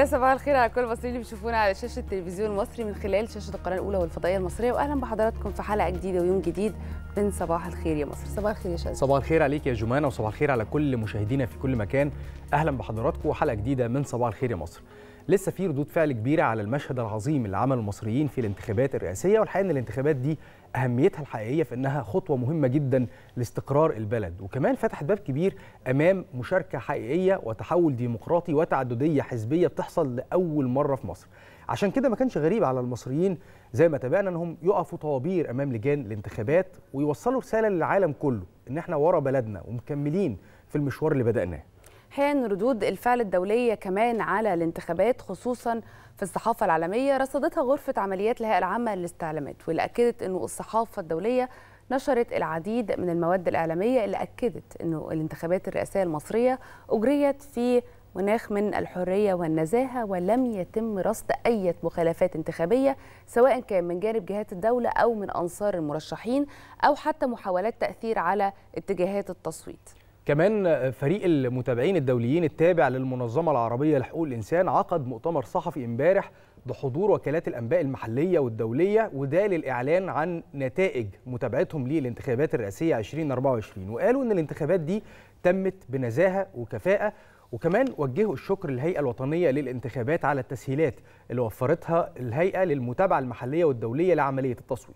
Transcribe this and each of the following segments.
يا صباح الخير على كل المصريين اللي بيشوفونا على شاشه التلفزيون المصري من خلال شاشه القناه الاولى والفضائيه المصريه واهلا بحضراتكم في حلقه جديده ويوم جديد من صباح الخير يا مصر صباح الخير يا شاذلي صباح الخير عليك يا جمانه وصباح الخير على كل مشاهدينا في كل مكان اهلا بحضراتكم وحلقه جديده من صباح الخير يا مصر لسه في ردود فعل كبيره على المشهد العظيم اللي عمله المصريين في الانتخابات الرئاسيه والحقيقه ان الانتخابات دي اهميتها الحقيقيه في انها خطوه مهمه جدا لاستقرار البلد وكمان فتحت باب كبير امام مشاركه حقيقيه وتحول ديمقراطي وتعدديه حزبيه بتحصل لاول مره في مصر عشان كده ما كانش غريب على المصريين زي ما تابعنا انهم يقفوا طوابير امام لجان الانتخابات ويوصلوا رساله للعالم كله ان احنا ورا بلدنا ومكملين في المشوار اللي بدأناه الحقيقه ان ردود الفعل الدوليه كمان على الانتخابات خصوصا في الصحافه العالميه رصدتها غرفه عمليات الهيئه العامه للاستعلامات واللي اكدت انه الصحافه الدوليه نشرت العديد من المواد الاعلاميه اللي اكدت انه الانتخابات الرئاسيه المصريه اجريت في مناخ من الحريه والنزاهه ولم يتم رصد اي مخالفات انتخابيه سواء كان من جانب جهات الدوله او من انصار المرشحين او حتى محاولات تاثير على اتجاهات التصويت. كمان فريق المتابعين الدوليين التابع للمنظمة العربية لحقوق الإنسان عقد مؤتمر صحفي امبارح بحضور وكالات الأنباء المحلية والدولية وده للإعلان عن نتائج متابعتهم للانتخابات الرئاسية 2024 وقالوا إن الانتخابات دي تمت بنزاهة وكفاءة وكمان وجهوا الشكر للهيئة الوطنية للانتخابات على التسهيلات اللي وفرتها الهيئة للمتابعة المحلية والدولية لعملية التصويت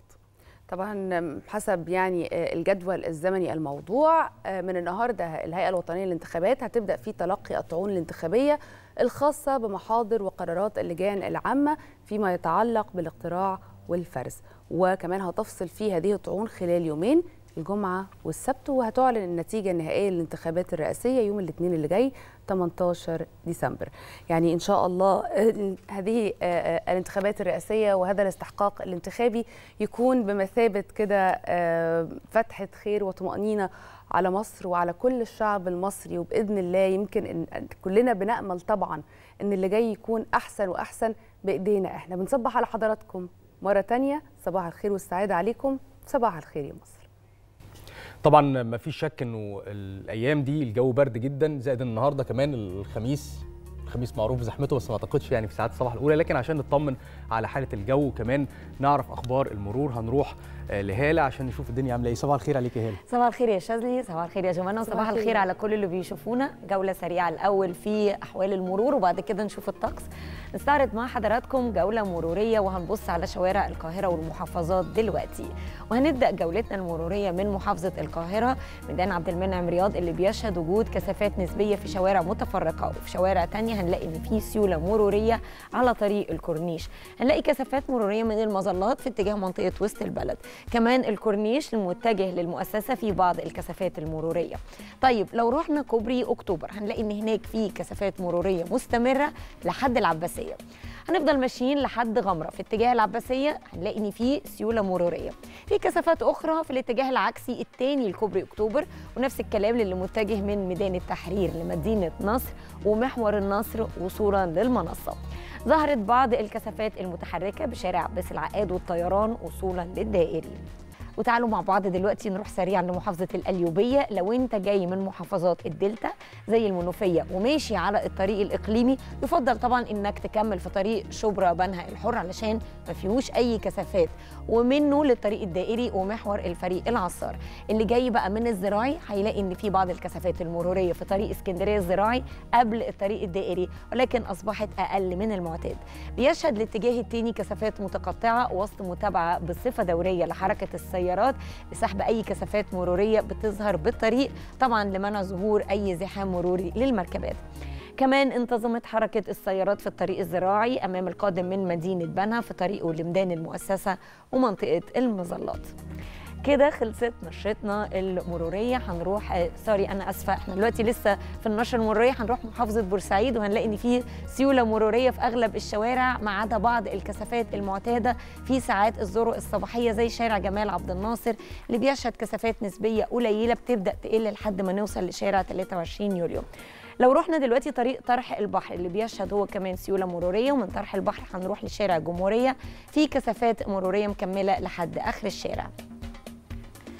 طبعا حسب يعني الجدول الزمني الموضوع من النهارده الهيئه الوطنيه للانتخابات هتبدا في تلقي الطعون الانتخابيه الخاصه بمحاضر وقرارات اللجان العامه فيما يتعلق بالاقتراع والفرز وكمان هتفصل في هذه الطعون خلال يومين الجمعة والسبت وهتعلن النتيجة النهائية للانتخابات الرئاسية يوم الاثنين اللي جاي 18 ديسمبر يعني إن شاء الله هذه الانتخابات الرئاسية وهذا الاستحقاق الانتخابي يكون بمثابة كده فتحة خير وطمأنينة على مصر وعلى كل الشعب المصري وبإذن الله يمكن إن كلنا بنأمل طبعا إن اللي جاي يكون أحسن وأحسن بإيدينا إحنا بنصبح على حضراتكم مرة تانية صباح الخير والسعادة عليكم صباح الخير يا مصر طبعا ما فيش شك انه الايام دي الجو برد جدا زائد النهارده كمان الخميس الخميس معروف بزحمته بس ما اعتقدش يعني في ساعات الصباح الاولى لكن عشان نطمن على حاله الجو وكمان نعرف اخبار المرور هنروح لهاله عشان نشوف الدنيا عامله ايه صباح الخير عليك يا هاله صباح الخير يا شاذلي صباح الخير يا جمانه وصباح الخير على كل اللي بيشوفونا جوله سريعه الاول في احوال المرور وبعد كده نشوف الطقس نستعرض مع حضراتكم جوله مروريه وهنبص على شوارع القاهره والمحافظات دلوقتي وهنبدا جولتنا المروريه من محافظه القاهره ميدان عبد المنعم رياض اللي بيشهد وجود كثافات نسبيه في شوارع متفرقه وفي شوارع ثانيه هنلاقي ان في سيوله مروريه على طريق الكورنيش هنلاقي كثافات مروريه من المظلات في اتجاه منطقه وسط البلد كمان الكورنيش المتجه للمؤسسه في بعض الكثافات المروريه طيب لو رحنا كوبري اكتوبر هنلاقي ان هناك في كثافات مروريه مستمره لحد العباسيه هنفضل ماشيين لحد غمره في اتجاه العباسيه هنلاقي ان في سيوله مروريه في كثافات اخرى في الاتجاه العكسي الثاني لكوبري اكتوبر ونفس الكلام للي متجه من ميدان التحرير لمدينه نصر ومحور النصر وصولا للمنصه ظهرت بعض الكثافات المتحركه بشارع عباس العقاد والطيران وصولا للدائري وتعالوا مع بعض دلوقتي نروح سريعا لمحافظه القليوبيه لو انت جاي من محافظات الدلتا زي المنوفيه وماشي على الطريق الاقليمي يفضل طبعا انك تكمل في طريق شبرا بنها الحر علشان ما فيهوش اي كثافات ومنه للطريق الدائري ومحور الفريق العصار اللي جاي بقى من الزراعي هيلاقي ان في بعض الكثافات المروريه في طريق اسكندريه الزراعي قبل الطريق الدائري ولكن اصبحت اقل من المعتاد بيشهد الاتجاه الثاني كثافات متقطعه وسط متابعه بصفه دوريه لحركه السيارات السيارات لسحب اي كثافات مروريه بتظهر بالطريق طبعا لمنع ظهور اي زحام مروري للمركبات كمان انتظمت حركة السيارات في الطريق الزراعي أمام القادم من مدينة بنها في طريقه لميدان المؤسسة ومنطقة المظلات كده خلصت نشرتنا المروريه هنروح آه سوري انا اسفه احنا دلوقتي لسه في النشره المروريه هنروح محافظه بورسعيد وهنلاقي ان في سيوله مروريه في اغلب الشوارع ما عدا بعض الكثافات المعتاده في ساعات الذروق الصباحيه زي شارع جمال عبد الناصر اللي بيشهد كثافات نسبيه قليله بتبدا تقل لحد ما نوصل لشارع 23 يوليو لو رحنا دلوقتي طريق طرح البحر اللي بيشهد هو كمان سيوله مروريه ومن طرح البحر هنروح لشارع الجمهوريه في كثافات مروريه مكمله لحد اخر الشارع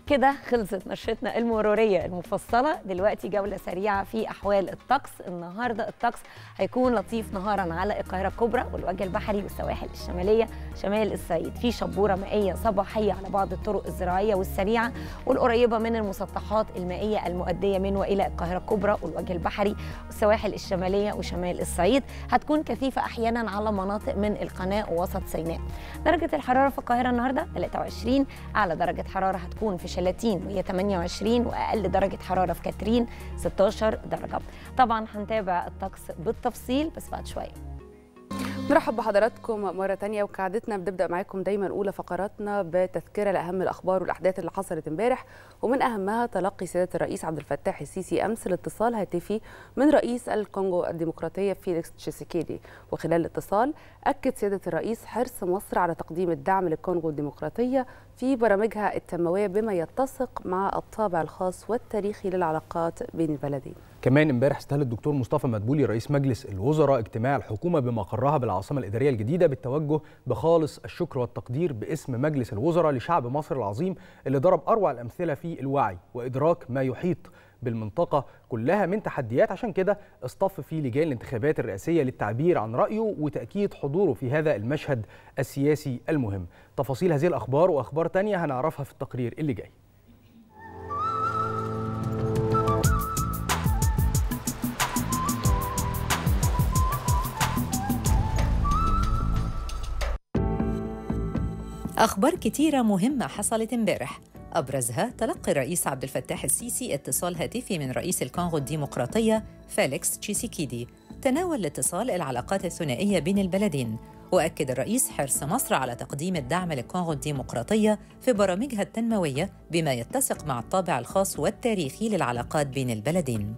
كده خلصت نشرتنا المرورية المفصلة دلوقتي جولة سريعة في أحوال الطقس النهاردة الطقس هيكون لطيف نهارا على القاهرة الكبرى والوجه البحري والسواحل الشمالية شمال الصعيد في شبورة مائية صباحية على بعض الطرق الزراعية والسريعة والقريبة من المسطحات المائية المؤدية من وإلى القاهرة الكبرى والوجه البحري والسواحل الشمالية وشمال الصعيد هتكون كثيفة أحيانا على مناطق من القناة ووسط سيناء درجة الحرارة في القاهرة النهاردة 23 أعلى درجة حرارة هتكون في شلاتين وهي 28 وأقل درجة حرارة في كاترين 16 درجة طبعا هنتابع الطقس بالتفصيل بس بعد شوية نرحب بحضراتكم مرة تانية وكعادتنا بنبدأ معاكم دايما أولى فقراتنا بتذكرة لأهم الأخبار والأحداث اللي حصلت امبارح ومن أهمها تلقي سيادة الرئيس عبد الفتاح السيسي أمس الاتصال هاتفي من رئيس الكونغو الديمقراطية فيليكس تشيسيكيدي وخلال الاتصال أكد سيادة الرئيس حرص مصر على تقديم الدعم للكونغو الديمقراطية في برامجها التنموية بما يتسق مع الطابع الخاص والتاريخي للعلاقات بين البلدين كمان امبارح استهل الدكتور مصطفى مدبولي رئيس مجلس الوزراء اجتماع الحكومه بمقرها بالعاصمه الاداريه الجديده بالتوجه بخالص الشكر والتقدير باسم مجلس الوزراء لشعب مصر العظيم اللي ضرب اروع الامثله في الوعي وادراك ما يحيط بالمنطقة كلها من تحديات عشان كده اصطف في لجان الانتخابات الرئاسية للتعبير عن رأيه وتأكيد حضوره في هذا المشهد السياسي المهم تفاصيل هذه الأخبار وأخبار تانية هنعرفها في التقرير اللي جاي أخبار كتيرة مهمة حصلت امبارح أبرزها تلقي الرئيس عبد الفتاح السيسي اتصال هاتفي من رئيس الكونغو الديمقراطية فيليكس تشيسيكيدي تناول الاتصال العلاقات الثنائية بين البلدين وأكد الرئيس حرص مصر على تقديم الدعم للكونغو الديمقراطية في برامجها التنموية بما يتسق مع الطابع الخاص والتاريخي للعلاقات بين البلدين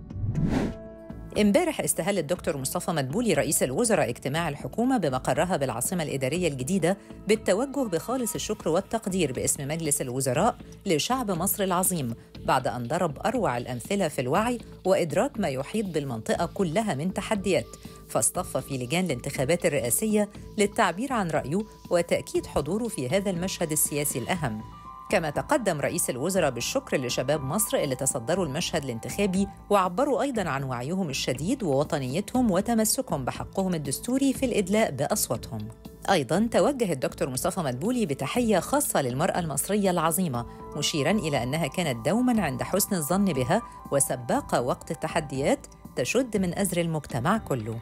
امبارح استهل الدكتور مصطفى مدبولي رئيس الوزراء اجتماع الحكومة بمقرها بالعاصمة الإدارية الجديدة بالتوجه بخالص الشكر والتقدير باسم مجلس الوزراء لشعب مصر العظيم بعد أن ضرب أروع الأمثلة في الوعي وإدراك ما يحيط بالمنطقة كلها من تحديات فاصطف في لجان الانتخابات الرئاسية للتعبير عن رأيه وتأكيد حضوره في هذا المشهد السياسي الأهم كما تقدم رئيس الوزراء بالشكر لشباب مصر اللي تصدروا المشهد الانتخابي وعبروا ايضا عن وعيهم الشديد ووطنيتهم وتمسكهم بحقهم الدستوري في الادلاء باصواتهم. ايضا توجه الدكتور مصطفى مدبولي بتحيه خاصه للمراه المصريه العظيمه مشيرا الى انها كانت دوما عند حسن الظن بها وسباقه وقت التحديات تشد من ازر المجتمع كله.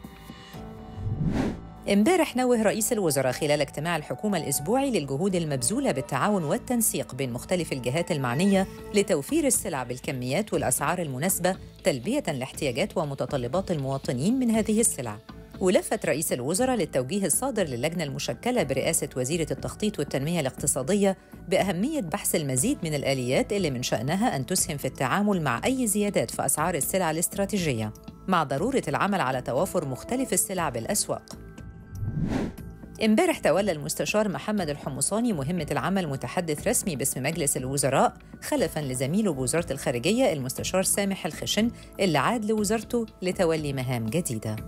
امبارح نوه رئيس الوزراء خلال اجتماع الحكومة الأسبوعي للجهود المبذولة بالتعاون والتنسيق بين مختلف الجهات المعنية لتوفير السلع بالكميات والأسعار المناسبة تلبية لاحتياجات ومتطلبات المواطنين من هذه السلع. ولفت رئيس الوزراء للتوجيه الصادر للجنة المشكلة برئاسة وزيرة التخطيط والتنمية الاقتصادية بأهمية بحث المزيد من الآليات اللي من شأنها أن تسهم في التعامل مع أي زيادات في أسعار السلع الاستراتيجية، مع ضرورة العمل على توافر مختلف السلع بالأسواق. امبارح تولى المستشار محمد الحمصاني مهمة العمل متحدث رسمي باسم مجلس الوزراء خلفا لزميله بوزارة الخارجية المستشار سامح الخشن اللي عاد لوزارته لتولي مهام جديدة.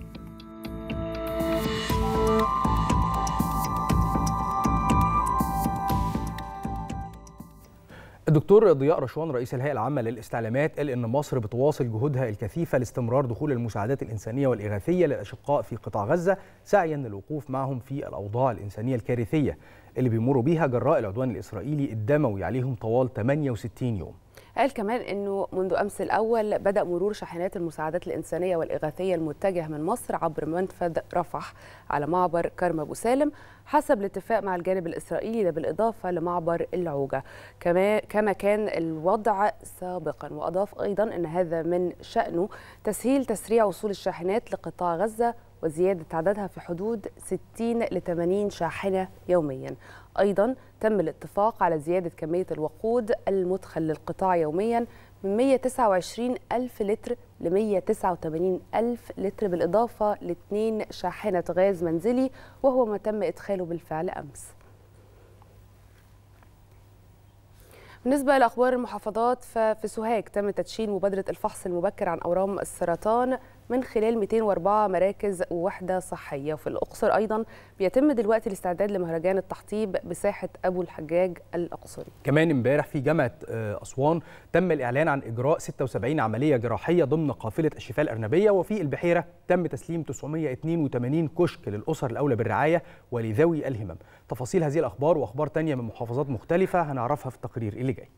الدكتور ضياء رشوان رئيس الهيئة العامة للاستعلامات قال إن مصر بتواصل جهودها الكثيفة لاستمرار دخول المساعدات الإنسانية والإغاثية للأشقاء في قطاع غزة سعيا للوقوف معهم في الأوضاع الإنسانية الكارثية اللي بيمروا بيها جراء العدوان الإسرائيلي الدموي عليهم طوال 68 يوم. قال كمان انه منذ امس الاول بدا مرور شاحنات المساعدات الانسانيه والاغاثيه المتجهه من مصر عبر منفذ رفح على معبر كرم ابو سالم حسب الاتفاق مع الجانب الاسرائيلي ده بالاضافه لمعبر العوجه كما كما كان الوضع سابقا واضاف ايضا ان هذا من شانه تسهيل تسريع وصول الشاحنات لقطاع غزه وزيادة عددها في حدود 60 ل 80 شاحنة يوميا أيضا تم الاتفاق على زيادة كمية الوقود المدخل للقطاع يوميا من 129 ألف لتر ل 189 ألف لتر بالإضافة لاثنين شاحنة غاز منزلي وهو ما تم إدخاله بالفعل أمس بالنسبة لأخبار المحافظات ففي سوهاج تم تدشين مبادرة الفحص المبكر عن أورام السرطان من خلال 204 مراكز ووحدة صحية وفي الأقصر أيضا بيتم دلوقتي الاستعداد لمهرجان التحطيب بساحة أبو الحجاج الأقصري كمان امبارح في جامعة أسوان تم الإعلان عن إجراء 76 عملية جراحية ضمن قافلة الشفاء الأرنبية وفي البحيرة تم تسليم 982 كشك للأسر الأولى بالرعاية ولذوي الهمم تفاصيل هذه الأخبار وأخبار تانية من محافظات مختلفة هنعرفها في التقرير اللي جاي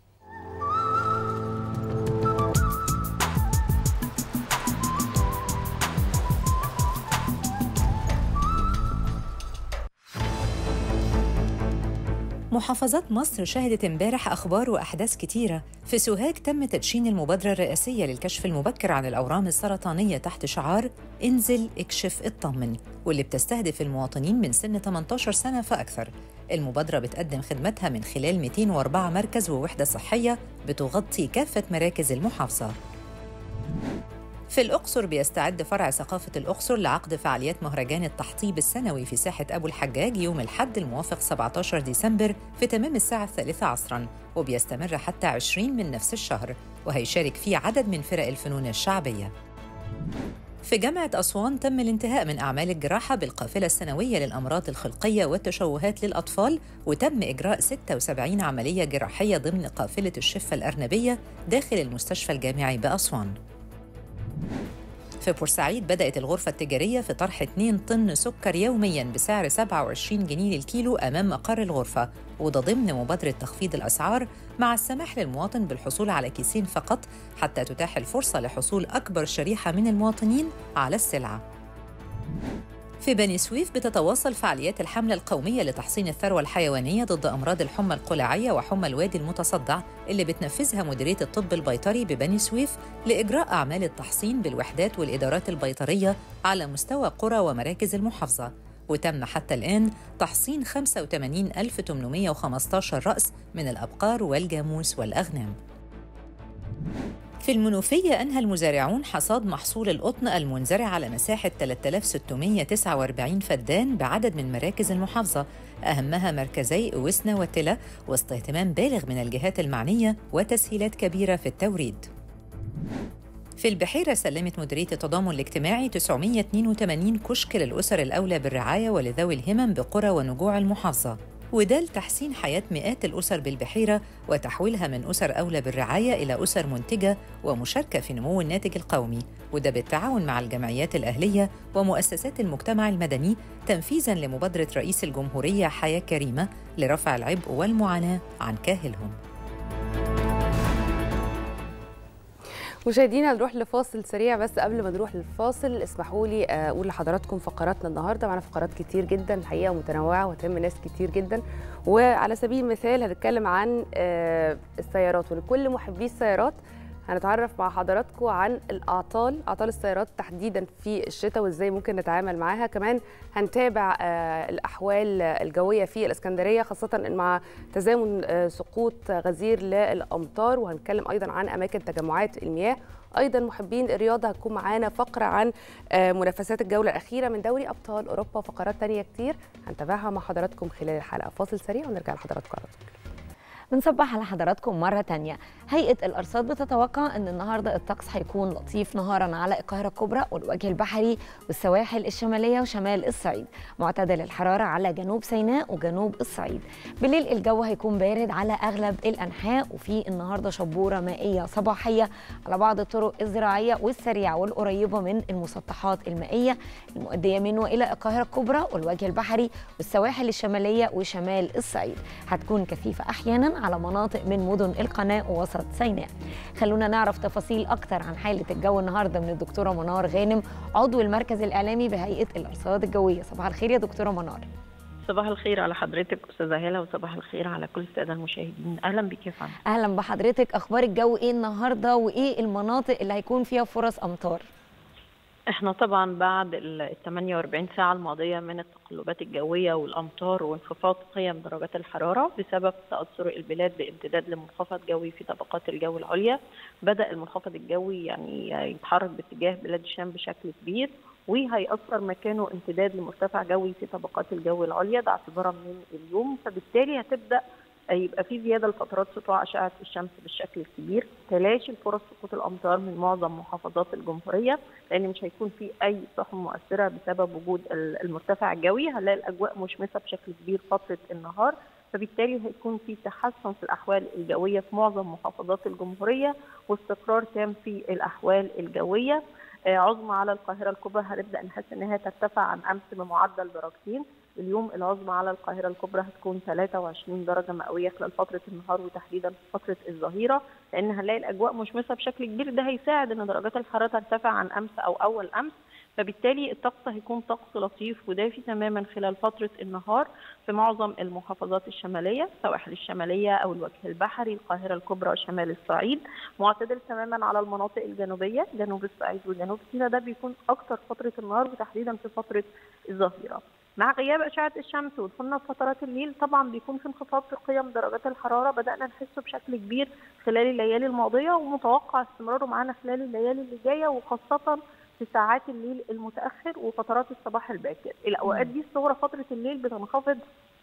محافظات مصر شهدت امبارح اخبار واحداث كتيره في سوهاج تم تدشين المبادره الرئاسيه للكشف المبكر عن الاورام السرطانيه تحت شعار انزل اكشف اطمن واللي بتستهدف المواطنين من سن 18 سنه فاكثر المبادره بتقدم خدمتها من خلال 204 مركز ووحده صحيه بتغطي كافه مراكز المحافظه في الأقصر بيستعد فرع ثقافة الأقصر لعقد فعاليات مهرجان التحطيب السنوي في ساحة أبو الحجاج يوم الحد الموافق 17 ديسمبر في تمام الساعة الثالثة عصراً وبيستمر حتى 20 من نفس الشهر وهيشارك فيه عدد من فرق الفنون الشعبية في جامعة أسوان تم الانتهاء من أعمال الجراحة بالقافلة السنوية للأمراض الخلقية والتشوهات للأطفال وتم إجراء 76 عملية جراحية ضمن قافلة الشفة الأرنبية داخل المستشفى الجامعي بأسوان في بورسعيد بدأت الغرفة التجارية في طرح 2 طن سكر يومياً بسعر 27 جنيه للكيلو أمام مقر الغرفة وده ضمن مبادرة تخفيض الأسعار مع السماح للمواطن بالحصول على كيسين فقط حتى تتاح الفرصة لحصول أكبر شريحة من المواطنين على السلعة في بني سويف بتتواصل فعاليات الحملة القومية لتحصين الثروة الحيوانية ضد أمراض الحمى القلاعية وحمى الوادي المتصدع اللي بتنفذها مديرية الطب البيطري ببني سويف لإجراء أعمال التحصين بالوحدات والإدارات البيطرية على مستوى قرى ومراكز المحافظة وتم حتى الآن تحصين 85815 رأس من الأبقار والجاموس والأغنام في المنوفية أنهى المزارعون حصاد محصول القطن المنزرع على مساحة 3649 فدان بعدد من مراكز المحافظة أهمها مركزي وسنة وتلة وسط اهتمام بالغ من الجهات المعنية وتسهيلات كبيرة في التوريد في البحيرة سلمت مديرية التضامن الاجتماعي 982 كشك للأسر الأولى بالرعاية ولذوي الهمم بقرى ونجوع المحافظة وده لتحسين حياة مئات الأسر بالبحيرة وتحويلها من أسر أولى بالرعاية إلى أسر منتجة ومشاركة في نمو الناتج القومي وده بالتعاون مع الجمعيات الأهلية ومؤسسات المجتمع المدني تنفيذاً لمبادرة رئيس الجمهورية حياة كريمة لرفع العبء والمعاناة عن كاهلهم مشاهدينا نروح لفاصل سريع بس قبل ما نروح للفاصل اسمحوا لي اقول لحضراتكم فقراتنا النهارده معانا فقرات كتير جدا الحقيقه متنوعه وتهم ناس كتير جدا وعلى سبيل المثال هنتكلم عن السيارات ولكل محبي السيارات هنتعرف مع حضراتكم عن الاعطال اعطال السيارات تحديدا في الشتاء وازاي ممكن نتعامل معاها كمان هنتابع الاحوال الجويه في الاسكندريه خاصه مع تزامن سقوط غزير للامطار وهنتكلم ايضا عن اماكن تجمعات المياه ايضا محبين الرياضه هتكون معانا فقره عن منافسات الجوله الاخيره من دوري ابطال اوروبا وفقرات تانية كتير هنتابعها مع حضراتكم خلال الحلقه فاصل سريع ونرجع لحضراتكم على طول بنصبح على حضراتكم مرة تانية هيئة الأرصاد بتتوقع أن النهاردة الطقس هيكون لطيف نهارا على القاهرة الكبرى والوجه البحري والسواحل الشمالية وشمال الصعيد معتدل الحرارة على جنوب سيناء وجنوب الصعيد بالليل الجو هيكون بارد على أغلب الأنحاء وفي النهاردة شبورة مائية صباحية على بعض الطرق الزراعية والسريعة والقريبة من المسطحات المائية المؤدية من وإلى القاهرة الكبرى والوجه البحري والسواحل الشمالية وشمال الصعيد هتكون كثيفة أحيانا على مناطق من مدن القناة ووسط سيناء خلونا نعرف تفاصيل أكتر عن حالة الجو النهاردة من الدكتورة منار غانم عضو المركز الإعلامي بهيئة الأرصاد الجوية صباح الخير يا دكتورة منار صباح الخير على حضرتك استاذه هاله وصباح الخير على كل الساده المشاهدين اهلا بك يا فندم اهلا بحضرتك اخبار الجو ايه النهارده وايه المناطق اللي هيكون فيها فرص امطار احنا طبعا بعد ال 48 ساعه الماضيه من التقلبات الجويه والامطار وانخفاض قيم درجات الحراره بسبب تاثر البلاد بامتداد لمنخفض جوي في طبقات الجو العليا بدا المنخفض الجوي يعني يتحرك باتجاه بلاد الشام بشكل كبير وهيأثر مكانه امتداد لمرتفع جوي في طبقات الجو العليا ده اعتبارا من اليوم فبالتالي هتبدا يبقى في زياده لفترات سطوع اشعه الشمس بالشكل الكبير تلاشي الفرص سقوط الامطار من معظم محافظات الجمهوريه لان مش هيكون في اي سحب مؤثره بسبب وجود المرتفع الجوي هنلاقي الاجواء مشمسه بشكل كبير فتره النهار فبالتالي هيكون في تحسن في الاحوال الجويه في معظم محافظات الجمهوريه واستقرار تام في الاحوال الجويه عظمى على القاهره الكبرى هنبدا نحس انها ترتفع عن امس بمعدل درجتين اليوم العظمى على القاهره الكبرى هتكون 23 درجه مئويه خلال فتره النهار وتحديدا في فتره الظهيره لان هنلاقي الاجواء مشمسه بشكل كبير ده هيساعد ان درجات الحراره ترتفع عن امس او اول امس فبالتالي الطقس هيكون طقس لطيف ودافي تماما خلال فتره النهار في معظم المحافظات الشماليه السواحل الشماليه او الوجه البحري القاهره الكبرى وشمال الصعيد معتدل تماما على المناطق الجنوبيه جنوب الصعيد وجنوب سيناء ده بيكون اكثر فتره النهار وتحديدا في فتره الظهيره مع غياب اشعه الشمس ودخولنا في فترات الليل طبعا بيكون في انخفاض في قيم درجات الحراره بدانا نحسه بشكل كبير خلال الليالي الماضيه ومتوقع استمراره معانا خلال الليالي اللي جايه وخاصه في ساعات الليل المتاخر وفترات الصباح الباكر الاوقات دي الصغرى فتره الليل بتنخفض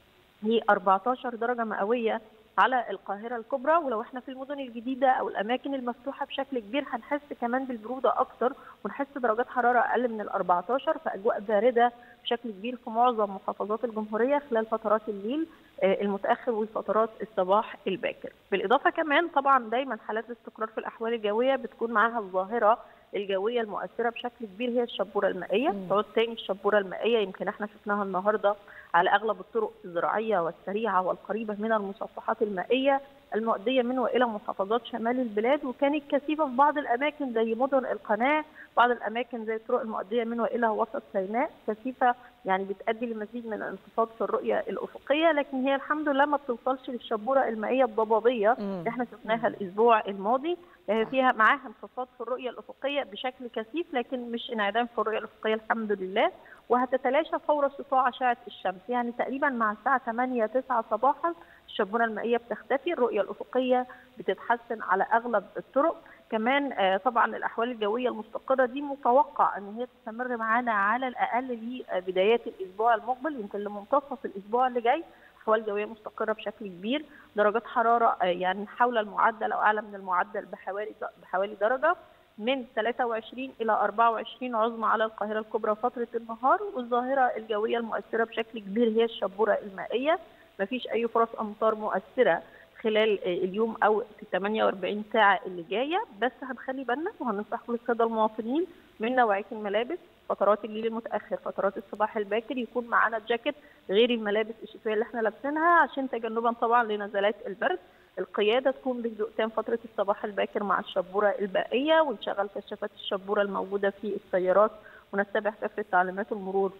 ل 14 درجه مئويه على القاهره الكبرى ولو احنا في المدن الجديده او الاماكن المفتوحه بشكل كبير هنحس كمان بالبروده اكتر ونحس درجات حراره اقل من ال 14 فاجواء بارده بشكل كبير في معظم محافظات الجمهوريه خلال فترات الليل المتاخر وفترات الصباح الباكر بالاضافه كمان طبعا دايما حالات الاستقرار في الاحوال الجويه بتكون معاها الظاهره الجويه المؤثره بشكل كبير هي الشبوره المائيه تعود تاني الشبوره المائيه يمكن احنا شفناها النهارده على اغلب الطرق الزراعيه والسريعه والقريبه من المصفحات المائيه المؤديه من والى محافظات شمال البلاد وكانت كثيفه في بعض الاماكن زي مدن القناه بعض الاماكن زي الطرق المؤديه من والى وسط سيناء كثيفه يعني بتؤدي لمزيد من الانخفاض في الرؤيه الافقيه لكن هي الحمد لله ما بتوصلش للشبوره المائيه الضبابيه اللي احنا شفناها الاسبوع الماضي فيها معاها انخفاض في الرؤيه الافقيه بشكل كثيف لكن مش انعدام في الرؤيه الافقيه الحمد لله وهتتلاشى فور سطوع اشعه الشمس يعني تقريبا مع الساعه 8 9 صباحا الشبونه المائيه بتختفي الرؤيه الافقيه بتتحسن على اغلب الطرق كمان طبعا الاحوال الجويه المستقره دي متوقع ان هي تستمر معانا على الاقل لبدايات الاسبوع المقبل يمكن لمنتصف الاسبوع اللي جاي احوال جويه مستقره بشكل كبير درجات حراره يعني حول المعدل او اعلى من المعدل بحوالي بحوالي درجه من 23 الى 24 عظمى على القاهره الكبرى فتره النهار والظاهره الجويه المؤثره بشكل كبير هي الشبوره المائيه مفيش اي فرص امطار مؤثره خلال اليوم او في 48 ساعه اللي جايه بس هنخلي بالنا وهننصح كل الساده المواطنين من نوعيه الملابس فترات الليل المتاخر فترات الصباح الباكر يكون معانا جاكيت غير الملابس الشتويه اللي احنا لابسينها عشان تجنبا طبعا لنزلات البرد القياده تكون بهدوء تام فتره الصباح الباكر مع الشبوره البائيه ونشغل كشافات الشبوره الموجوده في السيارات ونتبع كافه تعليمات المرور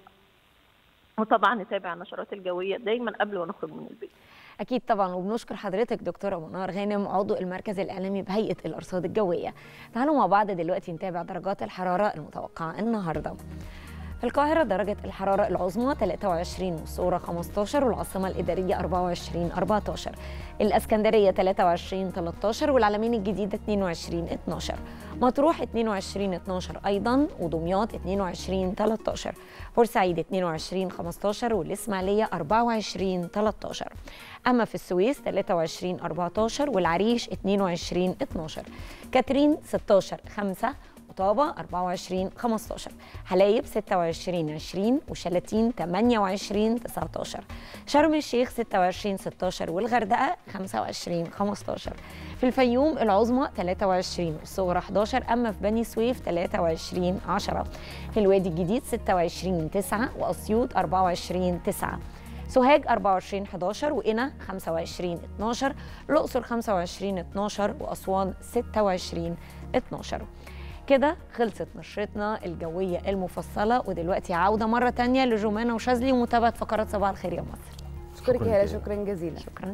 وطبعا نتابع النشرات الجويه دايما قبل ونخرج من البيت اكيد طبعا وبنشكر حضرتك دكتوره منار غانم عضو المركز الاعلامي بهيئه الارصاد الجويه تعالوا مع بعض دلوقتي نتابع درجات الحراره المتوقعه النهارده في القاهرة درجة الحرارة العظمى 23 والصورة 15 والعاصمة الإدارية 24 14 الإسكندرية 23 13 والعلمين الجديدة 22 12 مطروح 22 12 أيضا ودمياط 22 13 بورسعيد 22 15 والإسماعيلية 24 13 أما في السويس 23 14 والعريش 22 12 كاترين 16 5 طابة 24 15 حلايب 26 20 وشلاتين 28 19 شرم الشيخ 26 16 والغردقة 25 15 في الفيوم العظمى 23 والصغرى 11 أما في بني سويف 23 10 في الوادي الجديد 26 9 وأسيوط 24 9 سوهاج 24 11 وقنا 25 12 الأقصر 25 12 وأسوان 26 12 كده خلصت نشرتنا الجوية المفصلة ودلوقتي عودة مرة تانية لجمانة وشاذلي ومتابعة فقرات صباح الخير يا مصر اشكرك يا هلا شكرا جزيلا شكرا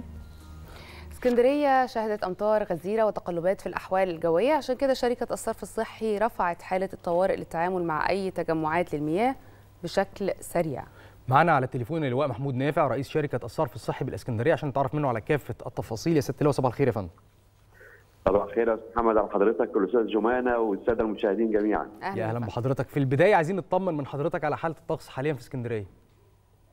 اسكندريه شهدت امطار غزيره وتقلبات في الاحوال الجويه عشان كده شركه الصرف الصحي رفعت حاله الطوارئ للتعامل مع اي تجمعات للمياه بشكل سريع معانا على التليفون اللواء محمود نافع رئيس شركه الصرف الصحي بالاسكندريه عشان نتعرف منه على كافه التفاصيل يا ست لواء صباح الخير يا فندم صباح الخير يا استاذ محمد على حضرتك والاستاذ جمانه والساده المشاهدين جميعا يا اهلا بحضرتك في البدايه عايزين نطمن من حضرتك على حاله الطقس حاليا في اسكندريه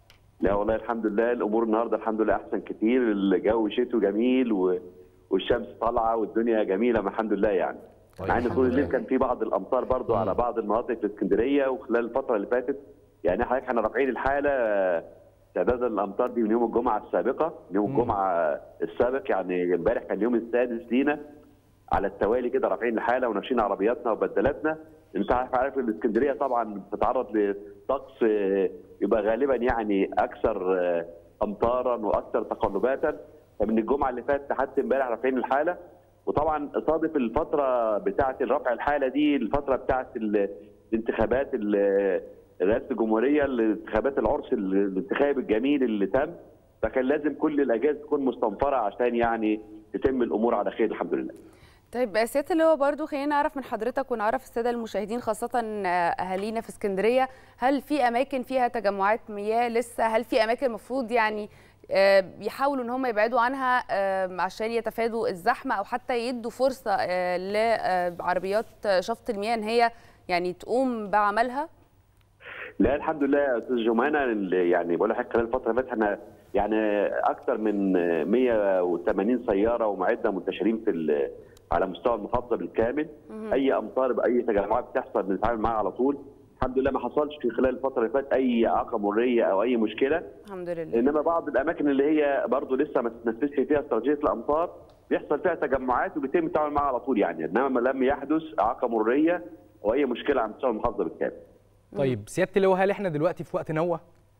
لا والله الحمد لله الامور النهارده الحمد لله احسن كتير الجو شتوي جميل و... والشمس طالعه والدنيا جميله الحمد لله يعني طيب، مع ان الحمد طول الليل لله. كان في بعض الامطار برضو على بعض المناطق في اسكندريه وخلال الفتره اللي فاتت يعني حضرتك احنا رافعين الحاله تعداد الامطار دي من يوم الجمعه السابقه من يوم الجمعه السابق يعني امبارح كان اليوم السادس لينا على التوالي كده رافعين الحاله وناشرين عربياتنا وبدلاتنا انت عارف عارف ان اسكندريه طبعا بتتعرض لطقس آه، يبقى غالبا يعني اكثر آه، امطارا واكثر تقلباتا فمن الجمعه اللي فاتت لحد امبارح رافعين الحاله وطبعا صادف الفتره بتاعه رفع الحاله دي الفتره بتاعه ال- الانتخابات ال- رئاسه الجمهوريه الانتخابات العرس ال- الانتخابي الجميل اللي تم فكان لازم كل الاجهزه تكون مستنفره عشان يعني تتم الامور على خير الحمد لله طيب سياده اللواء برضو خلينا نعرف من حضرتك ونعرف الساده المشاهدين خاصه آه، اهالينا في اسكندريه هل في اماكن فيها تجمعات مياه لسه هل في اماكن المفروض يعني آه، بيحاولوا ان هم يبعدوا عنها آه، عشان يتفادوا الزحمه او حتى يدوا فرصه آه، لعربيات شفط المياه ان هي يعني تقوم بعملها لا الحمد لله يا استاذ جمانه اللي يعني بقول لحضرتك خلال الفتره اللي فاتت احنا يعني اكثر من 180 سياره ومعده منتشرين في ال- على مستوى المحافظه بالكامل اي امطار باي تجمعات بتحصل بنتعامل معاها على طول الحمد لله ما حصلش في خلال الفتره اللي فاتت اي اعاقه مريه او اي مشكله الحمد لله انما بعض الاماكن اللي هي برضه لسه ما تتنفذش فيها استراتيجيه الامطار بيحصل فيها تجمعات وبيتم التعامل معاها على طول يعني انما ما لم يحدث اعاقه مريه او اي مشكله على مستوى المحافظه بالكامل طيب سياده اللواء هل احنا دلوقتي في وقت نوه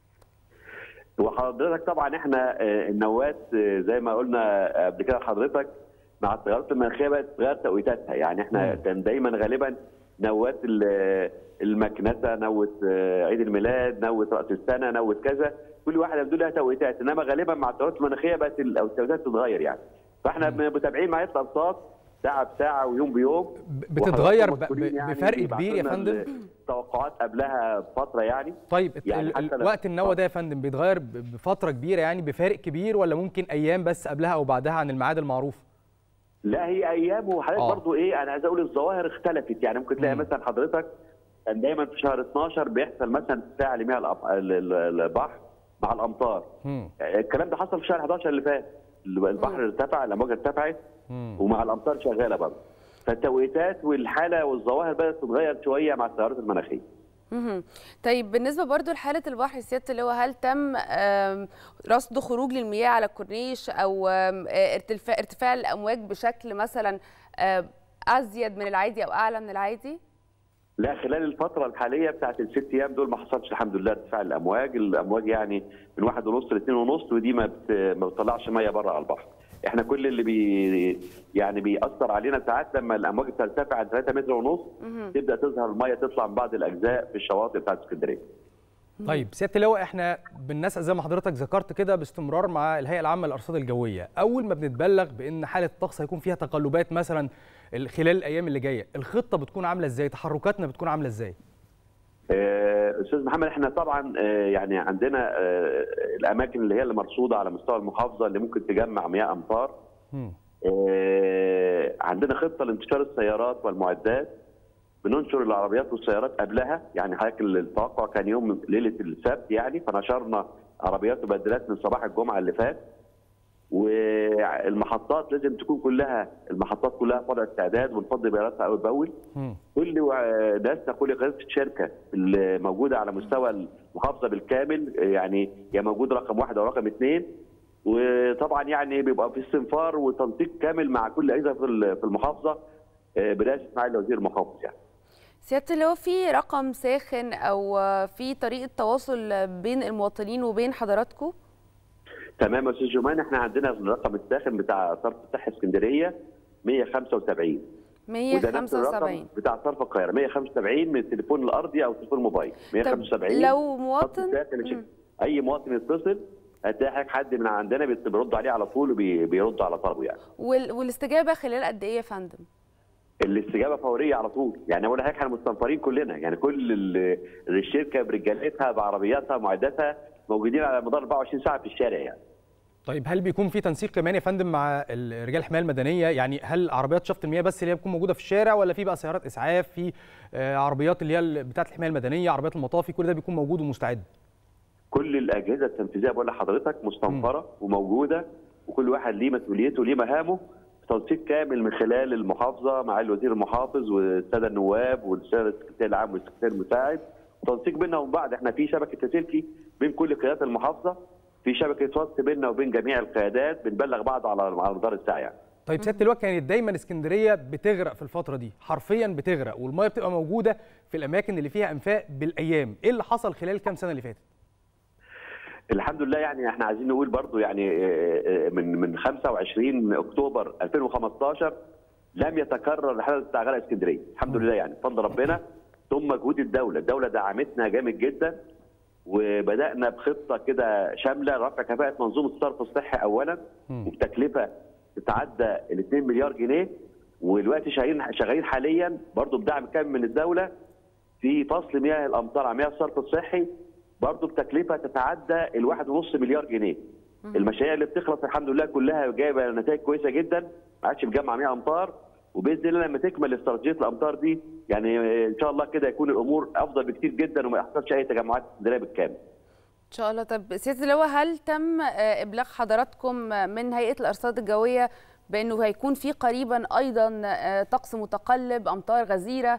وحضرتك طبعا احنا آه، النوات آه، زي ما قلنا قبل كده لحضرتك مع التغيرات المناخيه بقت تغير توقيتاتها يعني احنا كان دايما غالبا نوات ال- المكنسه نوه آه، عيد الميلاد نوه راس السنه نوه كذا كل واحده من دول لها توقيتات انما غالبا مع التغيرات المناخيه بقت ال- او التوقيتات تتغير يعني فاحنا متابعين معايا الارصاد ساعه بساعه ويوم بيوم ب- بتتغير ب- وحضراتكم مسؤولين ب- يعني بفرق بيبعتوا كبير يا لنا فندم التوقعات قبلها بفتره يعني طيب الت- يعني ال- حتى ال- لو- وقت النوة ده يا فندم بيتغير ب- بفتره كبيره يعني بفارق كبير ولا ممكن ايام بس قبلها او بعدها عن الميعاد المعروف لا هي ايام وحضرتك آه. برضو ايه انا عايز اقول الظواهر اختلفت يعني ممكن تلاقي مم. مثلا حضرتك كان دايما في شهر 12 بيحصل مثلا ارتفاع لمياه الأب- ال- ال- البحر مع الامطار مم. الكلام ده حصل في شهر 11 اللي فات البحر ارتفع الامواج ارتفعت مم. ومع الامطار شغاله برضه فالتوقيتات والحاله والظواهر بدات تتغير شويه مع التيارات المناخيه مهم. طيب بالنسبه برضو لحاله البحر سياده اللواء هل تم آم، رصد خروج للمياه على الكورنيش او آم، آه، ارتفاع ارتفاع الامواج بشكل مثلا آه، ازيد من العادي او اعلى من العادي لا خلال الفترة الحالية بتاعت الست أيام دول ما حصلش الحمد لله ارتفاع الأمواج، الأمواج يعني من واحد ونص لاثنين ونص ودي ما بت... ما بتطلعش مية بره على البحر. احنا كل اللي بي يعني بيأثر علينا ساعات لما الأمواج بترتفع عن 3 متر ونص تبدأ تظهر المية تطلع من بعض الأجزاء في الشواطئ بتاعت اسكندرية. طيب سياده اللواء احنا بنسأل زي ما حضرتك ذكرت كده باستمرار مع الهيئه العامه للارصاد الجويه اول ما بنتبلغ بان حاله الطقس هيكون فيها تقلبات مثلا ال- خلال الايام اللي جايه الخطه بتكون عامله ازاي تحركاتنا بتكون عامله ازاي آه، استاذ محمد احنا طبعا آه، يعني عندنا آه، الاماكن اللي هي اللي مرصوده على مستوى المحافظه اللي ممكن تجمع مياه امطار مم. آه، عندنا خطه لانتشار السيارات والمعدات بننشر العربيات والسيارات قبلها يعني حضرتك التوقع كان يوم ليله السبت يعني فنشرنا عربيات وبدلات من صباح الجمعه اللي فات والمحطات لازم تكون كلها المحطات كلها في وضع استعداد ونفضي بياناتها اول باول مم. كل وع- ناسنا كل قياده الشركه اللي موجوده على مستوى المحافظه بالكامل يعني هي موجود رقم واحد او رقم اثنين وطبعا يعني بيبقى في استنفار وتنسيق كامل مع كل اجهزه في ال- في المحافظه آه، برئاسه معالي وزير المحافظ يعني. سياده اللواء في رقم ساخن او آه، في طريقه تواصل بين المواطنين وبين حضراتكم تمام يا استاذ جمان احنا عندنا الرقم الساخن بتاع صرف الصحه اسكندريه 175 وده نفس الرقم 175 بتاع صرف القاهره 175 من التليفون الارضي او التليفون الموبايل 175 لو خط مواطن ساخن مم. شيء. اي مواطن يتصل هتلاقي حضرتك حد من عندنا بيت- بيرد عليه على طول وبيرد على طلبه يعني وال- والاستجابه خلال قد ايه يا فندم الاستجابه فوريه على طول يعني اقول لحضرتك احنا مستنفرين كلنا يعني كل ال- الشركه برجالتها بعربياتها معداتها موجودين على مدار 24 ساعه في الشارع يعني طيب هل بيكون في تنسيق كمان يا فندم مع ال- رجال الحمايه المدنيه يعني هل عربيات شفط المياه بس اللي هي بتكون موجوده في الشارع ولا في بقى سيارات اسعاف في آه، عربيات اللي هي ال- بتاعه الحمايه المدنيه عربيات المطافي كل ده بيكون موجود ومستعد كل الاجهزه التنفيذيه بقول لحضرتك مستنفره وموجوده وكل واحد ليه مسؤوليته وليه مهامه تنسيق كامل من خلال المحافظه مع الوزير المحافظ والساده النواب والساده السكرتير العام والسكرتير المساعد تنسيق بيننا وبين بعض احنا في شبكه تسلكي بين كل قيادات المحافظه في شبكه وصل بيننا وبين جميع القيادات بنبلغ بعض على على مدار الساعه يعني. طيب سياده اللواء كانت دايما اسكندريه بتغرق في الفتره دي حرفيا بتغرق والميه بتبقى موجوده في الاماكن اللي فيها انفاق بالايام ايه اللي حصل خلال الكام سنه اللي فاتت الحمد لله يعني احنا عايزين نقول برضو يعني من من 25 اكتوبر 2015 لم يتكرر الحدث بتاع غرق اسكندريه الحمد لله يعني بفضل ربنا ثم مجهود الدوله الدوله دعمتنا جامد جدا وبدانا بخطه كده شامله رفع كفاءه منظومه الصرف الصحي اولا وبتكلفه تتعدى ال 2 مليار جنيه ودلوقتي شغالين شغالين حاليا برضو بدعم كامل من الدوله في فصل مياه الامطار على مياه الصرف الصحي برضه بتكلفه تتعدى ال 1.5 مليار جنيه. المشاريع اللي بتخلص الحمد لله كلها جايبه نتائج كويسه جدا ما عادش بتجمع 100 امتار وباذن الله لما تكمل استراتيجيه الامطار دي يعني ان شاء الله كده يكون الامور افضل بكتير جدا وما يحصلش اي تجمعات اسكندريه بالكامل. ان شاء الله طب سياده اللواء هل تم ابلاغ حضراتكم من هيئه الارصاد الجويه بانه هيكون في قريبا ايضا طقس متقلب امطار غزيره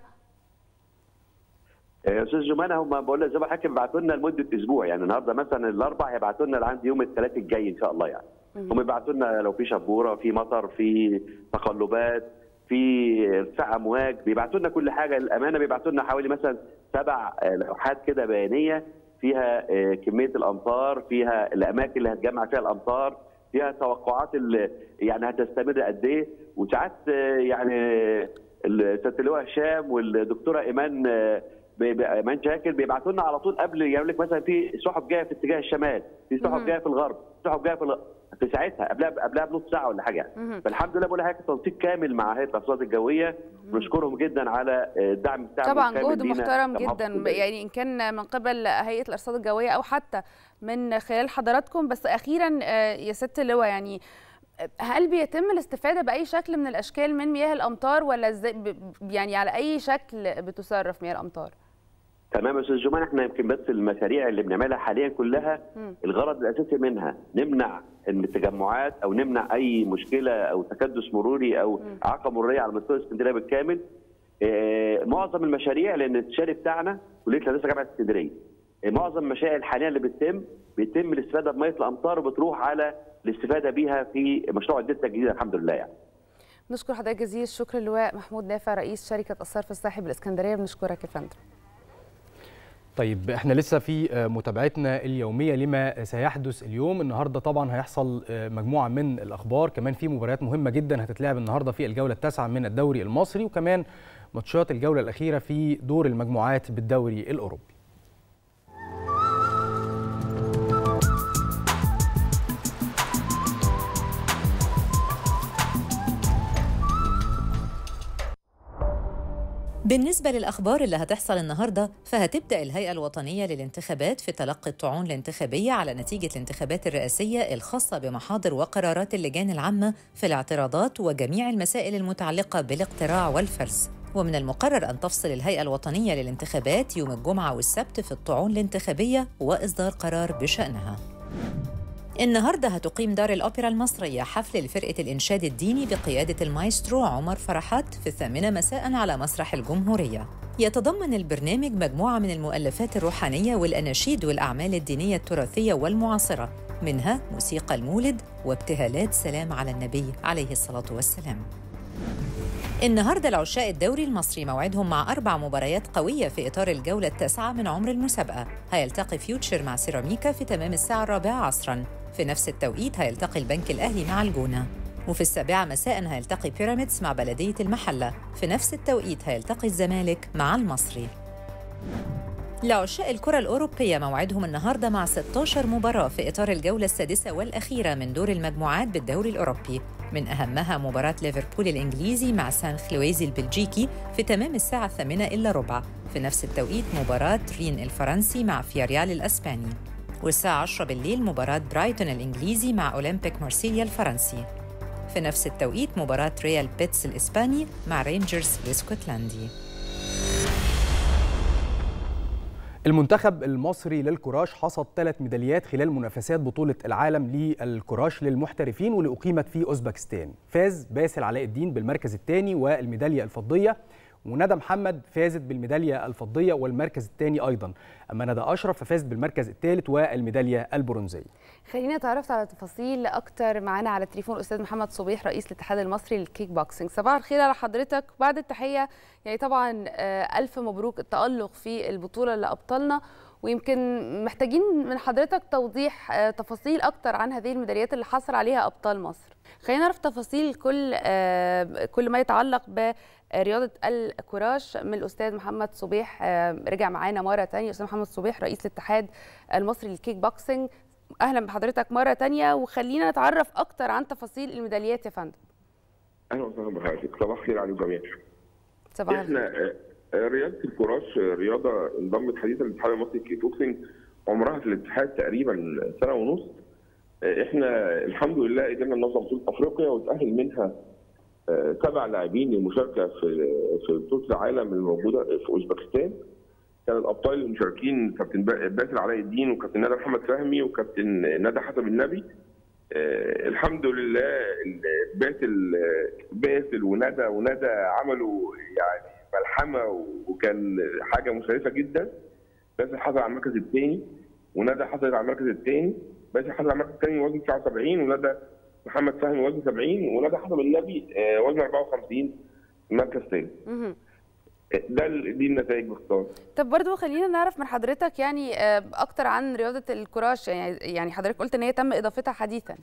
استاذ جمانه هم بقول لك زي ما الحاكم بعتوا لنا لمده اسبوع يعني النهارده مثلا الاربع هيبعتوا لنا لعند يوم الثلاث الجاي ان شاء الله يعني هم يبعتوا لنا لو في شبوره في مطر في تقلبات في ارتفاع امواج بيبعتوا لنا كل حاجه للامانه بيبعتوا لنا حوالي مثلا سبع لوحات كده بيانيه فيها كميه الامطار فيها الاماكن اللي هتجمع فيها الامطار فيها توقعات اللي يعني هتستمر قد ايه وساعات يعني السيد اللواء هشام والدكتوره ايمان ايمان شاكر بيبعتوا لنا على طول قبل يقول لك مثلا في سحب جايه في اتجاه الشمال في سحب جايه في الغرب سحب جايه في الغرب. في ساعتها قبلها قبلها بنص ساعه ولا حاجه يعني فالحمد لله بقول لك تنسيق كامل مع هيئه الارصاد الجويه ونشكرهم جدا على الدعم بتاعهم طبعا جهد محترم جدا يعني ان كان من قبل هيئه الارصاد الجويه او حتى من خلال حضراتكم بس اخيرا يا ست اللواء يعني هل بيتم الاستفاده باي شكل من الاشكال من مياه الامطار ولا ازاي يعني على اي شكل بتصرف مياه الامطار؟ تمام يا استاذ جمان احنا يمكن بس المشاريع اللي بنعملها حاليا كلها م. الغرض الاساسي منها نمنع ان التجمعات او نمنع اي مشكله او تكدس مروري او اعاقه مروريه على مستوى اسكندريه بالكامل اه معظم المشاريع لان الشارع بتاعنا كليه الهندسه جامعه اسكندريه اه معظم المشاريع الحاليه اللي بتتم بيتم الاستفاده بميه الامطار وبتروح على الاستفاده بيها في مشروع الدلتا الجديده الحمد لله يعني نشكر حضرتك جزيل الشكر اللواء محمود نافع رئيس شركه الصرف الصحي بالاسكندريه بنشكرك يا فندم طيب احنا لسه في متابعتنا اليوميه لما سيحدث اليوم النهارده طبعا هيحصل مجموعه من الاخبار كمان في مباريات مهمه جدا هتتلعب النهارده في الجوله التاسعه من الدوري المصري وكمان ماتشات الجوله الاخيره في دور المجموعات بالدوري الاوروبي بالنسبة للأخبار اللي هتحصل النهاردة فهتبدأ الهيئة الوطنية للانتخابات في تلقي الطعون الانتخابية على نتيجة الانتخابات الرئاسية الخاصة بمحاضر وقرارات اللجان العامة في الاعتراضات وجميع المسائل المتعلقة بالاقتراع والفرز ومن المقرر أن تفصل الهيئة الوطنية للانتخابات يوم الجمعة والسبت في الطعون الانتخابية وإصدار قرار بشأنها النهارده هتقيم دار الأوبرا المصرية حفل لفرقة الإنشاد الديني بقيادة المايسترو عمر فرحات في الثامنة مساء على مسرح الجمهورية. يتضمن البرنامج مجموعة من المؤلفات الروحانية والأناشيد والأعمال الدينية التراثية والمعاصرة، منها موسيقى المولد وابتهالات سلام على النبي عليه الصلاة والسلام. النهارده العشاء الدوري المصري موعدهم مع أربع مباريات قوية في إطار الجولة التاسعة من عمر المسابقة، هيلتقي فيوتشر مع سيراميكا في تمام الساعة الرابعة عصراً، في نفس التوقيت هيلتقي البنك الأهلي مع الجونة وفي السابعة مساء هيلتقي بيراميدز مع بلدية المحلة في نفس التوقيت هيلتقي الزمالك مع المصري لعشاء الكرة الأوروبية موعدهم النهاردة مع 16 مباراة في إطار الجولة السادسة والأخيرة من دور المجموعات بالدوري الأوروبي من أهمها مباراة ليفربول الإنجليزي مع سان خلويزي البلجيكي في تمام الساعة الثامنة إلا ربع في نفس التوقيت مباراة رين الفرنسي مع فياريال الأسباني والساعة 10 بالليل مباراة برايتون الإنجليزي مع أولمبيك مارسيليا الفرنسي في نفس التوقيت مباراة ريال بيتس الإسباني مع رينجرز الاسكتلندي المنتخب المصري للكراش حصد ثلاث ميداليات خلال منافسات بطولة العالم للكراش للمحترفين واللي أقيمت في أوزبكستان فاز باسل علاء الدين بالمركز الثاني والميدالية الفضية وندى محمد فازت بالميدالية الفضية والمركز الثاني أيضا أما ندى أشرف ففازت بالمركز الثالث والميدالية البرونزية خلينا نتعرف على تفاصيل اكتر معانا على التليفون الاستاذ محمد صبيح رئيس الاتحاد المصري للكيك بوكسينج صباح الخير على حضرتك بعد التحيه يعني طبعا الف مبروك التالق في البطوله لابطالنا ويمكن محتاجين من حضرتك توضيح تفاصيل اكتر عن هذه الميداليات اللي حصل عليها ابطال مصر خلينا نعرف تفاصيل كل كل ما يتعلق برياضه الكراش من الاستاذ محمد صبيح رجع معانا مره ثانيه استاذ محمد صبيح رئيس الاتحاد المصري للكيك بوكسينج اهلا بحضرتك مره تانية وخلينا نتعرف اكتر عن تفاصيل الميداليات يا فندم اهلا وسهلا بحضرتك صباح الخير على الجميع صباح احنا رياضه الكراش رياضه انضمت حديثا للاتحاد المصري للكيك بوكسينج عمرها في الاتحاد تقريبا سنه ونص احنا الحمد لله قدرنا ننظم بطوله افريقيا وتاهل منها سبع لاعبين للمشاركه في في بطوله العالم الموجوده في اوزبكستان كان الابطال المشاركين كابتن باسل علاء الدين وكابتن ندى محمد فهمي وكابتن ندى حسب النبي آه الحمد لله باسل باسل وندى وندى عملوا يعني ملحمه وكان حاجه مشرفه جدا باسل حصل على المركز الثاني وندى حصلت على المركز الثاني باسل حصل على المركز الثاني وزن 79 وندى محمد فهمي وزن 70 وندى حسب النبي آه وزن 54 المركز الثاني ده دي النتائج باختصار طب برضو خلينا نعرف من حضرتك يعني اكتر عن رياضه الكراش يعني يعني حضرتك قلت ان هي تم اضافتها حديثا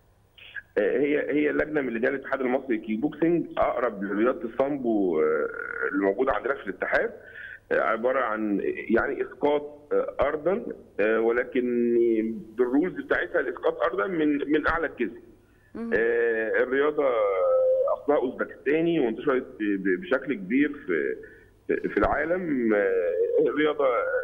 هي هي لجنه من لجان الاتحاد المصري للكيك بوكسنج اقرب لرياضه الصامبو اللي موجوده عندنا في الاتحاد عباره عن يعني اسقاط ارضا ولكن بالرولز بتاعتها الاسقاط ارضا من من اعلى الكذب الرياضه اصلها اوزبكستاني وانتشرت بشكل كبير في في العالم رياضه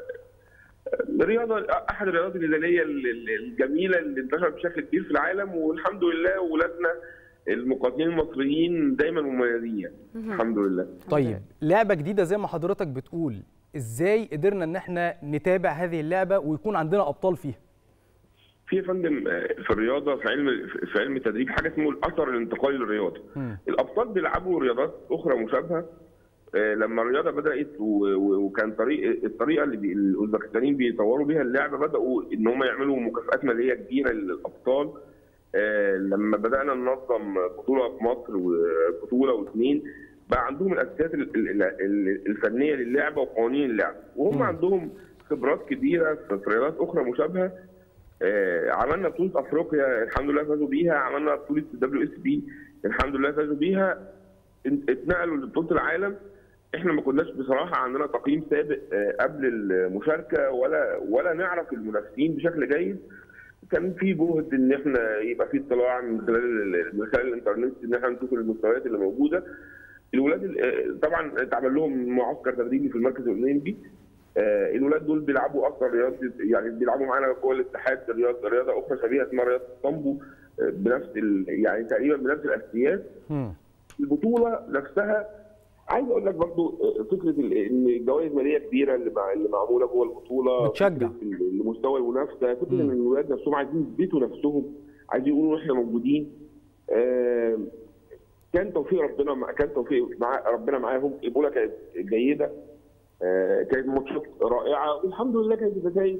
رياضه احد الرياضات النزاليه الجميله اللي انتشرت بشكل كبير في العالم والحمد لله ولادنا المقاتلين المصريين دايما مميزين يعني الحمد لله طيب لعبه جديده زي ما حضرتك بتقول ازاي قدرنا ان احنا نتابع هذه اللعبه ويكون عندنا ابطال فيها في يا فندم في الرياضه في علم في علم التدريب حاجه اسمه الاثر الانتقالي للرياضه. م. الابطال بيلعبوا رياضات اخرى مشابهه لما الرياضه بدات وكان طريق الطريقه اللي الاوزبكستانيين بيطوروا بيها اللعبه بداوا ان هم يعملوا مكافآت ماليه كبيره للابطال لما بدانا ننظم بطوله في مصر وبطوله واثنين بقى عندهم الاساسيات الفنيه للعبه وقوانين اللعبه وهم م. عندهم خبرات كبيره في رياضات اخرى مشابهه آه عملنا بطوله افريقيا الحمد لله فازوا بيها عملنا بطوله دبليو اس بي الحمد لله فازوا بيها اتنقلوا لبطوله العالم احنا ما كناش بصراحه عندنا تقييم سابق آه قبل المشاركه ولا ولا نعرف المنافسين بشكل جيد كان في جهد ان احنا يبقى في اطلاع من خلال من خلال الانترنت ان احنا نشوف المستويات اللي موجوده الولاد طبعا اتعمل لهم معسكر تدريبي في المركز الاولمبي آه الولاد دول بيلعبوا اصلا رياضه يعني بيلعبوا معانا جوه الاتحاد رياضه رياضه اخرى شبيهه اسمها رياضه الطامبو آه بنفس يعني تقريبا بنفس الاساسيات البطوله نفسها عايز اقول لك برضو فكره ان الجوائز ماليه كبيره اللي مع اللي معموله جوه البطوله بتشجع لمستوى المنافسه فكره ان الولاد نفسهم عايزين يثبتوا نفسهم عايزين يقولوا احنا موجودين آه كان توفيق ربنا مع كان توفيق مع ربنا معاهم البطوله كانت جيده كانت ماتشات رائعه والحمد لله كانت النتائج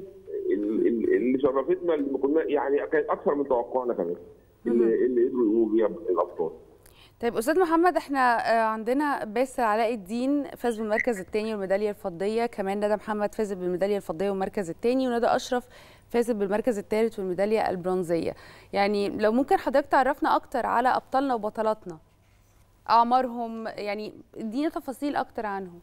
اللي شرفتنا اللي كنا يعني كانت اكثر من توقعنا كمان اللي, اللي قدروا يقوموا بيها الابطال. طيب استاذ محمد احنا عندنا باسل علاء الدين فاز بالمركز الثاني والميداليه الفضيه كمان ندى محمد فازت بالميداليه الفضيه والمركز الثاني وندى اشرف فازت بالمركز الثالث والميداليه البرونزيه يعني لو ممكن حضرتك تعرفنا اكتر على ابطالنا وبطلاتنا اعمارهم يعني ادينا تفاصيل اكتر عنهم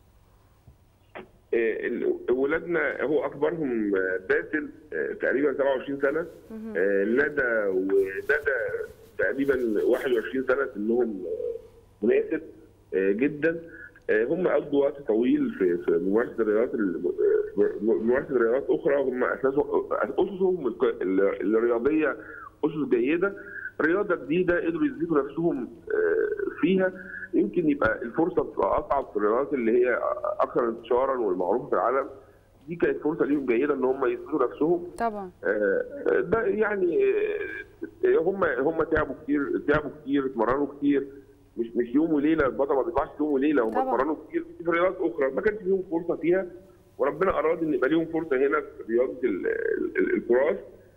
ولادنا هو اكبرهم باسل تقريبا 27 سنه ندى وندى تقريبا 21 سنه سنهم مناسب جدا هم قضوا وقت طويل في في ممارسه الرياضات ممارسه رياضات اخرى هم اسسهم الرياضيه اسس جيده رياضه جديده قدروا يثبتوا نفسهم فيها يمكن يبقى الفرصه بتبقى اصعب في الرياضات اللي هي اكثر انتشارا والمعروفه في العالم دي كانت فرصه ليهم جيده ان هم يثبتوا نفسهم طبعا آه، ده يعني آه، هم هم تعبوا كتير تعبوا كتير اتمرنوا كتير مش مش يوم وليله البطل ما بيطلعش يوم وليله هم طبعا. اتمرنوا كتير في رياضات اخرى ما كانش ليهم فرصه فيها وربنا اراد ان يبقى ليهم فرصه هنا في رياضه ال- ال- الكراس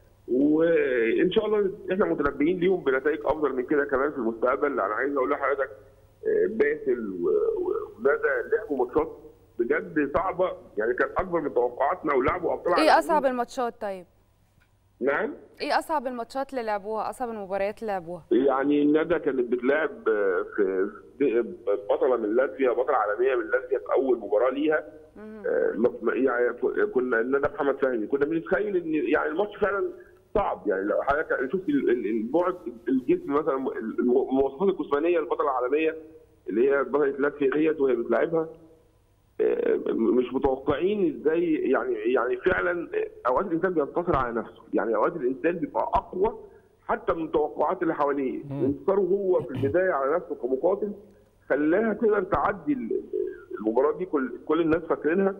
وان شاء الله احنا متنبئين ليهم بنتائج افضل من كده كمان في المستقبل انا عايز اقول لحضرتك آه، باسل و- و- وندى لعبوا ماتشات بجد صعبه يعني كانت اكبر من توقعاتنا ولعبوا ابطال ايه عالميين. اصعب الماتشات طيب نعم ايه اصعب الماتشات اللي لعبوها اصعب المباريات اللي لعبوها يعني ندى كانت بتلعب آه، في في- بطله من لاتفيا بطله عالميه من لاتفيا في اول مباراه ليها آه، م- يعني كنا ندى محمد فهمي كنا بنتخيل ان يعني الماتش فعلا صعب يعني لو حضرتك شفت ال- ال- البعد الجسم مثلا الم- المواصفات الجسمانيه البطله العالميه اللي هي بطله لاتفيا ديت وهي بتلعبها آه، مش متوقعين ازاي يعني يعني فعلا اوقات الانسان بينتصر على نفسه يعني اوقات الانسان بيبقى اقوى حتى من التوقعات اللي حواليه انتصاره هو في البدايه على نفسه كمقاتل خلاها تقدر تعدي ال- المباراه دي كل كل الناس فاكرينها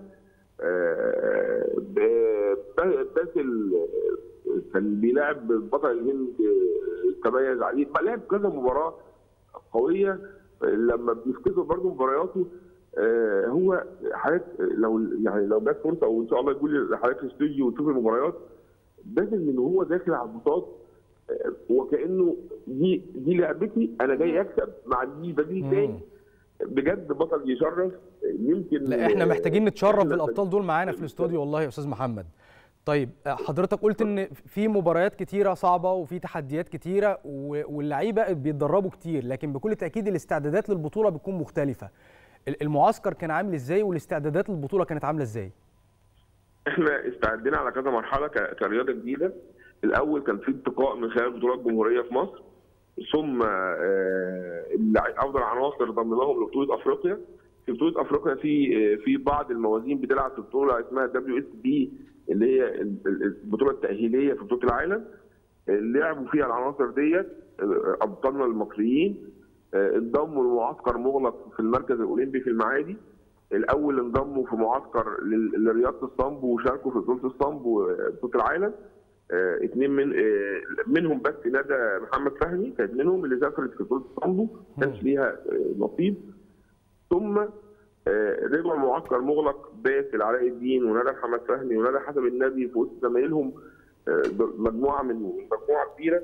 آه، ب- ب- باسل آه، كان بيلعب بطل الهند آه، تميز عليه لعب كذا مباراه قويه لما بنفتكر برضه مبارياته آه، هو حضرتك لو يعني لو جت فرصه وان شاء الله يقول لحضرتك الاستوديو وتشوف المباريات باسل من وهو داخل على البطولات آه، وكانه دي دي لعبتي انا جاي اكسب ما عنديش بديل تاني بجد بطل يشرف يمكن لا احنا محتاجين نتشرف إحنا بالابطال دول معانا في الاستوديو والله يا استاذ محمد طيب حضرتك قلت ان في مباريات كتيره صعبه وفي تحديات كتيره و- واللعيبه بيتدربوا كتير لكن بكل تاكيد الاستعدادات للبطوله بتكون مختلفه ال- المعسكر كان عامل ازاي والاستعدادات للبطوله كانت عامله ازاي احنا استعدينا على كذا مرحله ك- كرياضه جديده الاول كان في انتقاء من خلال بطولات جمهوريه في مصر ثم آه، اللع- افضل عناصر ضمناهم لبطوله افريقيا في بطوله افريقيا في آه، في بعض الموازين بتلعب في بطوله اسمها دبليو اس بي اللي هي ال- ال- البطوله التاهيليه في بطوله العالم آه، لعبوا فيها العناصر ديت آه، ابطالنا المصريين آه، انضموا لمعسكر مغلق في المركز الاولمبي في المعادي الاول انضموا في معسكر لل- لرياضه الصمب وشاركوا في بطوله الصمب وبطوله العالم آه، اثنين من آه، منهم بس ندى محمد فهمي كانت منهم اللي سافرت في بطوله الصمب ما كانش ليها آه، نصيب ثم آه، رجعوا معسكر مغلق باسل علاء الدين وندى محمد فهمي وندى حسب النبي في وسط زمايلهم آه، مجموعه من مجموعه كبيره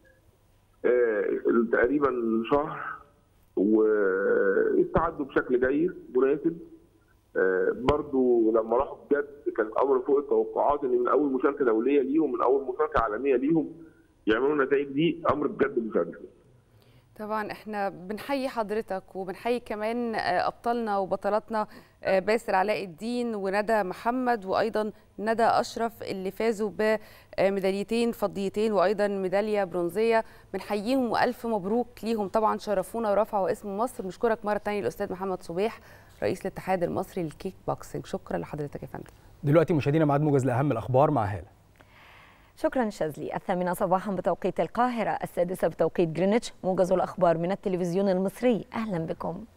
آه، تقريبا شهر واستعدوا بشكل جيد مناسب آه، برضو لما راحوا بجد كان الامر فوق التوقعات ان من اول مشاركه دوليه ليهم من اول مشاركه عالميه ليهم يعملوا النتائج دي امر بجد مشرف طبعا احنا بنحيي حضرتك وبنحيي كمان آه، ابطالنا وبطلاتنا آه، باسل علاء الدين وندى محمد وايضا ندى اشرف اللي فازوا بميداليتين فضيتين وايضا ميداليه برونزيه بنحييهم والف مبروك ليهم طبعا شرفونا ورفعوا اسم مصر بنشكرك مره ثانيه الاستاذ محمد صبيح رئيس الاتحاد المصري للكيك بوكسنج شكرا لحضرتك يا فندم دلوقتي مشاهدينا ميعاد موجز لاهم الاخبار مع هاله شكرا شاذلي الثامنة صباحا بتوقيت القاهرة السادسة بتوقيت جرينتش موجز الأخبار من التلفزيون المصري أهلا بكم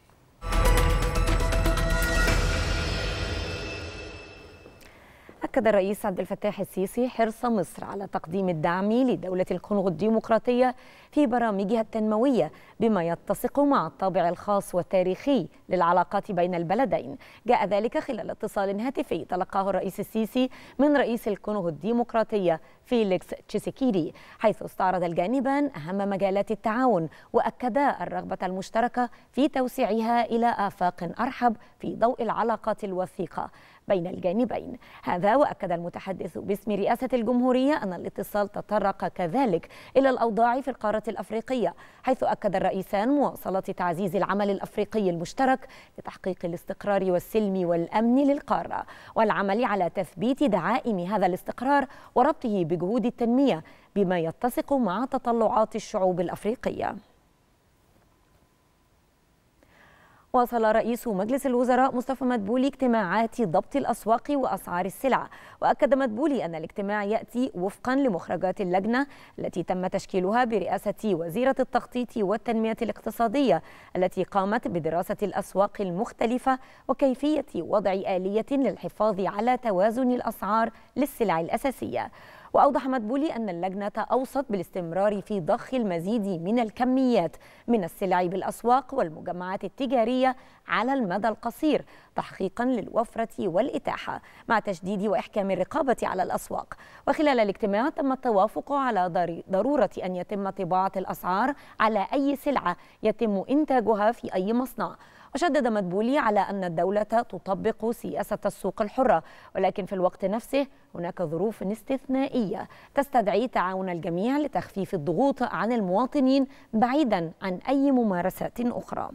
أكد الرئيس عبد الفتاح السيسي حرص مصر على تقديم الدعم لدولة الكونغو الديمقراطية في برامجها التنموية بما يتسق مع الطابع الخاص والتاريخي للعلاقات بين البلدين جاء ذلك خلال اتصال هاتفي تلقاه الرئيس السيسي من رئيس الكونغو الديمقراطية فيليكس تشيسيكيري حيث استعرض الجانبان أهم مجالات التعاون وأكدا الرغبة المشتركة في توسيعها إلى آفاق أرحب في ضوء العلاقات الوثيقة بين الجانبين هذا وأكد المتحدث باسم رئاسة الجمهورية أن الاتصال تطرق كذلك إلى الأوضاع في القارة الأفريقية حيث أكد الرئيسان مواصلة تعزيز العمل الأفريقي المشترك لتحقيق الاستقرار والسلم والأمن للقارة والعمل على تثبيت دعائم هذا الاستقرار وربطه بجهود التنمية بما يتسق مع تطلعات الشعوب الأفريقية واصل رئيس مجلس الوزراء مصطفى مدبولي اجتماعات ضبط الأسواق وأسعار السلع وأكد مدبولي أن الاجتماع يأتي وفقا لمخرجات اللجنة التي تم تشكيلها برئاسة وزيرة التخطيط والتنمية الاقتصادية التي قامت بدراسة الأسواق المختلفة وكيفية وضع آلية للحفاظ على توازن الأسعار للسلع الأساسية وأوضح مدبولي أن اللجنة أوصت بالاستمرار في ضخ المزيد من الكميات من السلع بالأسواق والمجمعات التجارية على المدى القصير تحقيقا للوفرة والإتاحة مع تشديد وإحكام الرقابة على الأسواق وخلال الاجتماع تم التوافق على ضرورة أن يتم طباعة الأسعار على أي سلعة يتم إنتاجها في أي مصنع وشدد مدبولي على أن الدولة تطبق سياسة السوق الحرة ولكن في الوقت نفسه هناك ظروف استثنائية تستدعي تعاون الجميع لتخفيف الضغوط عن المواطنين بعيدا عن أي ممارسات أخرى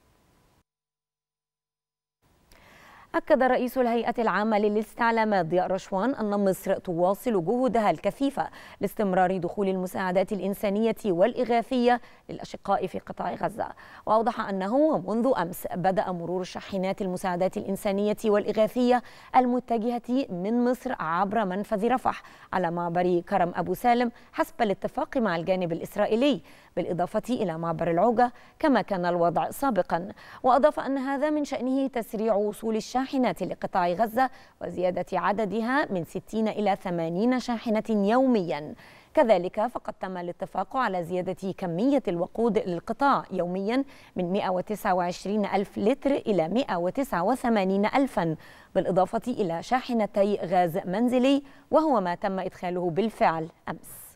أكد رئيس الهيئة العامة للاستعلامات ضياء رشوان أن مصر تواصل جهودها الكثيفة لاستمرار دخول المساعدات الإنسانية والإغاثية للأشقاء في قطاع غزة وأوضح أنه منذ أمس بدأ مرور شاحنات المساعدات الإنسانية والإغاثية المتجهة من مصر عبر منفذ رفح على معبر كرم أبو سالم حسب الاتفاق مع الجانب الإسرائيلي بالإضافة إلى معبر العوجة كما كان الوضع سابقا وأضاف أن هذا من شأنه تسريع وصول الشاحنات لقطاع غزة وزيادة عددها من 60 إلى 80 شاحنة يوميا كذلك فقد تم الاتفاق على زيادة كمية الوقود للقطاع يوميا من 129 ألف لتر إلى 189 ألفا بالإضافة إلى شاحنتي غاز منزلي وهو ما تم إدخاله بالفعل أمس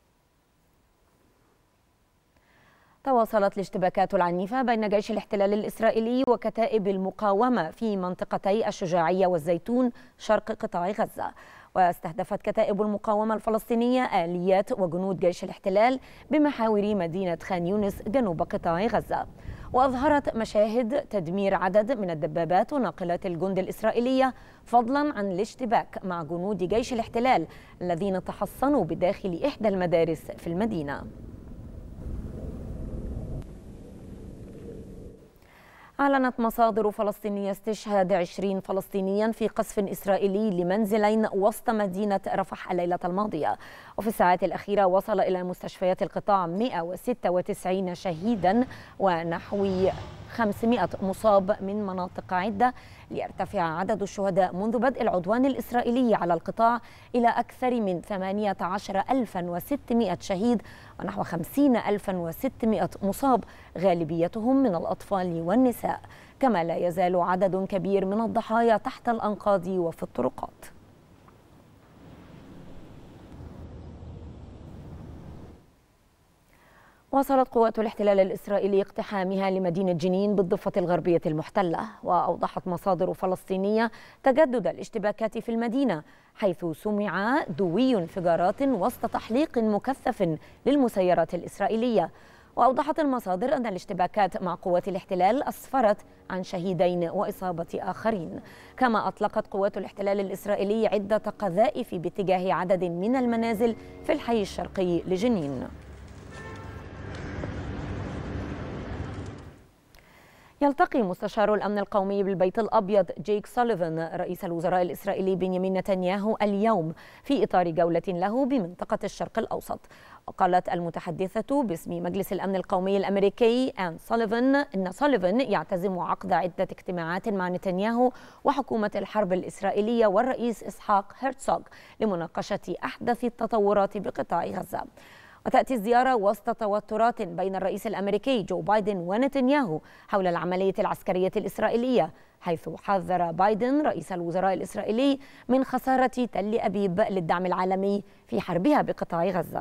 تواصلت الاشتباكات العنيفة بين جيش الاحتلال الإسرائيلي وكتائب المقاومة في منطقتي الشجاعية والزيتون شرق قطاع غزة واستهدفت كتائب المقاومة الفلسطينية آليات وجنود جيش الاحتلال بمحاور مدينة خان يونس جنوب قطاع غزة وأظهرت مشاهد تدمير عدد من الدبابات وناقلات الجند الإسرائيلية فضلا عن الاشتباك مع جنود جيش الاحتلال الذين تحصنوا بداخل إحدى المدارس في المدينة أعلنت مصادر فلسطينية استشهاد 20 فلسطينيا في قصف إسرائيلي لمنزلين وسط مدينة رفح الليلة الماضية وفي الساعات الأخيرة وصل إلى مستشفيات القطاع 196 شهيدا ونحو 500 مصاب من مناطق عدة ليرتفع عدد الشهداء منذ بدء العدوان الإسرائيلي على القطاع إلى أكثر من 18600 شهيد ونحو 50600 مصاب غالبيتهم من الأطفال والنساء كما لا يزال عدد كبير من الضحايا تحت الأنقاض وفي الطرقات واصلت قوات الاحتلال الإسرائيلي اقتحامها لمدينة جنين بالضفة الغربية المحتلة وأوضحت مصادر فلسطينية تجدد الاشتباكات في المدينة حيث سمع دوي انفجارات وسط تحليق مكثف للمسيرات الإسرائيلية وأوضحت المصادر أن الاشتباكات مع قوات الاحتلال أسفرت عن شهيدين وإصابة آخرين كما أطلقت قوات الاحتلال الإسرائيلي عدة قذائف باتجاه عدد من المنازل في الحي الشرقي لجنين يلتقي مستشار الأمن القومي بالبيت الأبيض جيك سوليفان رئيس الوزراء الإسرائيلي بنيامين نتنياهو اليوم في إطار جولة له بمنطقة الشرق الأوسط وقالت المتحدثة باسم مجلس الأمن القومي الأمريكي آن سوليفان إن سوليفان يعتزم عقد عدة اجتماعات مع نتنياهو وحكومة الحرب الإسرائيلية والرئيس إسحاق هرتسوغ لمناقشة أحدث التطورات بقطاع غزة وتأتي الزيارة وسط توترات بين الرئيس الأمريكي جو بايدن ونتنياهو حول العملية العسكرية الإسرائيلية حيث حذر بايدن رئيس الوزراء الإسرائيلي من خسارة تل أبيب للدعم العالمي في حربها بقطاع غزة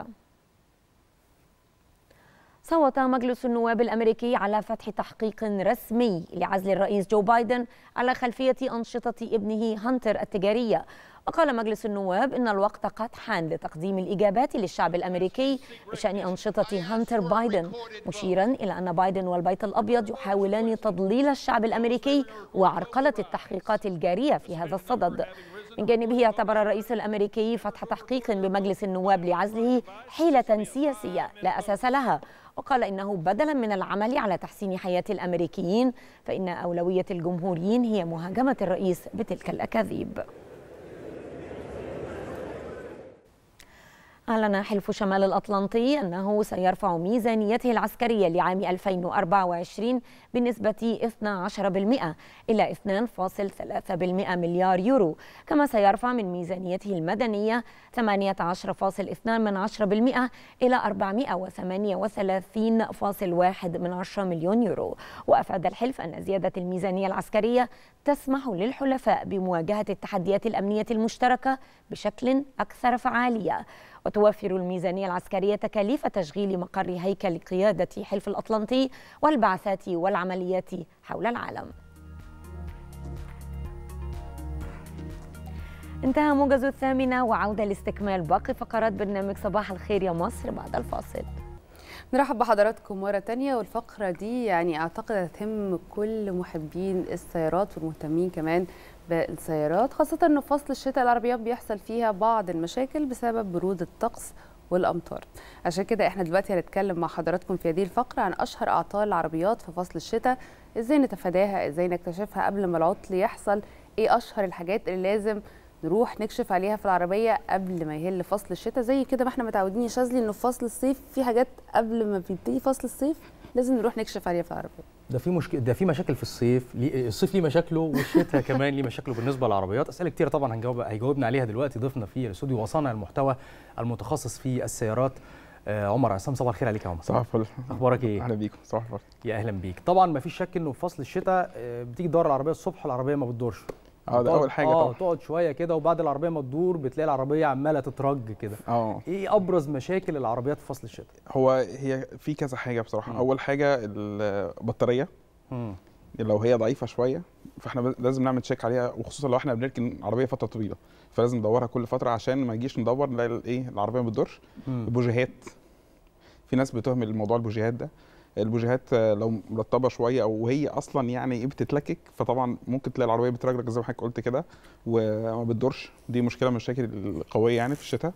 صوت مجلس النواب الامريكي على فتح تحقيق رسمي لعزل الرئيس جو بايدن على خلفيه انشطه ابنه هانتر التجاريه وقال مجلس النواب ان الوقت قد حان لتقديم الاجابات للشعب الامريكي بشان انشطه هانتر بايدن مشيرا الى ان بايدن والبيت الابيض يحاولان تضليل الشعب الامريكي وعرقله التحقيقات الجاريه في هذا الصدد من جانبه اعتبر الرئيس الامريكي فتح تحقيق بمجلس النواب لعزله حيله سياسيه لا اساس لها وقال انه بدلا من العمل على تحسين حياه الامريكيين فان اولويه الجمهوريين هي مهاجمه الرئيس بتلك الاكاذيب أعلن حلف شمال الأطلنطي أنه سيرفع ميزانيته العسكرية لعام 2024 بنسبة 12% إلى 2.3% مليار يورو كما سيرفع من ميزانيته المدنية 18.2% إلى 438.1 مليون يورو وأفاد الحلف أن زيادة الميزانية العسكرية تسمح للحلفاء بمواجهة التحديات الأمنية المشتركة بشكل أكثر فعالية وتوفر الميزانية العسكرية تكاليف تشغيل مقر هيكل قيادة حلف الأطلنطي والبعثات والعمليات حول العالم انتهى موجز الثامنة وعودة لاستكمال باقي فقرات برنامج صباح الخير يا مصر بعد الفاصل نرحب بحضراتكم مرة تانية والفقرة دي يعني أعتقد هتهم كل محبين السيارات والمهتمين كمان بالسيارات خاصة أنه في فصل الشتاء العربيات بيحصل فيها بعض المشاكل بسبب برود الطقس والأمطار عشان كده احنا دلوقتي هنتكلم مع حضراتكم في هذه الفقرة عن أشهر أعطال العربيات في فصل الشتاء ازاي نتفاداها ازاي نكتشفها قبل ما العطل يحصل ايه أشهر الحاجات اللي لازم نروح نكشف عليها في العربيه قبل ما يهل فصل الشتاء زي كده ما احنا متعودين يا شاذلي انه في فصل الصيف في حاجات قبل ما بيبتدي فصل الصيف لازم نروح نكشف عليها في العربيه ده في مشكله ده في مشاكل في الصيف ليه الصيف ليه مشاكله والشتاء كمان ليه مشاكله بالنسبه للعربيات اسئله كتير طبعا هنجاوب هيجاوبنا عليها دلوقتي ضيفنا في الاستوديو وصانع المحتوى المتخصص في السيارات آه عمر عصام صباح الخير عليك يا عمر صباح الفل اخبارك ايه اهلا بيكم صباح الفل يا اهلا بيك طبعا ما فيش شك انه في فصل الشتاء آه بتيجي تدور العربيه الصبح العربيه ما بتدورش اه ده اول حاجه اه طبعا تقعد شويه كده وبعد العربيه ما تدور بتلاقي العربيه عماله تترج كده اه ايه ابرز مشاكل العربيات في فصل الشتاء هو هي في كذا حاجه بصراحه مم. اول حاجه البطاريه مم. لو هي ضعيفه شويه فاحنا ب- لازم نعمل تشيك عليها وخصوصا لو احنا بنركن عربيه فتره طويله فلازم ندورها كل فتره عشان ما نجيش ندور نلاقي الايه العربيه ما بتدورش مم. البوجيهات في ناس بتهمل الموضوع البوجيهات ده البوجيهات آه، لو مرطبه شويه او وهي اصلا يعني ايه بتتلكك فطبعا ممكن تلاقي العربيه بترجرج زي ما حضرتك قلت كده وما بتدورش دي مشكله من المشاكل القويه يعني في الشتاء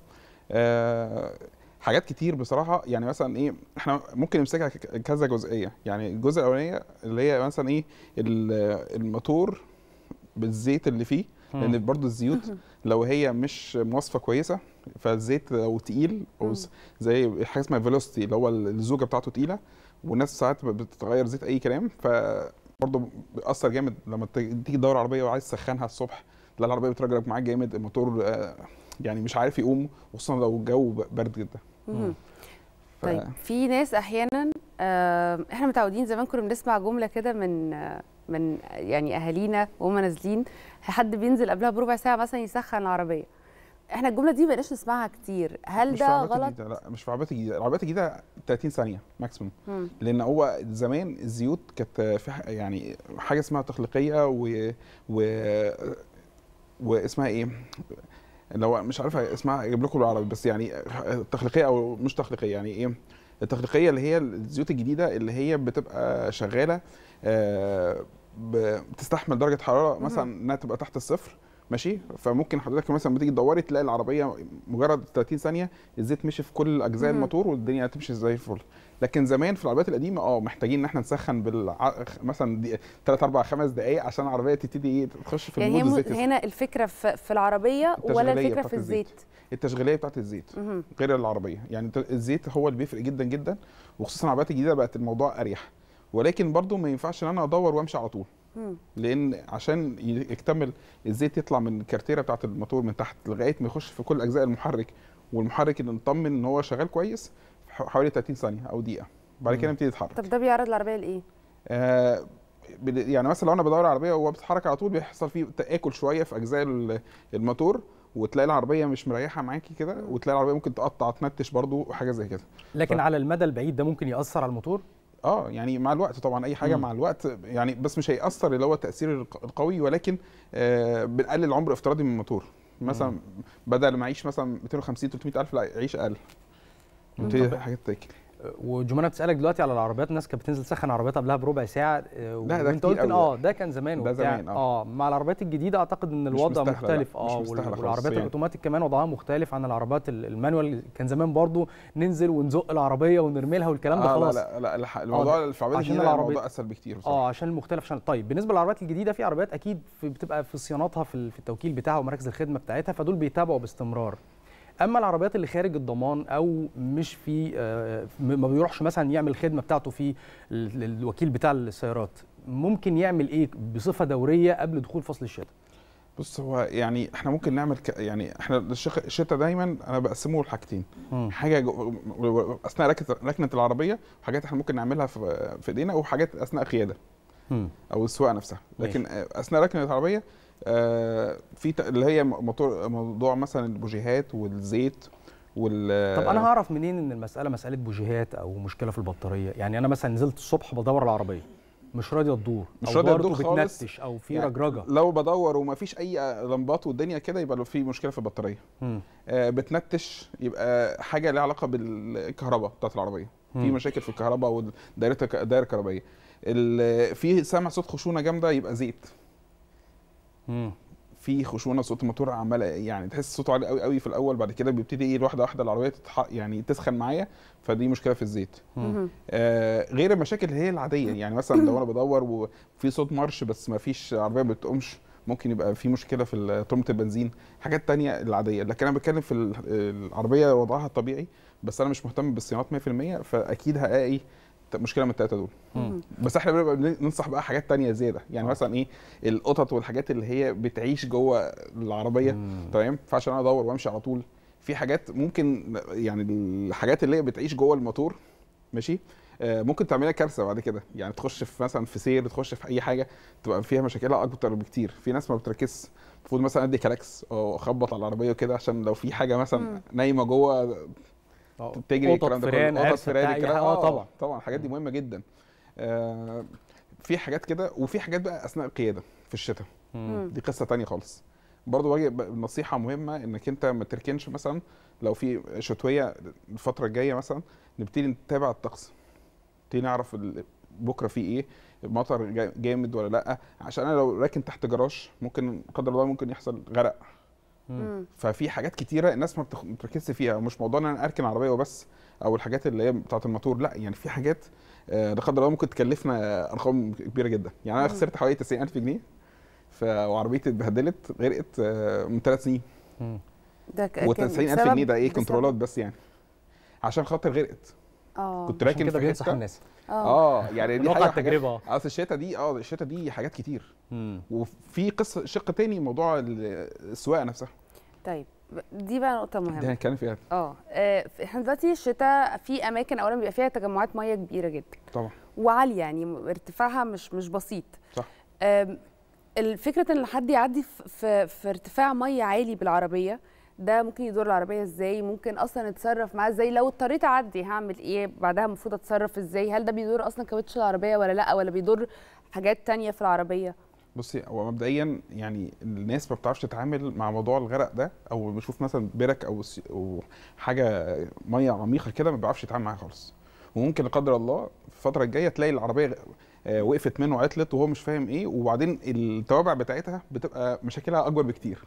آه، حاجات كتير بصراحه يعني مثلا ايه احنا ممكن نمسكها ك- كذا جزئيه يعني الجزء الاولانيه اللي هي مثلا ايه ال- الموتور بالزيت اللي فيه لان برضو الزيوت لو هي مش مواصفه كويسه فالزيت لو تقيل او س- زي حاجه اسمها فيلوستي اللي هو الزوجه بتاعته تقيله والناس ساعات بتتغير زيت اي كلام فبرضه بيأثر جامد لما ت- تيجي تدور عربيه وعايز تسخنها الصبح تلاقي العربيه بترجرج معاك جامد الموتور آه، يعني مش عارف يقوم خصوصا لو الجو ب- برد جدا مهم. ف- طيب في ناس احيانا آه، احنا متعودين زمان كنا بنسمع جمله كده من آه، من يعني اهالينا وهم نازلين حد بينزل قبلها بربع ساعه مثلا يسخن العربيه احنا الجمله دي مبقناش نسمعها كتير هل مش في ده عربيات غلط الجديدة لا مش في عربيات الجديده العربيات الجديده 30 ثانيه ماكسيموم مم. لان هو زمان الزيوت كانت في ح- يعني حاجه اسمها تخليقيه و, و... واسمها ايه لو مش عارف اسمها اجيب لكم بالعربي بس يعني تخليقيه او مش تخليقيه يعني ايه التخليقيه اللي هي الزيوت الجديده اللي هي بتبقى شغاله آه، ب- بتستحمل درجه حراره مثلا انها تبقى تحت الصفر ماشي فممكن حضرتك مثلا بتيجي تدوري تلاقي العربيه مجرد 30 ثانيه الزيت مشي في كل اجزاء مهم. الموتور والدنيا هتمشي زي الفل لكن زمان في العربيات القديمه اه محتاجين ان احنا نسخن بالع... مثلا 3 4 5 دقائق عشان العربيه تبتدي ايه تخش في يعني هي المود م- الزيت يسخن. هنا الفكره في, في العربيه ولا التشغيلية الفكره بتاعت في الزيت التشغيليه بتاعت الزيت مهم. غير العربيه يعني الت- الزيت هو اللي بيفرق جدا جدا وخصوصا العربيات الجديده بقت الموضوع اريح ولكن برضو ما ينفعش ان انا ادور وامشي على طول مم. لان عشان ي- يكتمل الزيت يطلع من الكارتيره بتاعت الموتور من تحت لغايه ما يخش في كل اجزاء المحرك والمحرك اللي نطمن ان هو شغال كويس ح- حوالي 30 ثانيه او دقيقه بعد كده مم. نبتدي نتحرك طب ده بيعرض العربيه لايه آه بد- يعني مثلا لو انا بدور على عربيه وهو بتتحرك على طول بيحصل فيه تاكل شويه في اجزاء ال- الموتور وتلاقي العربيه مش مريحه معاكي كده وتلاقي العربيه ممكن تقطع تنتش برضو وحاجه زي كده لكن ف- على المدى البعيد ده ممكن ياثر على الموتور اه يعني مع الوقت طبعا اي حاجه مم. مع الوقت يعني بس مش هيأثر اللي هو التأثير الق- القوي ولكن آه بنقلل عمر افتراضي من الموتور مثلا بدل ما اعيش مثلا 250 300 الف لا يعيش اقل مم. نبتدي طب- حاجات تاكل وجمانه بتسالك دلوقتي على العربيات الناس كانت بتنزل تسخن عربياتها قبلها بربع ساعه آه، ده وانت كتير قلت إن قوي اه ده كان زمان ده وبتاع. زمان، آه. اه مع العربيات الجديده اعتقد ان مش الوضع مستاهلة، لا، مختلف مش اه وال- مستاهلة خالص والعربيات يعني. الاوتوماتيك كمان وضعها مختلف عن العربيات ال- المانوال كان زمان برضو ننزل ونزق العربيه ونرمي لها والكلام ده آه خلاص لا لا, لا الح- الموضوع ده العربيات عشان الجديده العربية- الموضوع اسهل بكتير بصراحه اه عشان المختلف عشان طيب بالنسبه للعربيات الجديده في عربيات اكيد في بتبقى في صيانتها في ال- في التوكيل بتاعها ومراكز الخدمه بتاعتها فدول بيتابعوا باستمرار اما العربيات اللي خارج الضمان او مش في آه، م- ما بيروحش مثلا يعمل الخدمه بتاعته في ال- الوكيل بتاع السيارات ممكن يعمل ايه بصفه دوريه قبل دخول فصل الشتاء بص هو يعني احنا ممكن نعمل ك... يعني احنا الشخ- الشتاء دايما انا بقسمه لحاجتين مم. حاجه جو... اثناء ركنه ركنه العربيه وحاجات احنا ممكن نعملها في في ايدينا وحاجات اثناء قياده مم. او السواقه نفسها ماشي. لكن آه، اثناء ركنه العربيه آه، في ت- اللي هي موتور موضوع مثلا البوجيهات والزيت وال طب انا هعرف منين ان المساله مساله بوجيهات او مشكله في البطاريه يعني انا مثلا نزلت الصبح بدور العربيه مش راضيه تدور مش أو راضية برضه تدور خالص. بتنتش او في يعني رجرجه لو بدور وما فيش اي لمبات والدنيا كده يبقى لو في مشكله في البطاريه مم. آه، بتنتش يبقى حاجه ليها علاقه بالكهرباء بتاعت العربيه في مم. مشاكل في الكهرباء والدائره الدائره الكهربائيه ال- في سامع صوت خشونه جامده يبقى زيت مم. في خشونه صوت الموتور عمال يعني تحس صوته عالي قوي قوي في الاول بعد كده بيبتدي ايه واحده واحده العربيه تتح... يعني تسخن معايا فدي مشكله في الزيت مهم. آه غير المشاكل اللي هي العاديه يعني مثلا لو انا بدور وفي صوت مارش بس ما فيش عربيه ما بتقومش ممكن يبقى في مشكله في ترمه البنزين حاجات تانية العاديه لكن انا بتكلم في ال- العربيه وضعها الطبيعي بس انا مش مهتم بالصيانات 100% فاكيد هلاقي ت- مشكله من الثلاثه دول مم. بس احنا بنبقى ننصح بقى حاجات تانية زياده يعني آه. مثلا ايه القطط والحاجات اللي هي بتعيش جوه العربيه مم. تمام فعشان انا ادور وامشي على طول في حاجات ممكن يعني الحاجات اللي هي بتعيش جوه الموتور ماشي آه، ممكن تعملها كارثه بعد كده يعني تخش في مثلا في سير تخش في اي حاجه تبقى فيها مشاكلها اكتر بكتير في ناس ما بتركزش المفروض مثلا ادي كلاكس او اخبط على العربيه وكده عشان لو في حاجه مثلا نايمه جوه آه. تجري قطط الكلام ده فيران كله قطط عرسة فيران بتاع أي الكلام حاجة. اه طبعا طبعا الحاجات دي مهمه جدا آه، في حاجات كده وفي حاجات بقى اثناء القياده في الشتاء مم. دي قصه تانية خالص برضه واجب نصيحه مهمه انك انت ما تركنش مثلا لو في شتويه الفتره الجايه مثلا نبتدي نتابع الطقس نبتدي نعرف ال- بكره في ايه المطر جا- جامد ولا لا عشان انا لو راكن تحت جراج ممكن لا قدر الله ممكن يحصل غرق مم. ففي حاجات كتيره الناس ما بتخ- ما بتركزش فيها مش موضوع ان انا اركن عربيه وبس او الحاجات اللي هي بتاعه الموتور لا يعني في حاجات آه، لا قدر الله ممكن تكلفنا ارقام كبيره جدا يعني انا مم. خسرت حوالي 90000 جنيه ف- وعربيتي اتبهدلت غرقت آه، من ثلاث سنين مم. ده ك- كان و90000 بسبب- جنيه ده ايه بسبب- كنترولات بس يعني عشان خاطر غرقت اه كنت عشان راكن كده في بينصح حته الناس اه اه يعني من دي واقع حاجه حاجات التجربه اصل الشتا دي اه الشتا دي حاجات كتير مم. وفي قصه شق تاني موضوع ال- السواقه نفسها طيب دي بقى نقطة دي مهمة هنتكلم فيها اه آه، احنا دلوقتي الشتاء في اماكن اولا بيبقى فيها تجمعات ميه كبيره جدا طبعا وعاليه يعني ارتفاعها مش مش بسيط صح. آم، الفكره ان حد يعدي في, في, في ارتفاع ميه عالي بالعربيه ده ممكن يضر العربيه ازاي ممكن اصلا اتصرف معاه ازاي لو اضطريت اعدي هعمل ايه بعدها المفروض اتصرف ازاي هل ده بيضر اصلا كاوتش العربيه ولا لا ولا بيضر حاجات تانية في العربيه بصي هو مبدئيا يعني الناس ما بتعرفش تتعامل مع موضوع الغرق ده او بشوف مثلا برك او س- او حاجه ميه عميقه كده ما بيعرفش يتعامل معاها خالص وممكن لا قدر الله في الفتره الجايه تلاقي العربيه آه، وقفت منه عطلت وهو مش فاهم ايه وبعدين التوابع بتاعتها بتبقى مشاكلها اكبر بكتير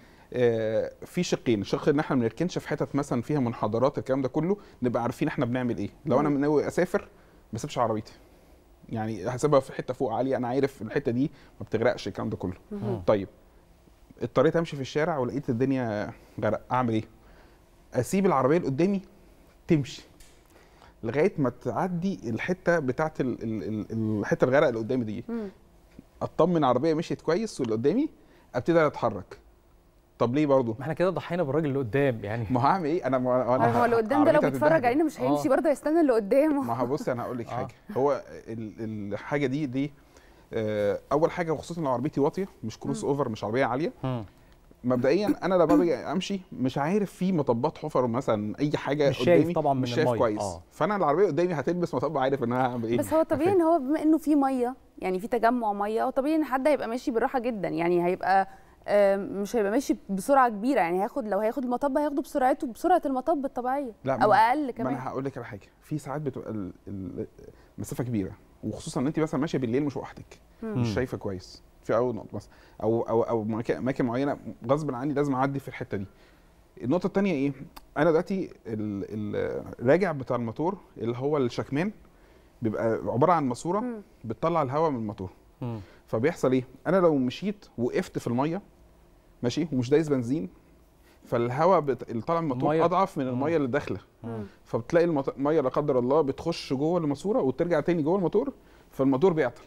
آه، في شقين شق ان احنا ما بنركنش في حتت مثلا فيها منحدرات الكلام ده كله نبقى عارفين احنا بنعمل ايه لو انا ناوي اسافر ما اسيبش عربيتي يعني هسيبها في حته فوق عاليه انا عارف الحته دي ما بتغرقش الكلام ده كله مم. طيب اضطريت امشي في الشارع ولقيت الدنيا غرق اعمل ايه اسيب العربيه اللي قدامي تمشي لغايه ما تعدي الحته بتاعت ال- ال- ال- الحته الغرق اللي قدامي دي مم. اطمن العربيه مشيت كويس واللي قدامي ابتدي اتحرك طب ليه برضه ما احنا كده ضحينا بالراجل اللي قدام يعني ما هعمل ايه انا ما انا هو اللي قدام ده لو عربيتي بيتفرج هتتبهدل. علينا مش هيمشي آه. برضه هيستنى اللي قدامه ما هو بص انا هقول لك آه. حاجه هو ال- الحاجه دي دي آه، اول حاجه وخصوصا لو عربيتي واطيه مش كروس اوفر مش عربيه عاليه مم. مبدئيا انا لما باجي امشي مش عارف في مطبات حفر مثلا اي حاجه مش شايف قدامي طبعا من مش شايف المية. كويس آه. فانا العربيه قدامي هتلبس مطب عارف ان انا هعمل ايه بس هو طبيعي ان هو بما انه في ميه يعني في تجمع ميه هو طبيعي ان حد هيبقى ماشي بالراحه جدا يعني هيبقى آم، مش هيبقى ماشي بسرعه كبيره يعني هياخد لو هياخد المطب هياخده بسرعته بسرعه المطب الطبيعيه لا او ما- اقل ما كمان انا هقول لك على حاجه في ساعات بتبقى ال- ال- المسافه كبيره وخصوصا ان انت مثلا ماشيه بالليل مش لوحدك مش شايفه كويس في اول نقطه مثلا او او او مكا- اماكن معينه غصب عني لازم اعدي في الحته دي النقطه الثانيه ايه انا دلوقتي ال- ال- الراجع بتاع الموتور اللي هو الشكمان بيبقى عباره عن ماسوره مم. بتطلع الهواء من الموتور مم. فبيحصل ايه انا لو مشيت وقفت في الميه ماشي ومش دايس بنزين فالهواء بت... اللي طالع من الموتور المية- اضعف من الميه اللي داخله فبتلاقي المط- الميه لا قدر الله بتخش جوه الماسوره وترجع تاني جوه الموتور فالموتور بيعطل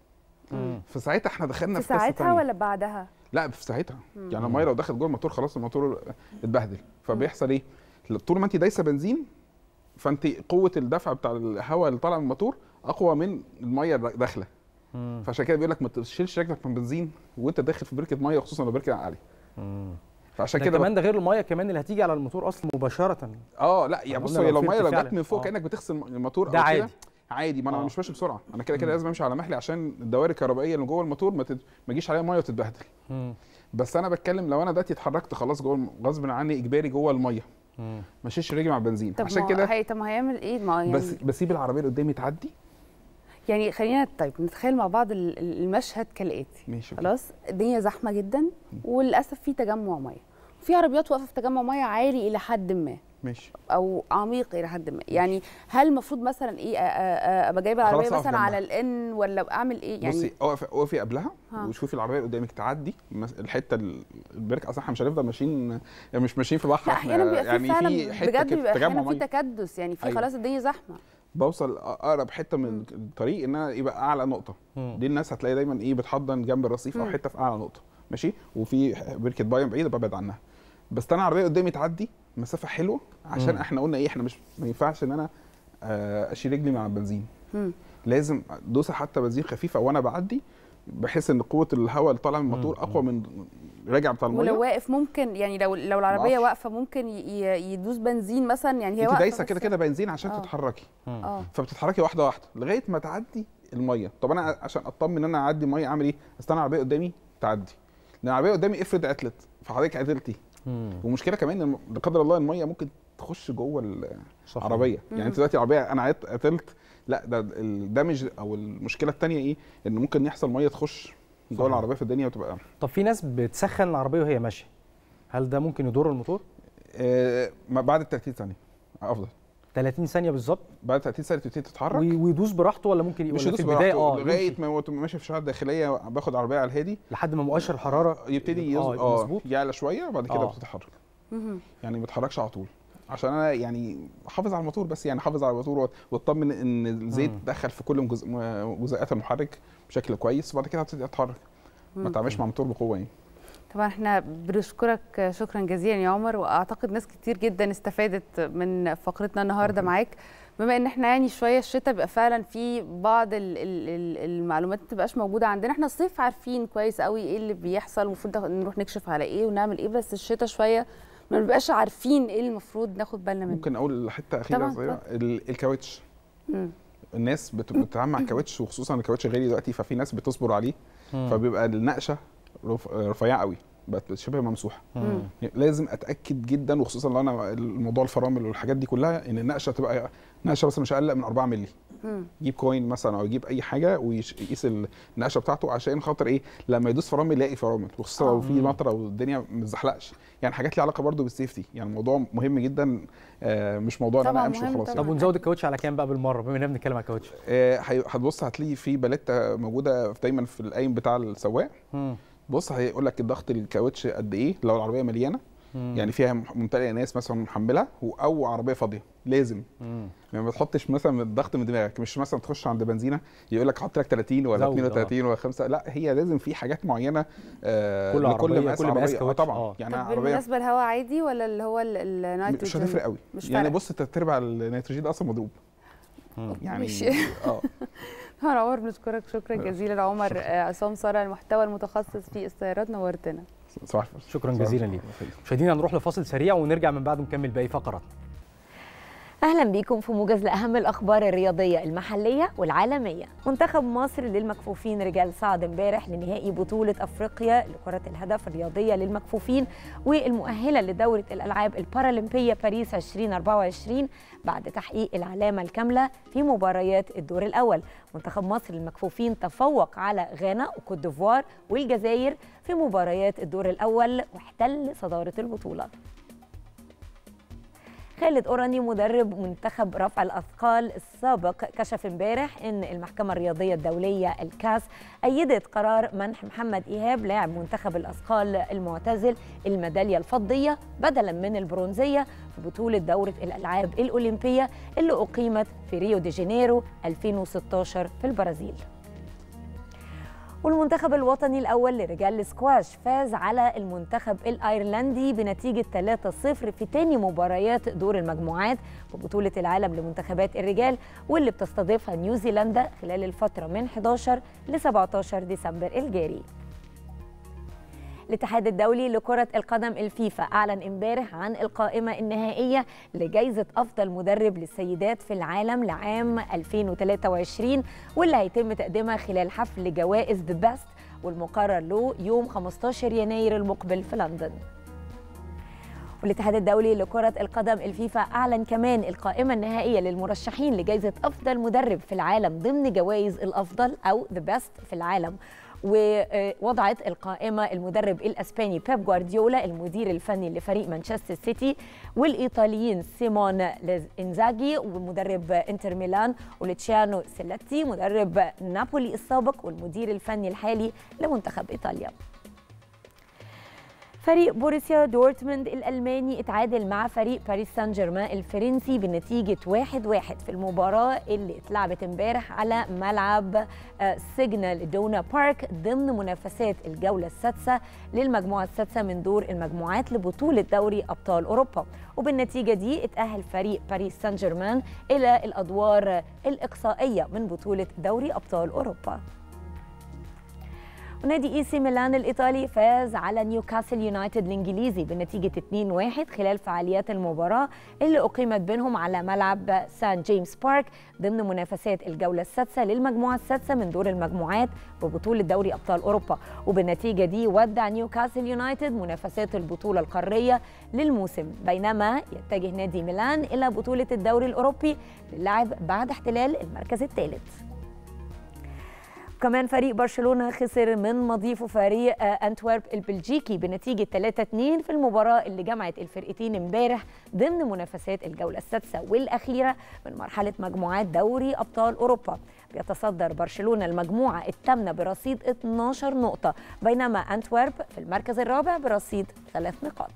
مم. فساعتها احنا دخلنا في في قصه ساعتها تانية. ولا بعدها لا في ساعتها يعني الميه لو دخلت جوه الموتور خلاص الموتور اتبهدل فبيحصل ايه طول ما انت دايسه بنزين فانت قوه الدفع بتاع الهواء اللي طالع من الموتور اقوى من الميه اللي داخله مم. فعشان كده بيقول لك ما تشيلش رجلك من بنزين وانت داخل في بركه ميه خصوصا لو بركه عاليه مم. فعشان ده كده كمان ده غير الميه كمان اللي هتيجي على الموتور اصلا مباشره اه لا يعني قلنا بص لو هي لو فهمت ميه لو فعلا. جت من فوق آه. كانك بتغسل الموتور ده أو كده، عادي. عادي ما انا آه. مش ماشي بسرعه انا كده كده لازم امشي على مهلي عشان الدوائر الكهربائيه اللي جوه الموتور ما, تت... ما يجيش عليها ميه وتتبهدل مم. بس انا بتكلم لو انا دلوقتي اتحركت خلاص جوه الم- غصب عني اجباري جوه الميه مم. ماشيش رجلي مع بنزين طب عشان ما كده هي طب ما هيعمل ايه ما يعني بس بسيب العربيه اللي قدامي تعدي يعني خلينا طيب نتخيل مع بعض ال- ال- المشهد كالاتي ماشي خلاص الدنيا زحمه جدا وللاسف في تجمع ميه في عربيات واقفه في تجمع ميه عالي الى حد ما ماشي او عميق الى حد ما يعني هل المفروض مثلا ايه أ- أ- أ- ابقى جايبه خلاص العربيه أقف مثلا على جنبها. الان ولا اعمل ايه يعني بصي اقفي اقفي قبلها ها. وشوفي العربيه اللي قدامك تعدي مس- الحته ال- البرك اصلا احنا مش هنفضل ماشيين يعني مش ماشيين في بحر لا احيانا بيبقى في يعني فعلا في حته بجد كده بيبقى تجمع احيانا في ميه تكدس يعني في أيوة. خلاص الدنيا زحمه بوصل اقرب حته من الطريق ان انا يبقى اعلى نقطه مم. دي الناس هتلاقي دايما ايه بتحضن جنب الرصيف او مم. حته في اعلى نقطه ماشي وفي بركه باين بعيده ببعد عنها بس انا العربيه قدامي تعدي مسافه حلوه عشان مم. احنا قلنا ايه احنا مش ما ينفعش ان انا آه، اشيل رجلي مع البنزين مم. لازم دوسه حتى بنزين خفيفه وانا بعدي بحيث ان قوه الهواء اللي طالع من الموتور مم. اقوى من راجع بتاع الميه ولو واقف ممكن يعني لو لو العربيه معرفش. واقفه ممكن ي- ي- يدوس بنزين مثلا يعني هي انت واقفه دايسه بس- كده كده بنزين عشان آه. تتحركي اه فبتتحركي واحده واحده لغايه ما تعدي الميه طب انا عشان اطمن ان انا اعدي الميه اعمل ايه استنى العربيه قدامي تعدي لان العربيه قدامي افرض عطلت فحضرتك عدلتي مم. ومشكله كمان ان لا قدر الله الميه ممكن تخش جوه صح. العربيه يعني انت دلوقتي العربيه انا عط- عطلت لا ده الدمج او المشكله الثانيه ايه ان ممكن يحصل ميه تخش جوه صحيح. العربيه في الدنيا وتبقى طب في ناس بتسخن العربيه وهي ماشيه هل ده ممكن يضر الموتور آه ما بعد ال 30 ثانيه افضل 30 ثانيه بالظبط بعد 30 ثانيه تبتدي تتحرك وي- ويدوس براحته ولا ممكن مش ولا يدوس في البدايه براحته اه لغايه يمشي ما هو تبقى ماشي في الشارع الداخليه باخد العربيه على الهادي لحد ما مؤشر الحراره يبتدي يز... اه اه مظبوط يعلى شويه وبعد كده آه. بتتحرك مهم. يعني ما بتحركش على طول عشان انا يعني احافظ على الموتور بس يعني احافظ على الموتور وأ- واطمن ان الزيت مم. دخل في كل جزء جزيئات المحرك بشكل كويس وبعد كده هبتدي اتحرك ما تعملش مع الموتور بقوه يعني طبعا احنا بنشكرك شكرا جزيلا يا عمر واعتقد ناس كتير جدا استفادت من فقرتنا النهارده معاك بما ان احنا يعني شويه الشتاء بيبقى فعلا في بعض ال ال ال المعلومات ما بتبقاش موجوده عندنا احنا الصيف عارفين كويس قوي ايه اللي بيحصل المفروض نروح نكشف على ايه ونعمل ايه بس الشتاء شويه ما بنبقاش عارفين ايه اللي المفروض ناخد بالنا منه ممكن اقول حته اخيره طبعاً، صغيره ال- الكاوتش مم. الناس بت- بتتعامل مع الكاوتش وخصوصا الكاوتش غالي دلوقتي ففي ناس بتصبر عليه مم. فبيبقى النقشه رف- رفيعه قوي بقت شبه ممسوحه مم. لازم اتاكد جدا وخصوصا لو انا الموضوع الفرامل والحاجات دي كلها ان النقشه تبقى نقشه مثلا مش اقل من 4 مللي مم. يجيب كوين مثلا او يجيب اي حاجه ويقيس النقشه بتاعته عشان خاطر ايه لما يدوس فرامل يلاقي فرامل وخصوصا لو في مطره والدنيا ما تزحلقش يعني حاجات ليها علاقه برضو بالسيفتي يعني الموضوع مهم جدا آه، مش موضوع ان طبعاً انا امشي مهم وخلاص طبعاً. طب ونزود الكاوتش على كام بقى بالمره بما اننا بنتكلم على الكاوتش آه، هي- هتبص هتلاقي في باليتا موجوده دايما في القايم بتاع السواق مم. بص هيقول لك الضغط الكاوتش قد ايه لو العربيه مليانه مم. يعني فيها ممتلئه ناس مثلا محملها و- او عربيه فاضيه لازم مم. يعني ما تحطش مثلا الضغط من دماغك مش مثلا تخش عند بنزينه يقول لك حط لك 30 ولا زود، 32 ولا 5 لا هي لازم في حاجات معينه آه كل لكل عربية، مقاس كل مقاس عربيه آه كاوتش، طبعا آه. يعني طب عربيه بالنسبه الهواء عادي ولا اللي هو ال- النيتروجين مش هتفرق قوي مش يعني فارقة. بص تلات ارباع النيتروجين ده اصلا مضروب يعني ماشي. اه عمر عمر بنشكرك شكرا جزيلا عمر آه، عصام ساره المحتوى المتخصص في السيارات نورتنا صباح الفل شكراً صباح جزيلاً الفل. ليك. مشاهدينا هنروح لفاصل سريع ونرجع من بعده نكمل باقي فقراتنا اهلا بيكم في موجز لاهم الاخبار الرياضيه المحليه والعالميه منتخب مصر للمكفوفين رجال صعد امبارح لنهائي بطوله افريقيا لكره الهدف الرياضيه للمكفوفين والمؤهله لدوره الالعاب البارالمبيه باريس 2024 بعد تحقيق العلامه الكامله في مباريات الدور الاول منتخب مصر للمكفوفين تفوق على غانا وكوت ديفوار والجزائر في مباريات الدور الاول واحتل صداره البطوله خالد أوراني مدرب منتخب رفع الأثقال السابق كشف امبارح أن المحكمة الرياضية الدولية الكاس أيدت قرار منح محمد إيهاب لاعب منتخب الأثقال المعتزل الميدالية الفضية بدلا من البرونزية في بطولة دورة الألعاب الأولمبية اللي أقيمت في ريو دي جانيرو 2016 في البرازيل والمنتخب الوطني الأول لرجال السكواش فاز على المنتخب الأيرلندي بنتيجة 3-0 في تاني مباريات دور المجموعات في بطولة العالم لمنتخبات الرجال واللي بتستضيفها نيوزيلندا خلال الفترة من 11 ل 17 ديسمبر الجاري الاتحاد الدولي لكرة القدم الفيفا أعلن امبارح عن القائمة النهائية لجائزة أفضل مدرب للسيدات في العالم لعام 2023 واللي هيتم تقديمها خلال حفل جوائز ذا بيست والمقرر له يوم 15 يناير المقبل في لندن. والاتحاد الدولي لكرة القدم الفيفا أعلن كمان القائمة النهائية للمرشحين لجائزة أفضل مدرب في العالم ضمن جوائز الأفضل أو ذا بيست في العالم ووضعت القائمة المدرب الأسباني بيب جوارديولا المدير الفني لفريق مانشستر سيتي والإيطاليين سيمون إنزاجي ومدرب إنتر ميلان ولوتشيانو سيلاتي مدرب نابولي السابق والمدير الفني الحالي لمنتخب إيطاليا فريق بوريسيا دورتموند الألماني اتعادل مع فريق باريس سان جيرمان الفرنسي بنتيجة 1-1 في المباراة اللي اتلعبت امبارح على ملعب سيجنال دونا بارك ضمن منافسات الجولة السادسة للمجموعة السادسة من دور المجموعات لبطولة دوري أبطال أوروبا وبالنتيجة دي اتأهل فريق باريس سان جيرمان إلى الأدوار الإقصائية من بطولة دوري أبطال أوروبا ونادي اي سي ميلان الايطالي فاز على نيوكاسل يونايتد الانجليزي بنتيجه 2-1 خلال فعاليات المباراه اللي اقيمت بينهم على ملعب سان جيمس بارك ضمن منافسات الجوله السادسه للمجموعه السادسه من دور المجموعات ببطوله دوري ابطال اوروبا وبالنتيجه دي ودع نيوكاسل يونايتد منافسات البطوله القاريه للموسم بينما يتجه نادي ميلان الى بطوله الدوري الاوروبي للعب بعد احتلال المركز الثالث كمان فريق برشلونه خسر من مضيفه فريق انتورب البلجيكي بنتيجه 3-2 في المباراه اللي جمعت الفرقتين امبارح ضمن منافسات الجوله السادسه والاخيره من مرحله مجموعات دوري ابطال اوروبا بيتصدر برشلونه المجموعه الثامنه برصيد 12 نقطه بينما انتورب في المركز الرابع برصيد ثلاث نقاط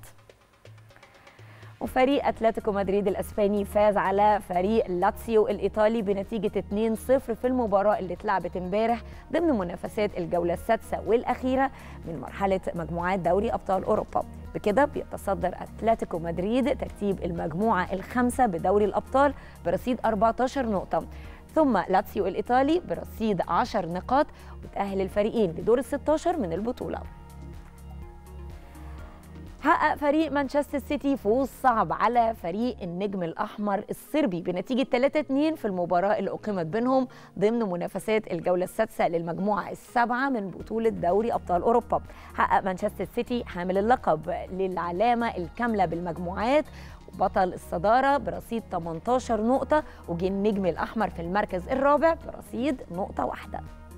وفريق اتلتيكو مدريد الاسباني فاز على فريق لاتسيو الايطالي بنتيجه 2-0 في المباراه اللي اتلعبت امبارح ضمن منافسات الجوله السادسه والاخيره من مرحله مجموعات دوري ابطال اوروبا بكده بيتصدر اتلتيكو مدريد ترتيب المجموعه الخامسه بدوري الابطال برصيد 14 نقطه ثم لاتسيو الايطالي برصيد 10 نقاط وتاهل الفريقين لدور ال 16 من البطوله حقق فريق مانشستر سيتي فوز صعب على فريق النجم الأحمر الصربي بنتيجة 3-2 في المباراة اللي أقيمت بينهم ضمن منافسات الجولة السادسة للمجموعة السابعة من بطولة دوري أبطال أوروبا حقق مانشستر سيتي حامل اللقب للعلامة الكاملة بالمجموعات بطل الصدارة برصيد 18 نقطة وجه النجم الأحمر في المركز الرابع برصيد نقطة واحدة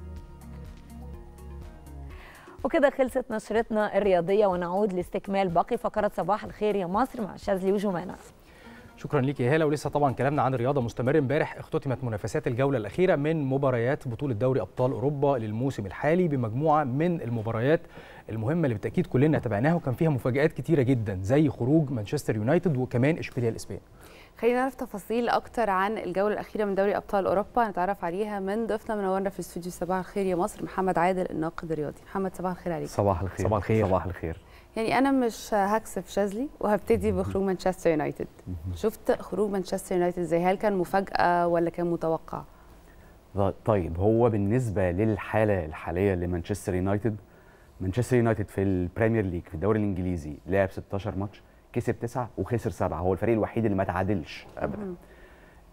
وكده خلصت نشرتنا الرياضية ونعود لاستكمال باقي فقرات صباح الخير يا مصر مع شاذلي وجمانة شكرا ليك يا هاله ولسه طبعا كلامنا عن الرياضه مستمر امبارح اختتمت منافسات الجوله الاخيره من مباريات بطوله دوري ابطال اوروبا للموسم الحالي بمجموعه من المباريات المهمه اللي بالتاكيد كلنا تابعناها وكان فيها مفاجات كتيره جدا زي خروج مانشستر يونايتد وكمان اشبيليا الاسباني خلينا نعرف تفاصيل اكتر عن الجوله الاخيره من دوري ابطال اوروبا نتعرف عليها من ضيفنا منورنا في الاستوديو صباح الخير يا مصر محمد عادل الناقد الرياضي محمد صباح الخير عليك صباح الخير صباح الخير. صباح الخير يعني انا مش هكسف شاذلي وهبتدي بخروج مانشستر يونايتد شفت خروج مانشستر يونايتد ازاي هل كان مفاجاه ولا كان متوقع طيب هو بالنسبه للحاله الحاليه لمانشستر يونايتد مانشستر يونايتد في البريمير ليج في الدوري الانجليزي لعب 16 ماتش كسب تسعه وخسر سبعه هو الفريق الوحيد اللي ما تعادلش ابدا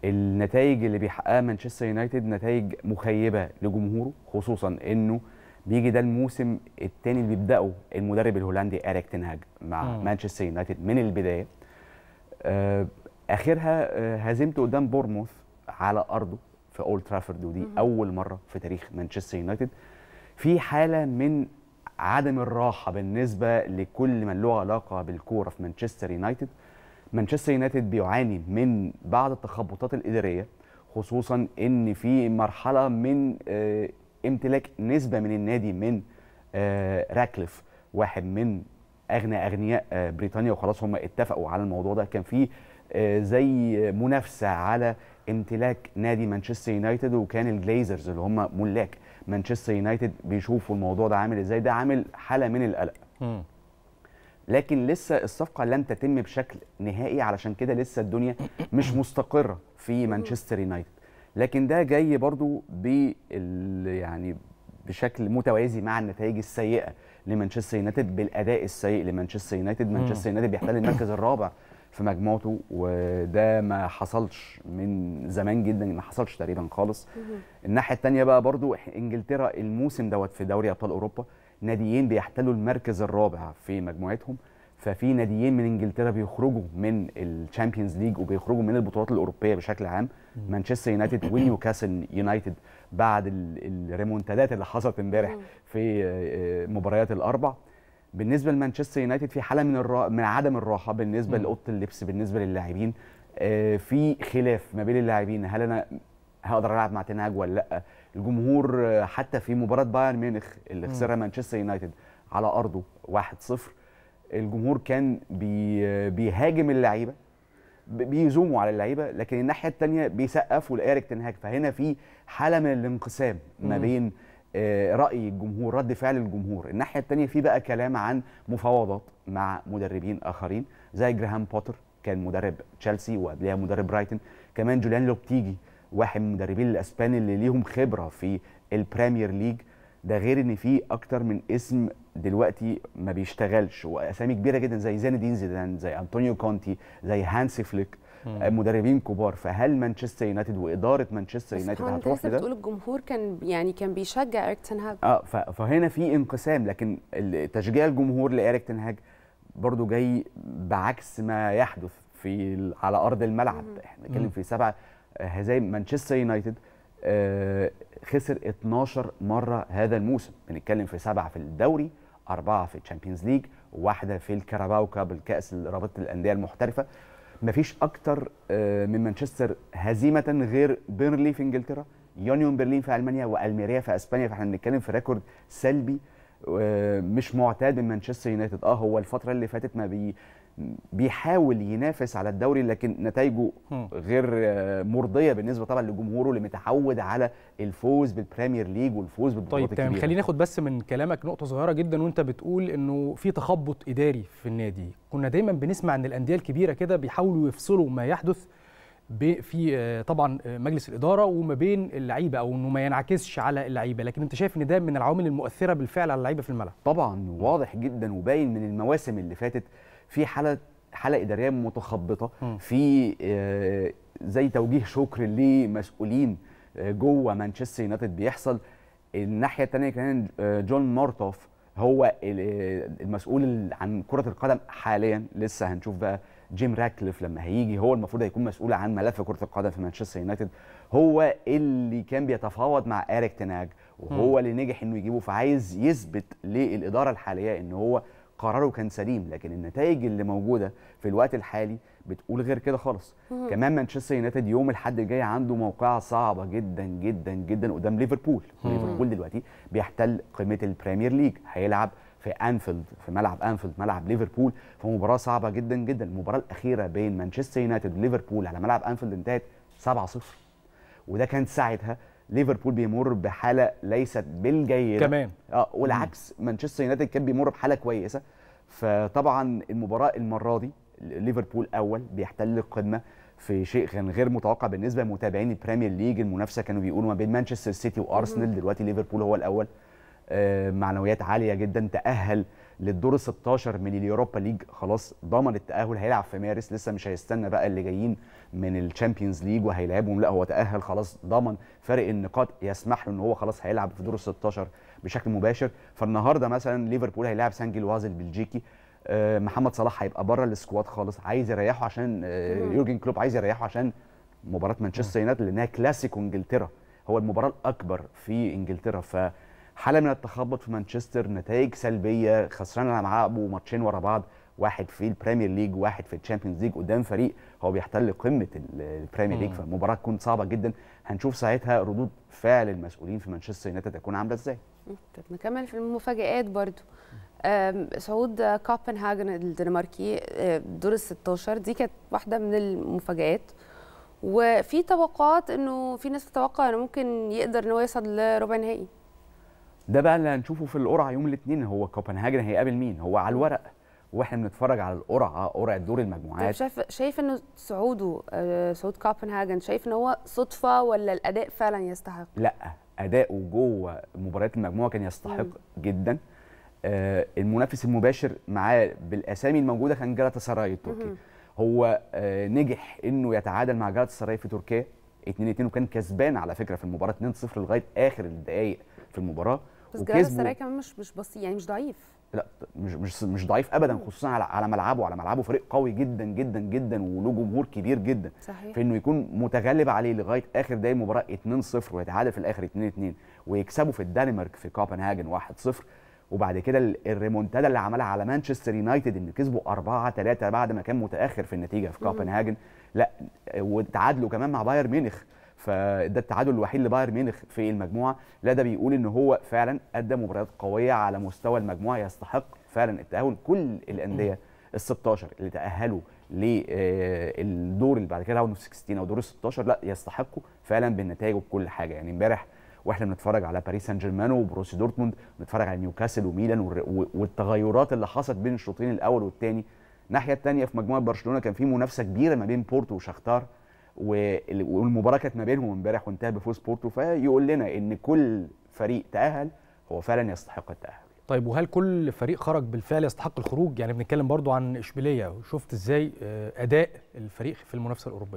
النتائج اللي بيحققها مانشستر يونايتد نتائج مخيبه لجمهوره خصوصا انه بيجي ده الموسم الثاني اللي بيبداه المدرب الهولندي اريك تنهاج مع مم. مانشستر يونايتد من البدايه آه، اخرها آه، هزيمته قدام بورموث على ارضه في اولد ترافورد ودي اول مره في تاريخ مانشستر يونايتد في حاله من عدم الراحه بالنسبه لكل من له علاقه بالكوره في مانشستر يونايتد مانشستر يونايتد بيعاني من بعض التخبطات الاداريه خصوصا ان في مرحله من آه، امتلاك نسبه من النادي من آه، راكليف واحد من اغنى اغنياء آه، بريطانيا وخلاص هم اتفقوا على الموضوع ده كان في آه، زي منافسه على امتلاك نادي مانشستر يونايتد وكان الجليزرز اللي هم ملاك مانشستر يونايتد بيشوفوا الموضوع ده عامل ازاي ده عامل حاله من القلق مم. لكن لسه الصفقه لن تتم بشكل نهائي علشان كده لسه الدنيا مش مستقره في مانشستر يونايتد لكن ده جاي برضو بال يعني بشكل متوازي مع النتائج السيئه لمانشستر يونايتد بالاداء السيء لمانشستر يونايتد مانشستر يونايتد بيحتل المركز الرابع في مجموعته وده ما حصلش من زمان جدا ما حصلش تقريبا خالص الناحيه الثانيه بقى برضو إح- انجلترا الموسم دوت في دوري ابطال اوروبا ناديين بيحتلوا المركز الرابع في مجموعتهم ففي ناديين من انجلترا بيخرجوا من الشامبيونز ليج وبيخرجوا من البطولات الاوروبيه بشكل عام مانشستر يونايتد ونيوكاسل يونايتد بعد ال- الريمونتادات اللي حصلت امبارح في آه، مباريات الاربع بالنسبه لمانشستر يونايتد في حاله من الرا... من عدم الراحه بالنسبه لاوضه اللبس بالنسبه للاعبين آه، في خلاف ما بين اللاعبين هل انا هقدر العب مع تنهاج ولا لا الجمهور آه، حتى في مباراه بايرن ميونخ اللي خسرها مانشستر يونايتد على ارضه 1-0 الجمهور كان بي... بيهاجم اللعيبه ب- بيزوموا على اللعيبه لكن الناحيه الثانيه بيسقفوا لاريك تنهاج فهنا في حاله من الانقسام ما بين آه، راي الجمهور رد فعل الجمهور الناحيه الثانيه في بقى كلام عن مفاوضات مع مدربين اخرين زي جراهام بوتر كان مدرب تشيلسي وقبلها مدرب برايتون كمان جوليان لوبتيجي واحد من المدربين الاسبان اللي ليهم خبره في البريمير ليج ده غير ان في اكتر من اسم دلوقتي ما بيشتغلش واسامي كبيره جدا زي زين الدين زيدان زي انطونيو كونتي زي هانسي فليك آه، مدربين كبار فهل مانشستر يونايتد واداره مانشستر بس يونايتد هو انت هتروح لسه لده؟ بتقول الجمهور كان يعني كان بيشجع اريك تنهاج اه ف- فهنا في انقسام لكن ال- تشجيع الجمهور لإيريك تنهاج برضو جاي بعكس ما يحدث في ال- على ارض الملعب احنا بنتكلم في سبعه آه، هزايم مانشستر يونايتد آه، خسر 12 مره هذا الموسم بنتكلم في سبعه في الدوري اربعه في الشامبيونز ليج وواحده في الكاراباو كاب الكاس رابطه الانديه المحترفه مفيش اكتر آه، من مانشستر هزيمه غير بيرلي في انجلترا يونيون برلين في المانيا والميريا في اسبانيا فاحنا بنتكلم في ريكورد سلبي آه، مش معتاد من مانشستر يونايتد اه هو الفتره اللي فاتت ما بي بيحاول ينافس على الدوري لكن نتائجه مم. غير آه، مرضيه بالنسبه طبعا لجمهوره اللي متعود على الفوز بالبريمير ليج والفوز بالبطولات طيب تمام الكبيره خلينا ناخد بس من كلامك نقطه صغيره جدا وانت بتقول انه في تخبط اداري في النادي كنا دايما بنسمع ان الانديه الكبيره كده بيحاولوا يفصلوا ما يحدث ب- في آه، طبعا آه، مجلس الاداره وما بين اللعيبه او انه ما ينعكسش على اللعيبه لكن انت شايف ان ده من العوامل المؤثره بالفعل على اللعيبه في الملعب طبعا واضح جدا وباين من المواسم اللي فاتت في حاله حاله اداريه متخبطه مم. في آه، زي توجيه شكر لمسؤولين آه، جوه مانشستر يونايتد بيحصل الناحيه الثانيه كان آه، جون مارتوف هو ال- آه، المسؤول ال- عن كره القدم حاليا لسه هنشوف بقى جيم راكليف لما هيجي هو المفروض هيكون مسؤول عن ملف كره القدم في مانشستر يونايتد هو اللي كان بيتفاوض مع اريك تناج وهو اللي نجح انه يجيبه فعايز يثبت للاداره الحاليه ان هو قراره كان سليم لكن النتائج اللي موجوده في الوقت الحالي بتقول غير كده خالص كمان مانشستر يونايتد يوم الاحد الجاي عنده موقعه صعبه جدا جدا جدا قدام ليفربول ليفربول دلوقتي بيحتل قمه البريمير ليج هيلعب في انفيلد في ملعب انفيلد ملعب ليفربول فمباراه صعبه جدا جدا المباراه الاخيره بين مانشستر يونايتد وليفربول على ملعب انفيلد انتهت 7-0 وده كان ساعتها ليفربول بيمر بحاله ليست بالجيده كمان. اه والعكس مانشستر يونايتد كان بيمر بحاله كويسه فطبعا المباراه المره دي ليفربول اول بيحتل القمه في شيء كان غير متوقع بالنسبه لمتابعين البريمير ليج المنافسه كانوا بيقولوا ما بين مانشستر سيتي وارسنال دلوقتي ليفربول هو الاول آه، معنويات عاليه جدا تاهل للدور ال 16 من اليوروبا ليج خلاص ضمن التاهل هيلعب في مارس لسه مش هيستنى بقى اللي جايين من الشامبيونز ليج وهيلعبهم لا هو تاهل خلاص ضمن فرق النقاط يسمح له ان هو خلاص هيلعب في دور ال 16 بشكل مباشر فالنهارده مثلا ليفربول هيلاعب سان جيلواز البلجيكي آه، محمد صلاح هيبقى بره السكواد خالص عايز يريحه عشان آه، يورجن كلوب عايز يريحه عشان مباراه مانشستر يونايتد لانها كلاسيكو انجلترا هو المباراه الاكبر في انجلترا فحاله من التخبط في مانشستر نتائج سلبيه خسران على ملعبه ماتشين ورا بعض واحد في البريمير ليج واحد في الشامبيونز ليج قدام فريق هو بيحتل قمه ال- البريمير ليج فالمباراه تكون صعبه جدا هنشوف ساعتها ردود فعل المسؤولين في مانشستر يونايتد هتكون عامله ازاي طب نكمل في المفاجآت برضو آم، صعود كوبنهاجن الدنماركي آه، دور ال 16 دي كانت واحده من المفاجآت وفي توقعات انه في ناس تتوقع انه ممكن يقدر ان هو يصعد لربع نهائي ده بقى اللي هنشوفه في القرعه يوم الاثنين هو كوبنهاجن هيقابل مين هو على الورق واحنا بنتفرج على القرعه قرعه دور طيب المجموعات شايف شايف انه صعوده آه، صعود كوبنهاجن شايف ان هو صدفه ولا الاداء فعلا يستحق لا اداؤه جوه مباريات المجموعه كان يستحق جدا آه المنافس المباشر معاه بالاسامي الموجوده كان جالاتا سراي التركي هو آه نجح انه يتعادل مع جالاتا سراي في تركيا 2 2 وكان كسبان على فكره في المباراه 2 0 لغايه اخر الدقائق في المباراه بس جالاتا سراي كمان مش مش بسيط يعني مش ضعيف لا مش مش مش ضعيف ابدا خصوصا على على ملعبه على ملعبه فريق قوي جدا جدا جدا وله جمهور كبير جدا صحيح. في انه يكون متغلب عليه لغايه اخر دقايق المباراه 2-0 ويتعادل في الاخر 2-2 ويكسبوا في الدنمارك في كوبنهاجن 1-0 وبعد كده ال- الريمونتادا اللي عملها على مانشستر يونايتد ان كسبوا 4-3 بعد ما كان متاخر في النتيجه في كوبنهاجن لا وتعادلوا كمان مع بايرن ميونخ فده التعادل الوحيد لبايرن ميونخ في المجموعه لا ده بيقول ان هو فعلا ادى مباريات قويه على مستوى المجموعه يستحق فعلا التاهل كل الانديه ال 16 اللي تاهلوا للدور اللي بعد كده راوند اوف 16 او دور ال 16 لا يستحقوا فعلا بالنتائج وبكل حاجه يعني امبارح واحنا بنتفرج على باريس سان جيرمان وبروسي دورتموند بنتفرج على نيوكاسل وميلان والر- و- والتغيرات اللي حصلت بين الشوطين الاول والثاني الناحيه الثانيه في مجموعه برشلونه كان في منافسه كبيره ما بين بورتو وشختار وال- والمباراه كانت ما بينهم امبارح وانتهى بفوز بورتو فيقول لنا ان كل فريق تاهل هو فعلا يستحق التاهل طيب وهل كل فريق خرج بالفعل يستحق الخروج يعني بنتكلم برضو عن اشبيليه وشفت ازاي آه، اداء الفريق في المنافسه الاوروبيه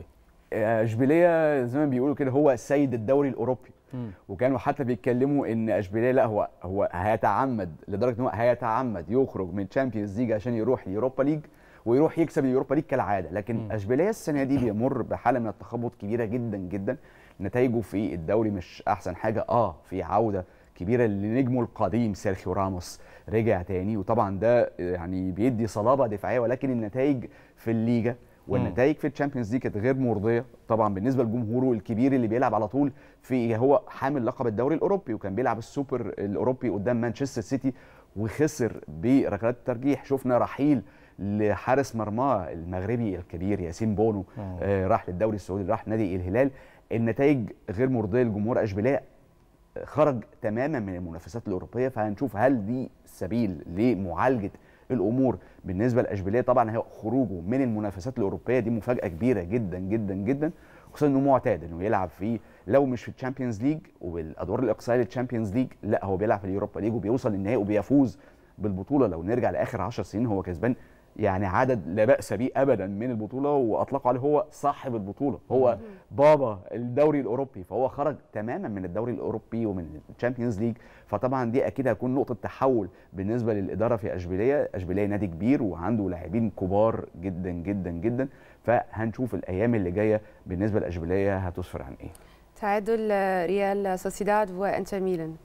اشبيليه زي ما بيقولوا كده هو سيد الدوري الاوروبي وكانوا حتى بيتكلموا ان اشبيليه لا هو هو هيتعمد لدرجه ان هو هيتعمد يخرج من تشامبيونز ليج عشان يروح اليوروبا ليج ويروح يكسب اليوروبا ليج كالعاده لكن اشبيليه السنه دي بيمر بحاله من التخبط كبيره جدا جدا نتائجه في الدوري مش احسن حاجه اه في عوده كبيره لنجمه القديم سيرخيو راموس رجع تاني وطبعا ده يعني بيدي صلابه دفاعيه ولكن النتائج في الليجا والنتائج في الشامبيونز ليج كانت غير مرضيه طبعا بالنسبه لجمهوره الكبير اللي بيلعب على طول في هو حامل لقب الدوري الاوروبي وكان بيلعب السوبر الاوروبي قدام مانشستر سيتي وخسر بركلات الترجيح شفنا رحيل لحارس مرماه المغربي الكبير ياسين بونو آه راح للدوري السعودي راح نادي الهلال النتائج غير مرضيه لجمهور اشبيليه خرج تماما من المنافسات الاوروبيه فهنشوف هل دي سبيل لمعالجه الامور بالنسبه لاشبيليه طبعا هي خروجه من المنافسات الاوروبيه دي مفاجاه كبيره جدا جدا جدا خصوصا انه معتاد انه يلعب في لو مش في الشامبيونز ليج والادوار الاقصائيه للشامبيونز ليج لا هو بيلعب في اليوروبا ليج وبيوصل للنهائي وبيفوز بالبطوله لو نرجع لاخر 10 سنين هو كسبان يعني عدد لا باس به ابدا من البطوله واطلقوا عليه هو صاحب البطوله هو بابا الدوري الاوروبي فهو خرج تماما من الدوري الاوروبي ومن الشامبيونز ليج فطبعا دي اكيد هتكون نقطه تحول بالنسبه للاداره في اشبيليه اشبيليه نادي كبير وعنده لاعبين كبار جدا جدا جدا فهنشوف الايام اللي جايه بالنسبه لاشبيليه هتسفر عن ايه تعادل آه، ريال سوسيداد وانتر ميلان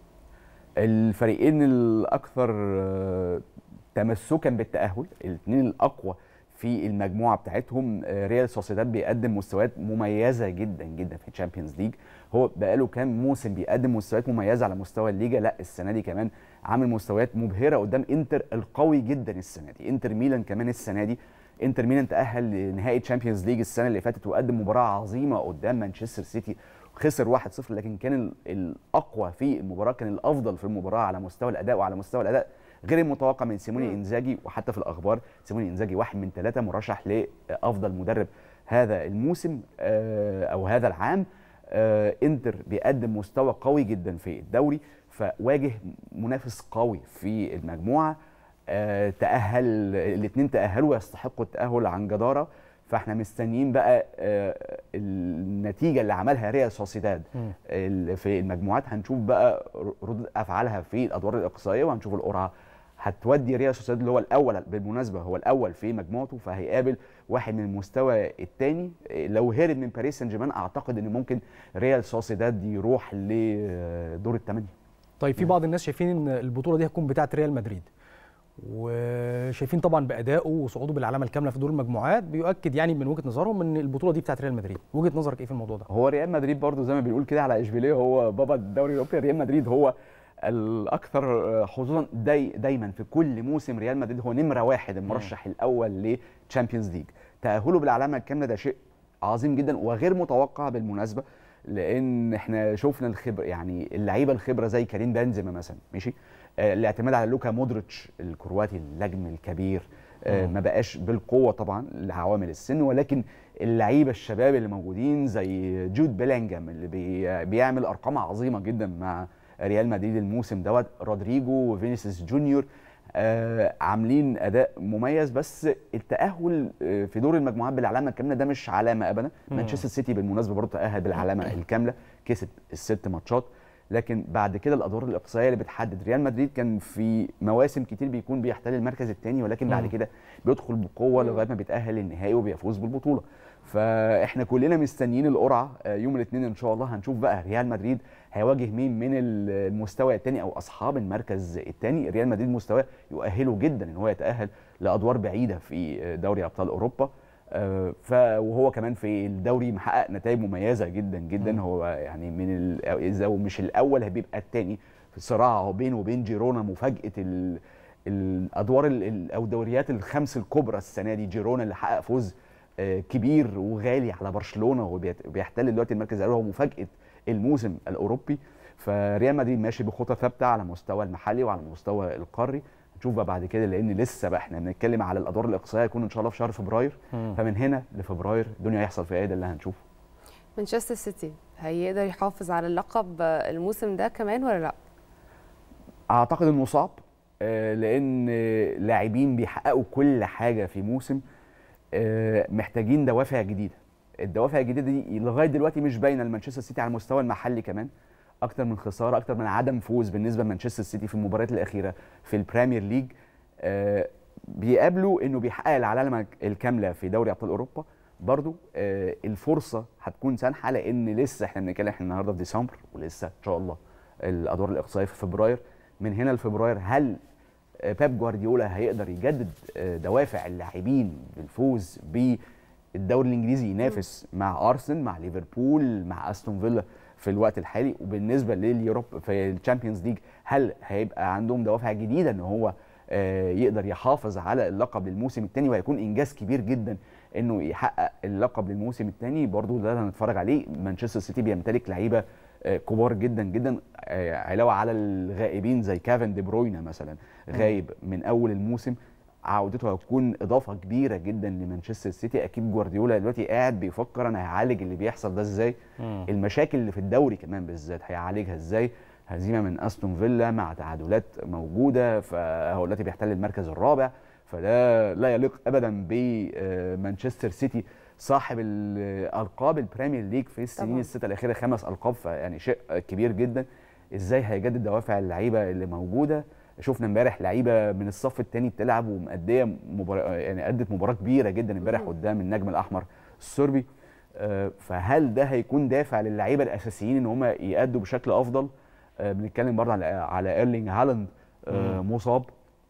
الفريقين الاكثر آه، تمسكا بالتاهل الاثنين الاقوى في المجموعه بتاعتهم آه، ريال سوسيداد بيقدم مستويات مميزه جدا جدا في الشامبيونز ليج هو بقاله كام موسم بيقدم مستويات مميزه على مستوى الليجا لا السنه دي كمان عامل مستويات مبهره قدام انتر القوي جدا السنه دي انتر ميلان كمان السنه دي انتر ميلان تاهل لنهائي تشامبيونز ليج السنه اللي فاتت وقدم مباراه عظيمه قدام مانشستر سيتي خسر 1-0 لكن كان ال- الاقوى في المباراه كان الافضل في المباراه على مستوى الاداء وعلى مستوى الاداء غير المتوقع من سيموني انزاجي وحتى في الاخبار سيموني انزاجي واحد من ثلاثه مرشح لافضل مدرب هذا الموسم آه، او هذا العام آه، انتر بيقدم مستوى قوي جدا في الدوري فواجه منافس قوي في المجموعه آه، تاهل الاثنين تاهلوا ويستحقوا التاهل عن جداره فاحنا مستنيين بقى آه، النتيجه اللي عملها ريال سوسيداد مم. ال- في المجموعات هنشوف بقى ردود افعالها في الادوار الاقصائيه وهنشوف القرعه هتودي ريال سوسيداد اللي هو الاول بالمناسبه هو الاول في مجموعته فهيقابل واحد من المستوى الثاني لو هرب من باريس سان جيرمان اعتقد ان ممكن ريال سوسيداد يروح لدور الثمانيه طيب في بعض الناس شايفين ان البطوله دي هتكون بتاعه ريال مدريد وشايفين طبعا بادائه وصعوده بالعلامه الكامله في دور المجموعات بيؤكد يعني من وجهه نظرهم ان البطوله دي بتاعه ريال مدريد وجهه نظرك ايه في الموضوع ده هو ريال مدريد برضو زي ما بنقول كده على اشبيليه هو بابا الدوري الاوروبي ريال مدريد هو الاكثر حظوظا داي دايما في كل موسم ريال مدريد هو نمره واحد المرشح الاول لتشامبيونز ليج تاهله بالعلامه الكامله ده شيء عظيم جدا وغير متوقع بالمناسبه لان احنا شفنا الخبره يعني اللعيبه الخبره زي كريم بنزيما مثلا ماشي آه، الاعتماد على لوكا مودريتش الكرواتي النجم الكبير آه، ما بقاش بالقوه طبعا لعوامل السن ولكن اللعيبه الشباب اللي موجودين زي جود بيلينجهام اللي بي بيعمل ارقام عظيمه جدا مع ريال مدريد الموسم دوت رودريجو وفينيسيوس جونيور آه عاملين اداء مميز بس التاهل آه، في دور المجموعات بالعلامه الكامله ده مش علامه ابدا مم. مانشستر سيتي بالمناسبه برضه تاهل بالعلامه الكامله كسب الست ماتشات لكن بعد كده الادوار الاقصائيه اللي بتحدد ريال مدريد كان في مواسم كتير بيكون بيحتل المركز الثاني ولكن بعد مم. كده بيدخل بقوه لغايه ما بيتاهل للنهائي وبيفوز بالبطوله فاحنا كلنا مستنيين القرعه آه، يوم الاثنين ان شاء الله هنشوف بقى ريال مدريد هيواجه مين من المستوى الثاني او اصحاب المركز الثاني ريال مدريد مستواه يؤهله جدا ان هو يتاهل لادوار بعيده في دوري ابطال اوروبا آه، ف وهو كمان في الدوري محقق نتائج مميزه جدا جدا هو يعني من ال... اذا هو مش الاول هيبقى الثاني في صراع بينه وبين جيرونا مفاجاه ال... الادوار ال... ال- او الدوريات الخمس الكبرى السنه دي جيرونا اللي حقق فوز آه، كبير وغالي على برشلونه وبيحتل دلوقتي المركز الاول هو مفاجاه الموسم الاوروبي فريال مدريد ماشي بخطى ثابته على المستوى المحلي وعلى المستوى القاري نشوف بقى بعد كده لان لسه بقى احنا بنتكلم على الادوار الاقصائيه يكون ان شاء الله في شهر فبراير مم. فمن هنا لفبراير الدنيا هيحصل فيها ايه ده اللي هنشوفه مانشستر سيتي هيقدر يحافظ على اللقب الموسم ده كمان ولا لا اعتقد انه صعب آه، لان آه، لاعبين بيحققوا كل حاجه في موسم آه، محتاجين دوافع جديده الدوافع الجديده دي لغايه دلوقتي مش باينه لمانشستر سيتي على المستوى المحلي كمان اكتر من خساره اكتر من عدم فوز بالنسبه لمانشستر سيتي في المباريات الاخيره في البريمير ليج آه، بيقابلوا انه بيحقق العلامه الكامله في دوري ابطال اوروبا برضو آه، الفرصه هتكون سانحه لان لسه احنا بنتكلم احنا النهارده في ديسمبر ولسه ان شاء الله الادوار الاقصائيه في فبراير من هنا لفبراير هل آه، بيب جوارديولا هيقدر يجدد آه، دوافع اللاعبين بالفوز بالدوري الانجليزي ينافس مع ارسنال مع ليفربول مع استون فيلا في الوقت الحالي وبالنسبه لليوروب في الشامبيونز ليج هل هيبقى عندهم دوافع جديده ان هو آه، يقدر يحافظ على اللقب للموسم الثاني وهيكون انجاز كبير جدا انه يحقق اللقب للموسم الثاني برضو ده اللي هنتفرج عليه مانشستر سيتي بيمتلك لعيبه آه، كبار جدا جدا آه، علاوه على الغائبين زي كافن دي بروينا مثلا غايب من اول الموسم عودته هتكون اضافه كبيره جدا لمانشستر سيتي اكيد جوارديولا دلوقتي قاعد بيفكر انا هعالج اللي بيحصل ده ازاي المشاكل اللي في الدوري كمان بالذات هيعالجها ازاي هزيمه من استون فيلا مع تعادلات موجوده فهو دلوقتي بيحتل المركز الرابع فده لا يليق ابدا بمانشستر سيتي صاحب الالقاب البريمير ليج في السنين طبعاً. السته الاخيره خمس القاب فيعني شيء كبير جدا ازاي هيجدد دوافع اللعيبه اللي موجوده شفنا امبارح لعيبه من الصف الثاني بتلعب ومأديه مباراه يعني ادت مباراه كبيره جدا امبارح قدام النجم الاحمر السربي آه، فهل ده هيكون دافع للعيبه الاساسيين ان هم يأدوا بشكل افضل آه، بنتكلم برضه على على ايرلينج هالاند آه، مصاب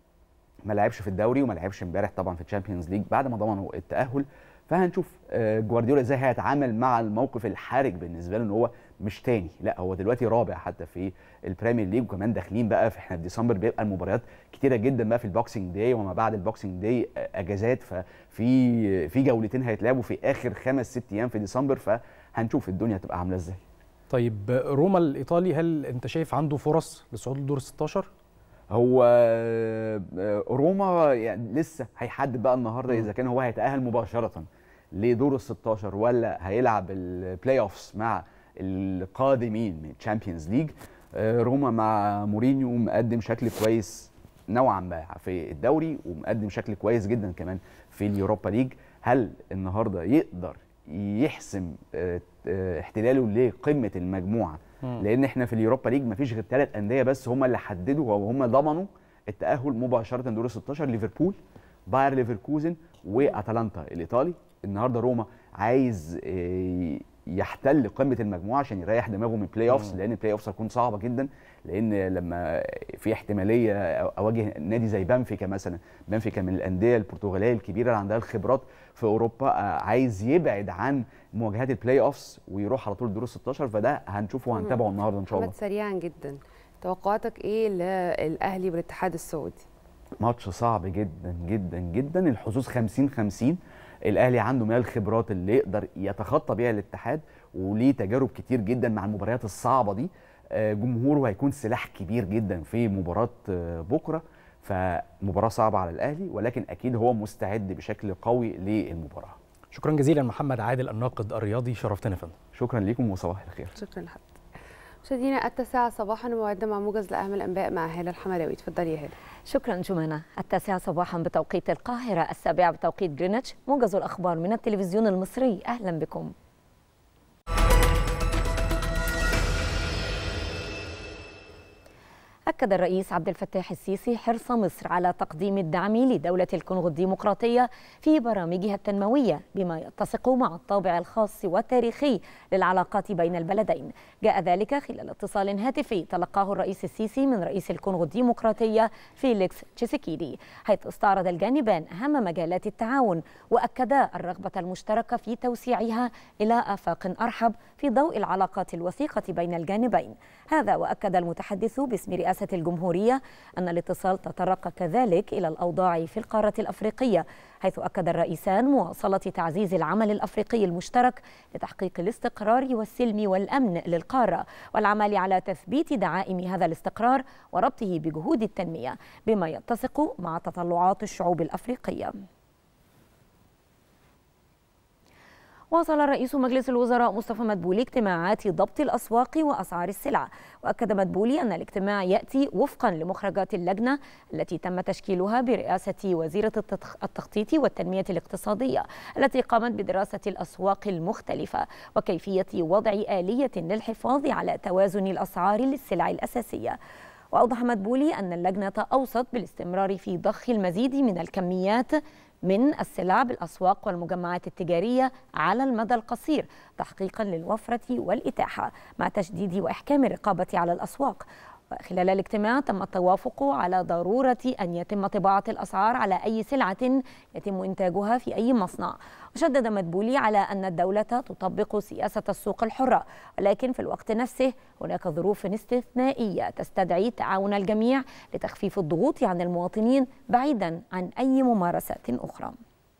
ما لعبش في الدوري وما لعبش امبارح طبعا في الشامبيونز ليج بعد ما ضمنوا التاهل فهنشوف آه، جوارديولا ازاي هيتعامل مع الموقف الحرج بالنسبه له ان هو مش تاني لا هو دلوقتي رابع حتى في البريمير ليج وكمان داخلين بقى في احنا في ديسمبر بيبقى المباريات كتيره جدا بقى في البوكسنج داي وما بعد البوكسنج داي آه، اجازات ففي في جولتين هيتلعبوا في اخر خمس ست ايام في ديسمبر فهنشوف الدنيا هتبقى عامله ازاي طيب روما الايطالي هل انت شايف عنده فرص للصعود لدور ال 16 هو آه، آه، روما يعني لسه هيحدد بقى النهارده اذا كان هو هيتاهل مباشره لدور ال 16 ولا هيلعب البلاي اوفس مع القادمين من الشامبيونز ليج روما مع مورينيو مقدم شكل كويس نوعا ما في الدوري ومقدم شكل كويس جدا كمان في اليوروبا ليج هل النهارده يقدر يحسم آه، آه، احتلاله لقمه المجموعه لان احنا في اليوروبا ليج مفيش غير ثلاث انديه بس هم اللي حددوا او هم ضمنوا التاهل مباشره دور 16 ليفربول باير ليفركوزن واتلانتا الايطالي النهارده روما عايز آه، يحتل قمه المجموعه عشان يريح دماغه من البلاي اوفس لان البلاي اوفس هتكون صعبه جدا لان لما في احتماليه اواجه نادي زي بنفيكا مثلا بنفيكا من الانديه البرتغاليه الكبيره اللي عندها الخبرات في اوروبا آه، عايز يبعد عن مواجهات البلاي اوفس ويروح على طول دور 16 فده هنشوفه وهنتابعه النهارده ان شاء الله محمد سريعا جدا توقعاتك ايه للاهلي والاتحاد السعودي ماتش صعب جدا جدا جدا الحظوظ 50 50 الاهلي عنده من الخبرات اللي يقدر يتخطى بيها الاتحاد وليه تجارب كتير جدا مع المباريات الصعبه دي آه، جمهوره هيكون سلاح كبير جدا في مباراه آه، بكره فمباراه صعبه على الاهلي ولكن اكيد هو مستعد بشكل قوي للمباراه شكرا جزيلا محمد عادل الناقد الرياضي شرفتنا يا فندم شكرا لكم وصباح الخير شكرا لحضرتك مشاهدينا التاسعة صباحا موعدنا مع موجز لأهم الأنباء مع هالة الحمراوي اتفضلي يا هالة شكرا جمانة التاسعة صباحا بتوقيت القاهرة السابعة بتوقيت جرينتش موجز الأخبار من التلفزيون المصري أهلا بكم أكد الرئيس عبد الفتاح السيسي حرص مصر على تقديم الدعم لدولة الكونغو الديمقراطية في برامجها التنموية بما يتسق مع الطابع الخاص والتاريخي للعلاقات بين البلدين جاء ذلك خلال اتصال هاتفي تلقاه الرئيس السيسي من رئيس الكونغو الديمقراطية فيليكس تشيسيكيدي حيث استعرض الجانبان أهم مجالات التعاون وأكدا الرغبة المشتركة في توسيعها إلى آفاق أرحب في ضوء العلاقات الوثيقة بين الجانبين هذا وأكد المتحدث باسم رئاسة الجمهورية أن الاتصال تطرق كذلك إلى الأوضاع في القارة الأفريقية حيث أكد الرئيسان مواصلة تعزيز العمل الأفريقي المشترك لتحقيق الاستقرار والسلم والأمن للقارة والعمل على تثبيت دعائم هذا الاستقرار وربطه بجهود التنمية بما يتسق مع تطلعات الشعوب الأفريقية واصل رئيس مجلس الوزراء مصطفى مدبولي اجتماعات ضبط الأسواق وأسعار السلع وأكد مدبولي أن الاجتماع يأتي وفقا لمخرجات اللجنة التي تم تشكيلها برئاسة وزيرة التخ- التخطيط والتنمية الاقتصادية التي قامت بدراسة الأسواق المختلفة وكيفية وضع آلية للحفاظ على توازن الأسعار للسلع الأساسية وأوضح مدبولي أن اللجنة أوصت بالاستمرار في ضخ المزيد من الكميات من السلع بالأسواق والمجمعات التجارية على المدى القصير تحقيقا للوفرة والإتاحة مع تشديد وإحكام الرقابة على الأسواق خلال الاجتماع تم التوافق على ضرورة أن يتم طباعة الأسعار على أي سلعة يتم إنتاجها في أي مصنع وشدد مدبولي على أن الدولة تطبق سياسة السوق الحرة ولكن في الوقت نفسه هناك ظروف استثنائية تستدعي تعاون الجميع لتخفيف الضغوط عن المواطنين بعيدا عن أي ممارسات أخرى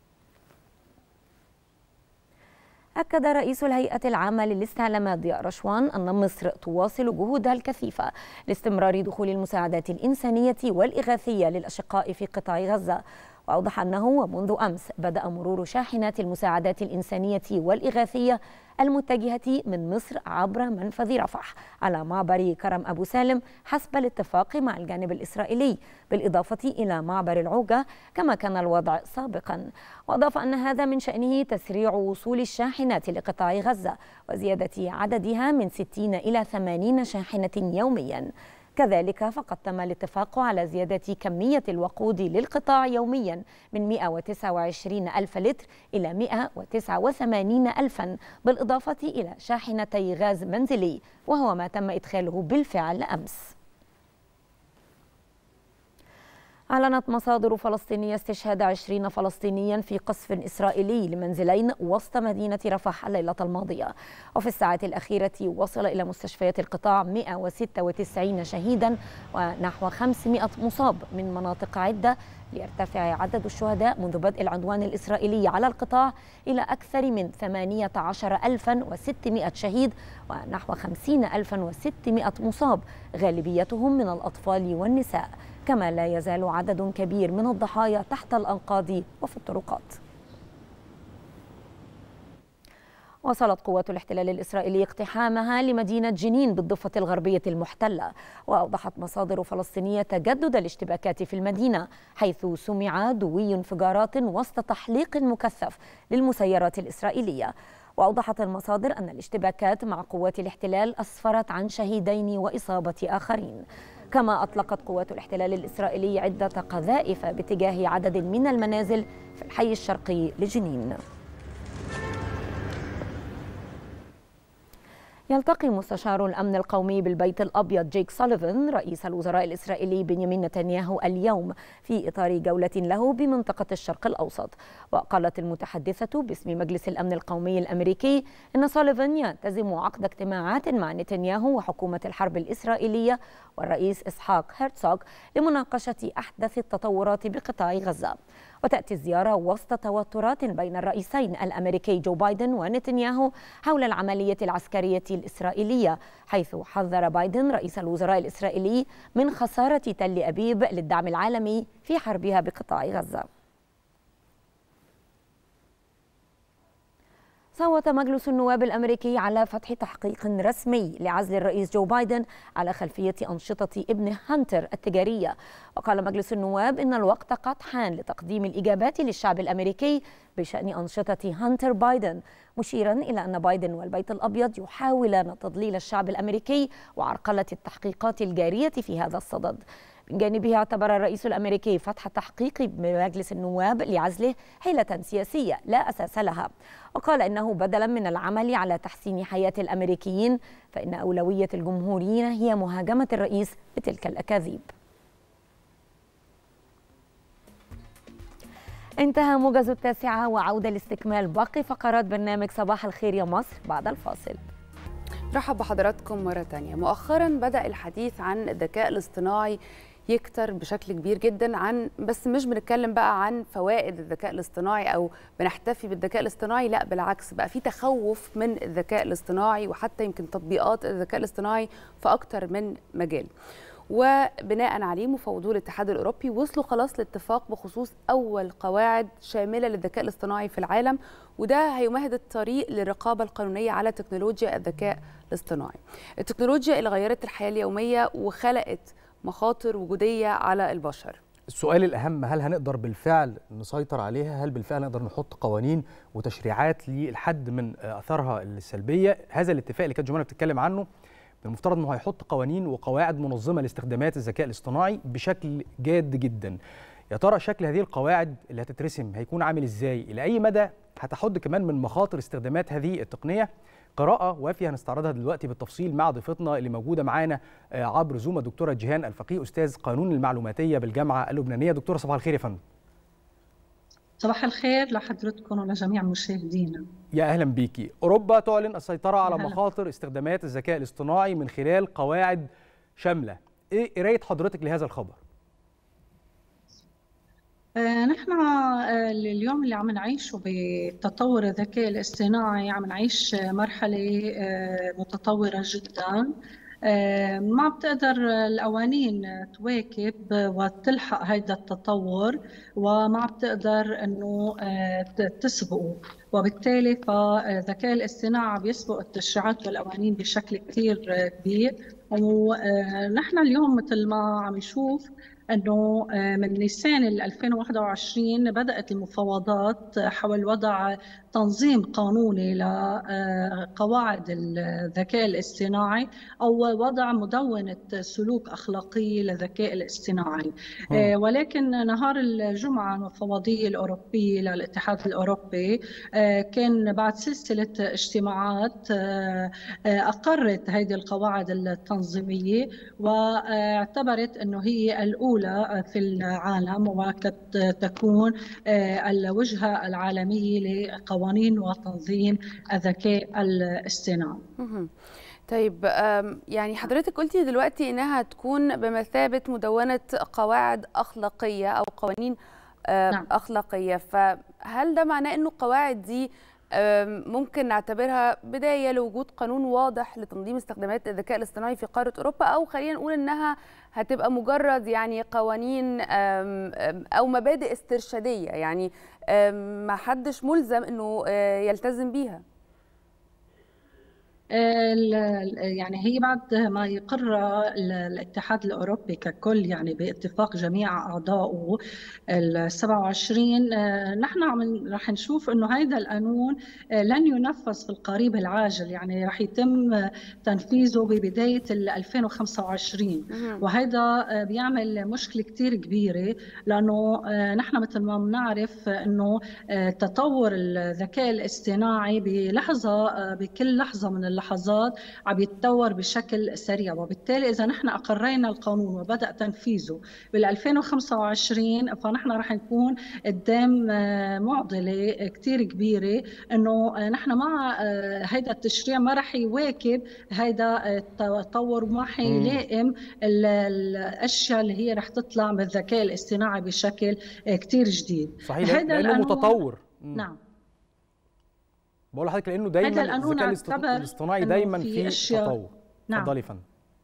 أكد رئيس الهيئة العامة للاستعلامات ضياء رشوان أن مصر تواصل جهودها الكثيفة لاستمرار دخول المساعدات الإنسانية والإغاثية للأشقاء في قطاع غزة وأوضح أنه ومنذ أمس بدأ مرور شاحنات المساعدات الإنسانية والإغاثية المتجهة من مصر عبر منفذ رفح على معبر كرم أبو سالم حسب الاتفاق مع الجانب الإسرائيلي بالإضافة إلى معبر العوجة كما كان الوضع سابقا وأضاف أن هذا من شأنه تسريع وصول الشاحنات لقطاع غزة وزيادة عددها من 60 إلى 80 شاحنة يومياً كذلك فقد تم الاتفاق على زيادة كمية الوقود للقطاع يوميا من 129 ألف لتر إلى 189 ألفا بالإضافة إلى شاحنتي غاز منزلي وهو ما تم إدخاله بالفعل أمس أعلنت مصادر فلسطينية استشهاد 20 فلسطينيا في قصف إسرائيلي لمنزلين وسط مدينة رفح الليلة الماضية وفي الساعات الأخيرة وصل إلى مستشفيات القطاع 196 شهيدا ونحو 500 مصاب من مناطق عدة ليرتفع عدد الشهداء منذ بدء العدوان الإسرائيلي على القطاع إلى أكثر من 18600 شهيد ونحو 50600 مصاب غالبيتهم من الأطفال والنساء كما لا يزال عدد كبير من الضحايا تحت الأنقاض وفي الطرقات واصلت قوات الاحتلال الإسرائيلي اقتحامها لمدينة جنين بالضفة الغربية المحتلة وأوضحت مصادر فلسطينية تجدد الاشتباكات في المدينة حيث سمع دوي انفجارات وسط تحليق مكثف للمسيرات الإسرائيلية وأوضحت المصادر أن الاشتباكات مع قوات الاحتلال أسفرت عن شهيدين وإصابة آخرين كما أطلقت قوات الاحتلال الإسرائيلي عدة قذائف باتجاه عدد من المنازل في الحي الشرقي لجنين يلتقي مستشار الأمن القومي بالبيت الأبيض جيك سوليفان رئيس الوزراء الإسرائيلي بنيامين نتنياهو اليوم في إطار جولة له بمنطقة الشرق الأوسط وقالت المتحدثة باسم مجلس الأمن القومي الأمريكي أن سوليفان يلتزم عقد اجتماعات مع نتنياهو وحكومة الحرب الإسرائيلية والرئيس إسحاق هيرتسوغ لمناقشة أحدث التطورات بقطاع غزة وتأتي الزيارة وسط توترات بين الرئيسين الأمريكي جو بايدن ونتنياهو حول العملية العسكرية الإسرائيلية حيث حذر بايدن رئيس الوزراء الإسرائيلي من خسارة تل أبيب للدعم العالمي في حربها بقطاع غزة صوت مجلس النواب الامريكي على فتح تحقيق رسمي لعزل الرئيس جو بايدن على خلفيه انشطه ابنه هانتر التجاريه وقال مجلس النواب ان الوقت قد حان لتقديم الاجابات للشعب الامريكي بشان انشطه هانتر بايدن مشيرا الى ان بايدن والبيت الابيض يحاولان تضليل الشعب الامريكي وعرقله التحقيقات الجاريه في هذا الصدد من جانبه اعتبر الرئيس الامريكي فتح تحقيق بمجلس النواب لعزله حيله سياسيه لا اساس لها وقال انه بدلا من العمل على تحسين حياه الامريكيين فان اولويه الجمهوريين هي مهاجمه الرئيس بتلك الاكاذيب انتهى موجز التاسعة وعودة لاستكمال باقي فقرات برنامج صباح الخير يا مصر بعد الفاصل رحب بحضراتكم مرة تانية مؤخرا بدأ الحديث عن الذكاء الاصطناعي يكتر بشكل كبير جدا عن بس مش بنتكلم بقى عن فوائد الذكاء الاصطناعي او بنحتفي بالذكاء الاصطناعي لا بالعكس بقى في تخوف من الذكاء الاصطناعي وحتى يمكن تطبيقات الذكاء الاصطناعي في اكتر من مجال وبناء عليه مفوضو الاتحاد الاوروبي وصلوا خلاص لاتفاق بخصوص اول قواعد شامله للذكاء الاصطناعي في العالم وده هيمهد الطريق للرقابه القانونيه على تكنولوجيا الذكاء الاصطناعي. التكنولوجيا اللي غيرت الحياه اليوميه وخلقت مخاطر وجوديه على البشر. السؤال الأهم هل هنقدر بالفعل نسيطر عليها؟ هل بالفعل نقدر نحط قوانين وتشريعات للحد من أثرها السلبية؟ هذا الاتفاق اللي كانت جمانة بتتكلم عنه المفترض انه هيحط قوانين وقواعد منظمه لاستخدامات الذكاء الاصطناعي بشكل جاد جدا يا ترى شكل هذه القواعد اللي هتترسم هيكون عامل ازاي الى اي مدى هتحد كمان من مخاطر استخدامات هذه التقنيه قراءة وافية هنستعرضها دلوقتي بالتفصيل مع ضيفتنا اللي موجودة معانا عبر زوم الدكتورة جيهان الفقيه أستاذ قانون المعلوماتية بالجامعة اللبنانية دكتورة صباح الخير يا فندم صباح الخير لحضرتكم ولجميع مشاهدينا يا اهلا بيكي اوروبا تعلن السيطره على مخاطر استخدامات الذكاء الاصطناعي من خلال قواعد شامله ايه قرايه حضرتك لهذا الخبر آه نحن آه اليوم اللي عم نعيشه بتطور الذكاء الاصطناعي عم نعيش مرحله آه متطوره جدا ما بتقدر القوانين تواكب وتلحق هيدا التطور وما بتقدر انه تسبقه وبالتالي فالذكاء الاصطناعي بيسبق التشريعات والقوانين بشكل كثير كبير ونحن اليوم مثل ما عم نشوف انه من نيسان 2021 بدات المفاوضات حول وضع تنظيم قانوني لقواعد الذكاء الاصطناعي او وضع مدونه سلوك اخلاقي للذكاء الاصطناعي ولكن نهار الجمعه المفوضيه الاوروبيه للاتحاد الاوروبي كان بعد سلسله اجتماعات اقرت هذه القواعد التنظيميه واعتبرت انه هي الاولى في العالم وقد تكون الوجهه العالميه لقوانين وتنظيم الذكاء الاصطناعي. طيب يعني حضرتك قلتي دلوقتي انها تكون بمثابه مدونه قواعد اخلاقيه او قوانين نعم. اخلاقيه فهل ده معناه انه القواعد دي ممكن نعتبرها بدايه لوجود قانون واضح لتنظيم استخدامات الذكاء الاصطناعي في قاره اوروبا او خلينا نقول انها هتبقى مجرد يعني قوانين او مبادئ استرشاديه يعني ما حدش ملزم انه يلتزم بيها يعني هي بعد ما يقر الاتحاد الاوروبي ككل يعني باتفاق جميع اعضائه ال 27 نحن عم رح نشوف انه هذا القانون لن ينفذ في القريب العاجل يعني رح يتم تنفيذه ببدايه 2025 وهذا بيعمل مشكله كثير كبيره لانه نحن مثل ما بنعرف انه تطور الذكاء الاصطناعي بلحظه بكل لحظه من اللحظات عم يتطور بشكل سريع وبالتالي اذا نحن اقرينا القانون وبدا تنفيذه بال 2025 فنحن رح نكون قدام معضله كثير كبيره انه نحن مع هيدا التشريع ما رح يواكب هيدا التطور وما حيلائم الاشياء اللي هي رح تطلع من الذكاء الاصطناعي بشكل كثير جديد صحيح لانه متطور نعم بقول لحضرتك لانه دايما الذكاء الاصطناعي دايما في, في تطور نعم. اتفضلي فندم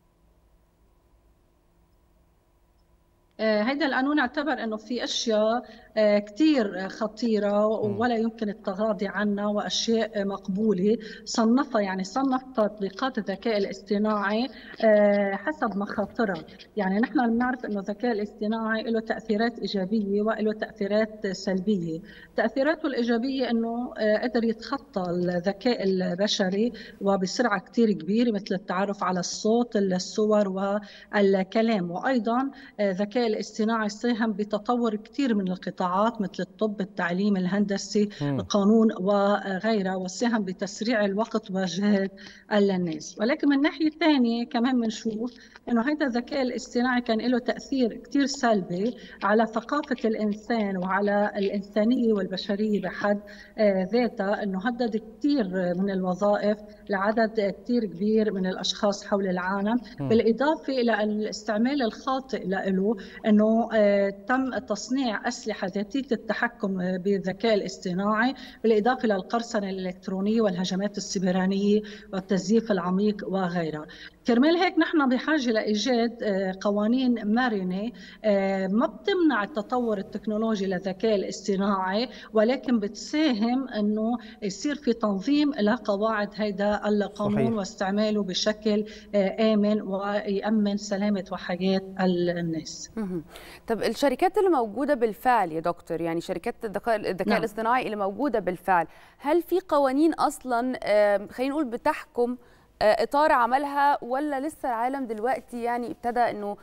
هذا القانون اعتبر انه في اشياء كثير خطيره ولا يمكن التغاضي عنها واشياء مقبوله صنفها يعني صنف تطبيقات الذكاء الاصطناعي حسب مخاطرها يعني نحن بنعرف انه الذكاء الاصطناعي له تاثيرات ايجابيه وله تاثيرات سلبيه تاثيراته الايجابيه انه قدر يتخطى الذكاء البشري وبسرعه كثير كبيره مثل التعرف على الصوت الصور والكلام وايضا الذكاء الاصطناعي ساهم بتطور كثير من القطاعات مثل الطب التعليم الهندسي م. القانون وغيرها وساهم بتسريع الوقت وجهاد الناس ولكن من ناحيه ثانيه كمان بنشوف انه هذا الذكاء الاصطناعي كان له تاثير كثير سلبي على ثقافه الانسان وعلى الانسانيه والبشريه بحد ذاتها انه هدد كثير من الوظائف لعدد كثير كبير من الاشخاص حول العالم م. بالاضافه الى الاستعمال الخاطئ له انه تم تصنيع اسلحه ذاتيه التحكم بالذكاء الاصطناعي بالاضافه للقرصنه الالكترونيه والهجمات السبرانيه والتزييف العميق وغيرها كرمال هيك نحن بحاجه لايجاد قوانين مرنه ما بتمنع التطور التكنولوجي للذكاء الاصطناعي ولكن بتساهم انه يصير في تنظيم لقواعد هيدا القانون صحيح. واستعماله بشكل امن ويامن سلامه وحياه الناس. طب الشركات اللي موجوده بالفعل يا دكتور يعني شركات الذكاء الذكاء نعم. الاصطناعي اللي موجوده بالفعل هل في قوانين اصلا خلينا نقول بتحكم اطار عملها ولا لسه العالم دلوقتي يعني ابتدى انه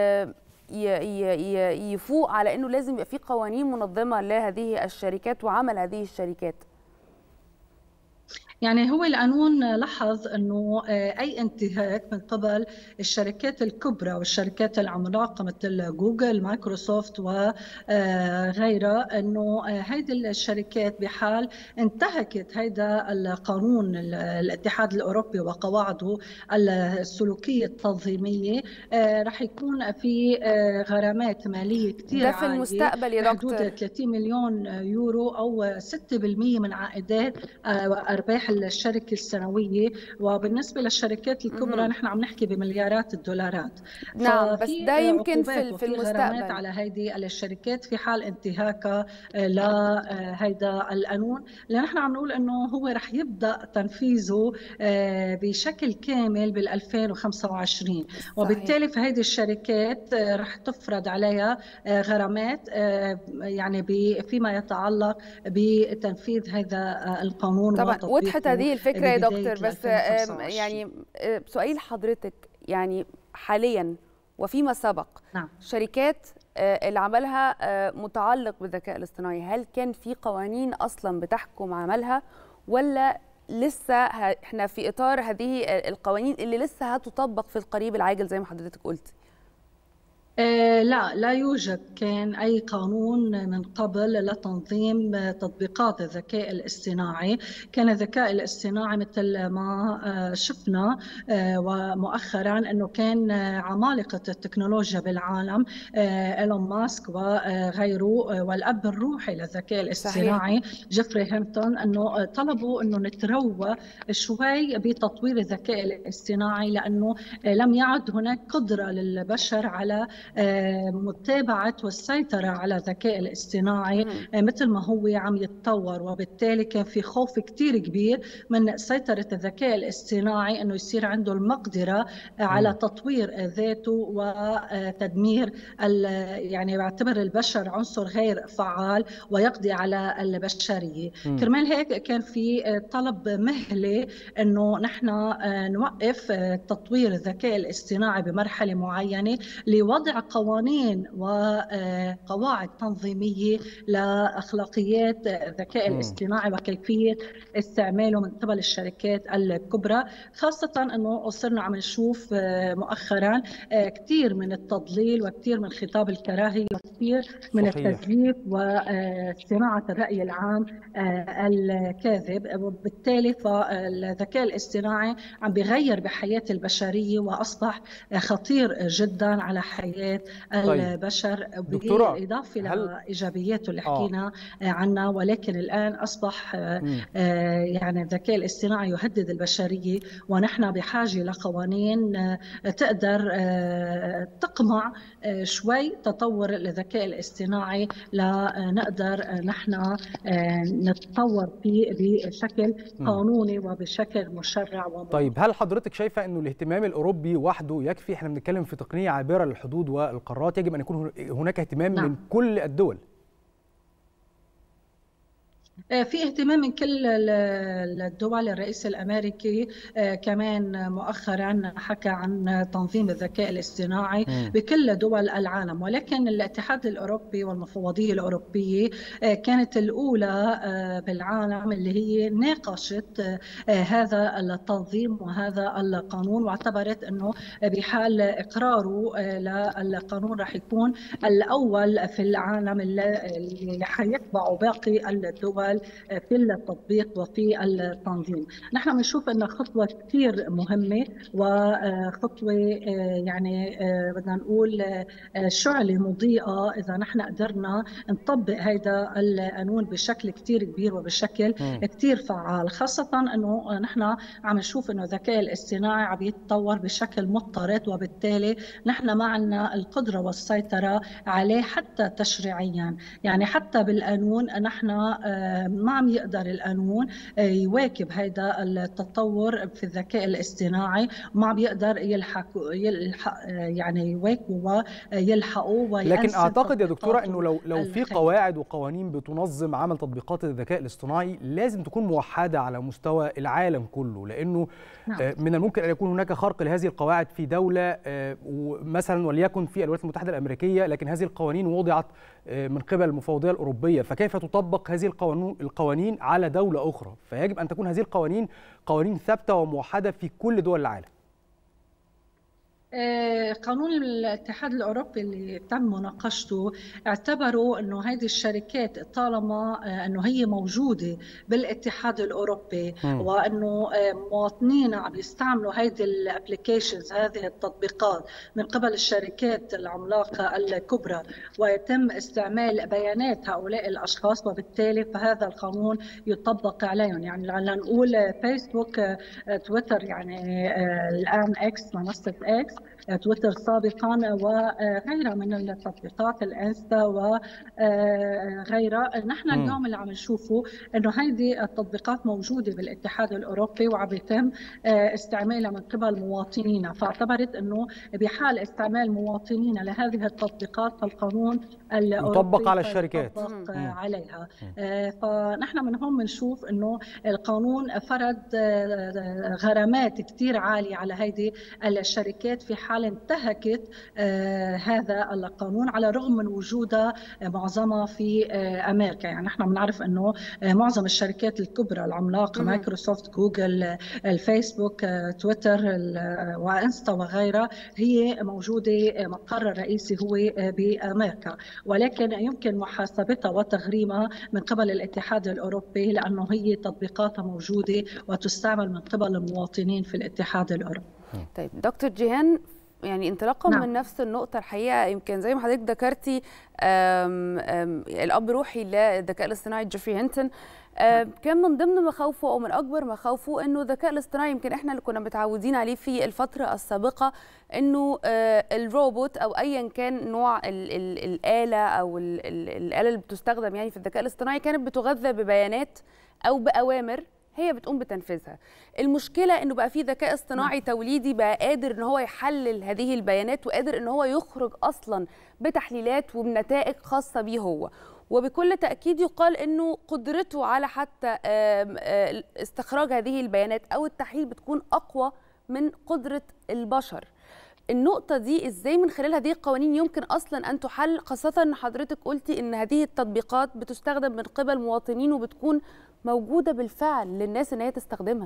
يفوق على انه لازم يبقى في قوانين منظمه لهذه الشركات وعمل هذه الشركات يعني هو القانون لاحظ انه اي انتهاك من قبل الشركات الكبرى والشركات العملاقه مثل جوجل مايكروسوفت وغيرها انه هذه الشركات بحال انتهكت هذا القانون الاتحاد الاوروبي وقواعده السلوكيه التنظيميه رح يكون في غرامات ماليه كثير ده في المستقبل يا دكتور حدود 30 مليون يورو او 6% من عائدات وارباح الشركه السنويه وبالنسبه للشركات الكبرى نحن عم نحكي بمليارات الدولارات نعم بس ده يمكن في في المستقبل على هذه الشركات في حال انتهاكها لهيدا القانون اللي نحن عم نقول انه هو رح يبدا تنفيذه بشكل كامل بال 2025 صحيح. وبالتالي في هذه الشركات رح تفرض عليها غرامات يعني فيما يتعلق بتنفيذ هذا القانون طبعا وضحت هذه الفكره يا دكتور بس يعني سؤال حضرتك يعني حاليا وفيما سبق نعم. شركات اللي عملها متعلق بالذكاء الاصطناعي هل كان في قوانين اصلا بتحكم عملها ولا لسه احنا في اطار هذه القوانين اللي لسه هتطبق في القريب العاجل زي ما حضرتك قلتي آه لا لا يوجد كان أي قانون من قبل لتنظيم تطبيقات الذكاء الاصطناعي كان الذكاء الاصطناعي مثل ما آه شفنا آه ومؤخرا أنه كان عمالقة التكنولوجيا بالعالم إيلون ماسك وغيره والأب الروحي للذكاء الاصطناعي جيفري هيمتون أنه طلبوا أنه نتروى شوي بتطوير الذكاء الاصطناعي لأنه لم يعد هناك قدرة للبشر على متابعه والسيطره على الذكاء الاصطناعي مثل ما هو عم يتطور وبالتالي كان في خوف كثير كبير من سيطره الذكاء الاصطناعي انه يصير عنده المقدره على تطوير ذاته وتدمير يعني يعتبر البشر عنصر غير فعال ويقضي على البشريه كرمال هيك كان في طلب مهلي انه نحن نوقف تطوير الذكاء الاصطناعي بمرحله معينه لوضع قوانين وقواعد تنظيميه لاخلاقيات الذكاء الاصطناعي وكيفيه استعماله من قبل الشركات الكبرى خاصه انه صرنا عم نشوف مؤخرا كثير من التضليل وكثير من خطاب الكراهيه وكثير من صحيح. التزييف وصناعه الراي العام الكاذب وبالتالي فالذكاء الاصطناعي عم بيغير بحياه البشريه واصبح خطير جدا على حياه طيب. البشر بالاضافه هل... لايجابياته اللي حكينا آه. عنها ولكن الان اصبح م. يعني الذكاء الاصطناعي يهدد البشريه ونحن بحاجه لقوانين تقدر تقمع شوي تطور الذكاء الاصطناعي لنقدر نحن نتطور فيه بشكل قانوني وبشكل مشرع ومضبوط. طيب هل حضرتك شايفه انه الاهتمام الاوروبي وحده يكفي احنا بنتكلم في تقنيه عابره للحدود والقارات يجب ان يكون هناك اهتمام نعم. من كل الدول في اهتمام من كل الدول الرئيس الامريكي كمان مؤخرا حكى عن تنظيم الذكاء الاصطناعي بكل دول العالم ولكن الاتحاد الاوروبي والمفوضيه الاوروبيه كانت الاولى بالعالم اللي هي ناقشت هذا التنظيم وهذا القانون واعتبرت انه بحال اقراره للقانون راح يكون الاول في العالم اللي حيتبعه باقي الدول في التطبيق وفي التنظيم نحن بنشوف انها خطوه كثير مهمه وخطوه يعني بدنا نقول شعله مضيئه اذا نحن قدرنا نطبق هذا القانون بشكل كثير كبير وبشكل كثير فعال خاصه انه نحن عم نشوف انه الذكاء الاصطناعي عم يتطور بشكل مضطرد وبالتالي نحن ما عندنا القدره والسيطره عليه حتى تشريعيا يعني حتى بالقانون نحن ما عم يقدر القانون يواكب هذا التطور في الذكاء الاصطناعي ما عم يقدر يلحق, يلحق يعني يواكبه ويلحقه لكن اعتقد يا دكتوره انه لو لو في قواعد وقوانين بتنظم عمل تطبيقات الذكاء الاصطناعي لازم تكون موحده على مستوى العالم كله لانه نعم. من الممكن ان يكون هناك خرق لهذه القواعد في دوله مثلا وليكن في الولايات المتحده الامريكيه لكن هذه القوانين وضعت من قبل المفوضيه الاوروبيه فكيف تطبق هذه القوانين القوانين على دوله اخرى فيجب ان تكون هذه القوانين قوانين ثابته وموحده في كل دول العالم قانون الاتحاد الاوروبي اللي تم مناقشته اعتبروا انه هذه الشركات طالما انه هي موجوده بالاتحاد الاوروبي م. وانه مواطنينا عم يستعملوا هذه الابلكيشنز هذه التطبيقات من قبل الشركات العملاقه الكبرى ويتم استعمال بيانات هؤلاء الاشخاص وبالتالي فهذا القانون يطبق عليهم يعني لنقول فيسبوك تويتر يعني الان اكس منصه اكس تويتر سابقا وغيرها من التطبيقات الانستا وغيرها نحن اليوم اللي عم نشوفه انه هذه التطبيقات موجوده بالاتحاد الاوروبي وعم يتم استعمالها من قبل مواطنينا فاعتبرت انه بحال استعمال مواطنينا لهذه التطبيقات فالقانون الاوروبي يطبق على الشركات يطبق عليها فنحن من هون بنشوف انه القانون فرض غرامات كثير عاليه على هذه الشركات في حال انتهكت آه هذا القانون على الرغم من وجودها آه معظمها في آه امريكا يعني نحن بنعرف انه معظم الشركات الكبرى العملاقه مايكروسوفت جوجل الفيسبوك تويتر وانستا وغيرها هي موجوده مقر الرئيسي هو بامريكا ولكن يمكن محاسبتها وتغريمها من قبل الاتحاد الاوروبي لانه هي تطبيقاتها موجوده وتستعمل من قبل المواطنين في الاتحاد الاوروبي طيب دكتور جيهان يعني انطلاقا نعم. من نفس النقطة الحقيقة يمكن زي ما حضرتك ذكرتي الأب روحي للذكاء الاصطناعي جيفري هينتون آه كان من ضمن مخاوفه او من اكبر مخاوفه انه الذكاء الاصطناعي يمكن احنا اللي كنا متعودين عليه في الفتره السابقه انه آه الروبوت او ايا كان نوع ال ال الاله او ال ال الاله اللي بتستخدم يعني في الذكاء الاصطناعي كانت بتغذى ببيانات او باوامر هي بتقوم بتنفيذها المشكله انه بقى في ذكاء اصطناعي توليدي بقى قادر ان هو يحلل هذه البيانات وقادر ان هو يخرج اصلا بتحليلات وبنتائج خاصه بيه هو وبكل تاكيد يقال انه قدرته على حتى استخراج هذه البيانات او التحليل بتكون اقوى من قدره البشر النقطة دي ازاي من خلال هذه القوانين يمكن اصلا ان تحل خاصة ان حضرتك قلتي ان هذه التطبيقات بتستخدم من قبل مواطنين وبتكون موجودة بالفعل للناس ان هي تستخدمها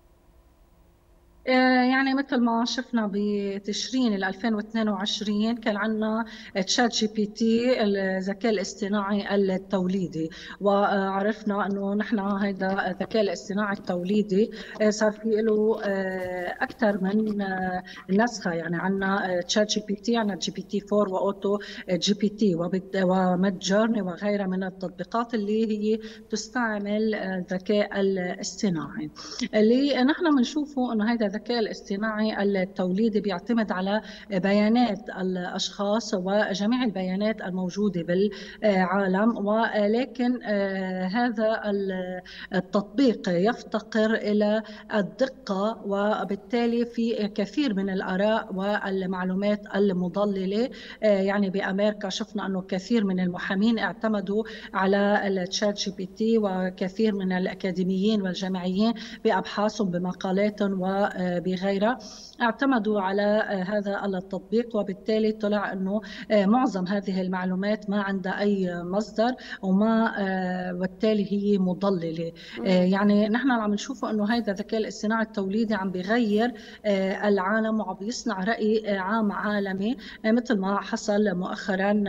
يعني مثل ما شفنا بتشرين ال 2022 كان عندنا تشات جي بي تي الذكاء الاصطناعي التوليدي وعرفنا انه نحن هذا الذكاء الاصطناعي التوليدي صار في له اكثر من نسخه يعني عندنا تشات جي بي تي عندنا جي بي تي 4 واوتو جي بي تي وميد جورني وغيرها من التطبيقات اللي هي تستعمل الذكاء الاصطناعي اللي نحن بنشوفه انه هذا الذكاء الاصطناعي التوليدي بيعتمد على بيانات الاشخاص وجميع البيانات الموجوده بالعالم ولكن هذا التطبيق يفتقر الى الدقه وبالتالي في كثير من الاراء والمعلومات المضلله يعني بامريكا شفنا انه كثير من المحامين اعتمدوا على التشات جي بي تي وكثير من الاكاديميين والجامعيين بابحاثهم بمقالاتهم و بغيرها اعتمدوا على هذا التطبيق وبالتالي طلع انه معظم هذه المعلومات ما عندها اي مصدر وما وبالتالي هي مضلله يعني نحن عم نشوفه انه هذا الذكاء الاصطناعي التوليدي عم بيغير العالم وعم بيصنع راي عام عالمي مثل ما حصل مؤخرا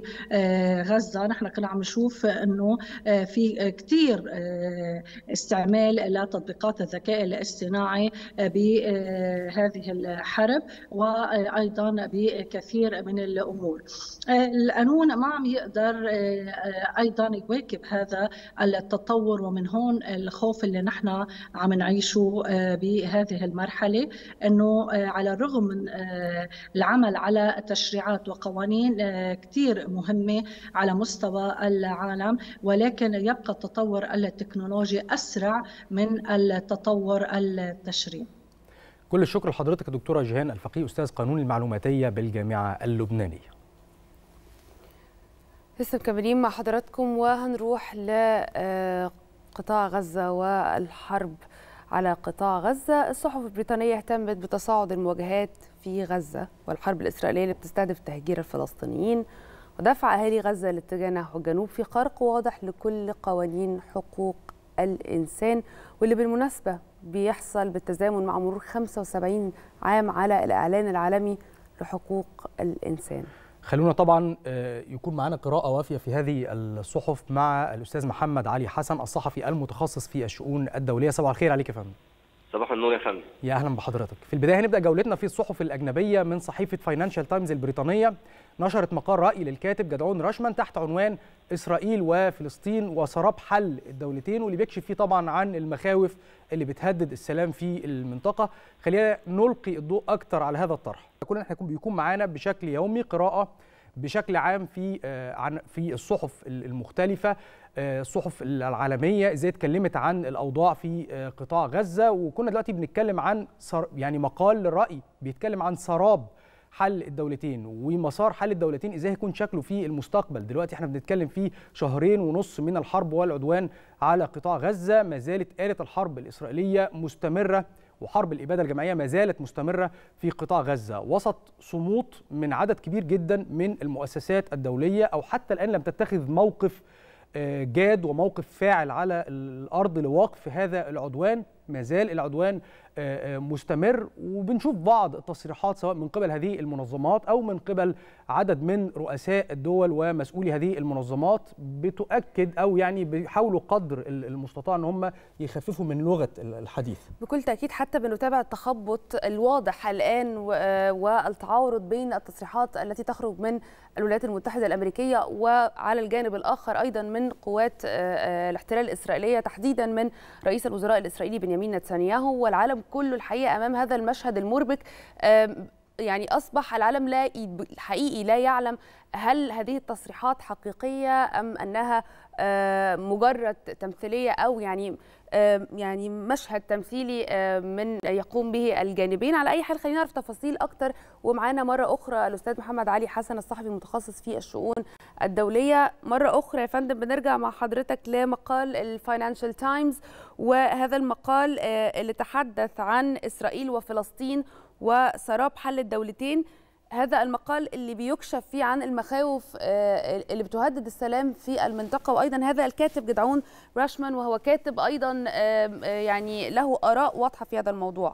بغزه نحن كنا عم نشوف انه في كثير استعمال لتطبيقات الذكاء الاصطناعي بهذه الحرب وايضا بكثير من الامور. القانون ما عم يقدر ايضا يواكب هذا التطور ومن هون الخوف اللي نحن عم نعيشه بهذه المرحله انه على الرغم من العمل على تشريعات وقوانين كثير مهمه على مستوى العالم ولكن يبقى التطور التكنولوجي اسرع من التطور التشريعي. كل الشكر لحضرتك يا دكتوره جيهان الفقيه استاذ قانون المعلوماتيه بالجامعه اللبنانيه. لسه مكملين مع حضراتكم وهنروح لقطاع غزه والحرب على قطاع غزه، الصحف البريطانيه اهتمت بتصاعد المواجهات في غزه والحرب الاسرائيليه اللي بتستهدف تهجير الفلسطينيين ودفع اهالي غزه لاتجاه نحو الجنوب في خرق واضح لكل قوانين حقوق الانسان واللي بالمناسبه بيحصل بالتزامن مع مرور 75 عام على الاعلان العالمي لحقوق الانسان. خلونا طبعا يكون معنا قراءة وافية في هذه الصحف مع الأستاذ محمد علي حسن الصحفي المتخصص في الشؤون الدولية صباح الخير عليك يا فندم صباح النور يا فندم يا أهلا بحضرتك في البداية هنبدأ جولتنا في الصحف الأجنبية من صحيفة فاينانشال تايمز البريطانية نشرت مقال رأي للكاتب جدعون رشمان تحت عنوان إسرائيل وفلسطين وسراب حل الدولتين واللي بيكشف فيه طبعا عن المخاوف اللي بتهدد السلام في المنطقة خلينا نلقي الضوء أكتر على هذا الطرح كلنا احنا بيكون معانا بشكل يومي قراءة بشكل عام في عن في الصحف المختلفه الصحف العالميه ازاي اتكلمت عن الاوضاع في قطاع غزه وكنا دلوقتي بنتكلم عن يعني مقال للراي بيتكلم عن سراب حل الدولتين ومسار حل الدولتين ازاي هيكون شكله في المستقبل دلوقتي احنا بنتكلم في شهرين ونص من الحرب والعدوان على قطاع غزه ما زالت آلة الحرب الإسرائيلية مستمرة وحرب الإبادة الجماعية ما زالت مستمرة في قطاع غزة وسط صمود من عدد كبير جدا من المؤسسات الدولية أو حتى الآن لم تتخذ موقف جاد وموقف فاعل على الأرض لوقف هذا العدوان ما زال العدوان مستمر وبنشوف بعض التصريحات سواء من قبل هذه المنظمات او من قبل عدد من رؤساء الدول ومسؤولي هذه المنظمات بتؤكد او يعني بيحاولوا قدر المستطاع ان هم يخففوا من لغه الحديث. بكل تاكيد حتى بنتابع التخبط الواضح الان والتعارض بين التصريحات التي تخرج من الولايات المتحده الامريكيه وعلى الجانب الاخر ايضا من قوات الاحتلال الاسرائيليه تحديدا من رئيس الوزراء الاسرائيلي بنيامين نتنياهو والعالم كله الحقيقه امام هذا المشهد المربك يعني اصبح العالم لا حقيقي لا يعلم هل هذه التصريحات حقيقيه ام انها مجرد تمثيليه او يعني يعني مشهد تمثيلي من يقوم به الجانبين على اي حال خلينا نعرف تفاصيل اكتر ومعانا مره اخرى الاستاذ محمد علي حسن الصحفي المتخصص في الشؤون الدوليه مره اخرى يا فندم بنرجع مع حضرتك لمقال الفاينانشال تايمز وهذا المقال اللي تحدث عن اسرائيل وفلسطين وسراب حل الدولتين هذا المقال اللي بيكشف فيه عن المخاوف اللي بتهدد السلام في المنطقة وأيضا هذا الكاتب جدعون راشمان وهو كاتب أيضا يعني له آراء واضحة في هذا الموضوع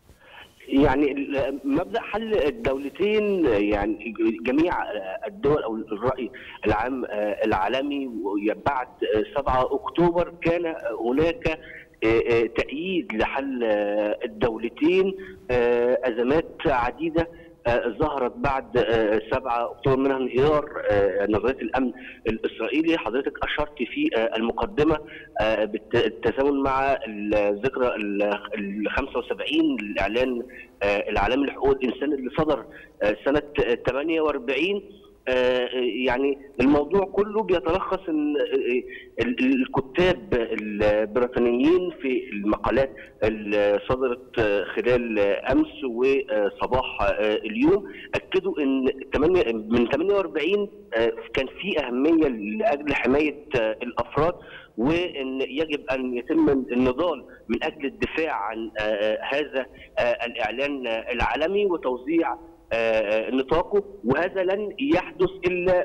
يعني مبدا حل الدولتين يعني جميع الدول او الراي العام العالمي بعد 7 اكتوبر كان هناك تأييد لحل الدولتين أزمات عديدة ظهرت بعد 7 اكتوبر منها انهيار نظريه الامن الاسرائيلي حضرتك اشرت في المقدمه بالتزامن مع الذكرى ال 75 للاعلان العالمي لحقوق الانسان اللي صدر سنه 48 يعني الموضوع كله بيتلخص ان الكتاب البريطانيين في المقالات اللي صدرت خلال امس وصباح اليوم اكدوا ان من 48 كان في اهميه لاجل حمايه الافراد وان يجب ان يتم النضال من اجل الدفاع عن هذا الاعلان العالمي وتوزيع نطاقه وهذا لن يحدث الا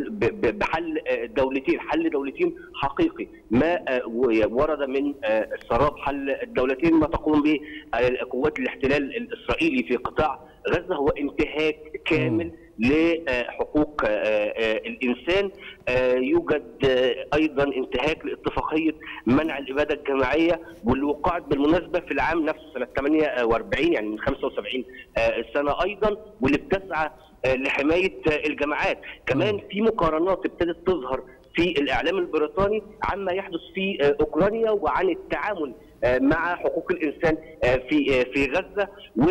بحل دولتين حل دولتين حقيقي ما ورد من سراب حل الدولتين ما تقوم به قوات الاحتلال الاسرائيلي في قطاع غزه هو انتهاك كامل لحقوق الانسان يوجد ايضا انتهاك لاتفاقيه منع الاباده الجماعيه واللي وقعت بالمناسبه في العام نفسه سنه 48 يعني من 75 سنه ايضا واللي بتسعى لحمايه الجماعات كمان في مقارنات ابتدت تظهر في الاعلام البريطاني عما يحدث في اوكرانيا وعن التعامل مع حقوق الانسان في في غزه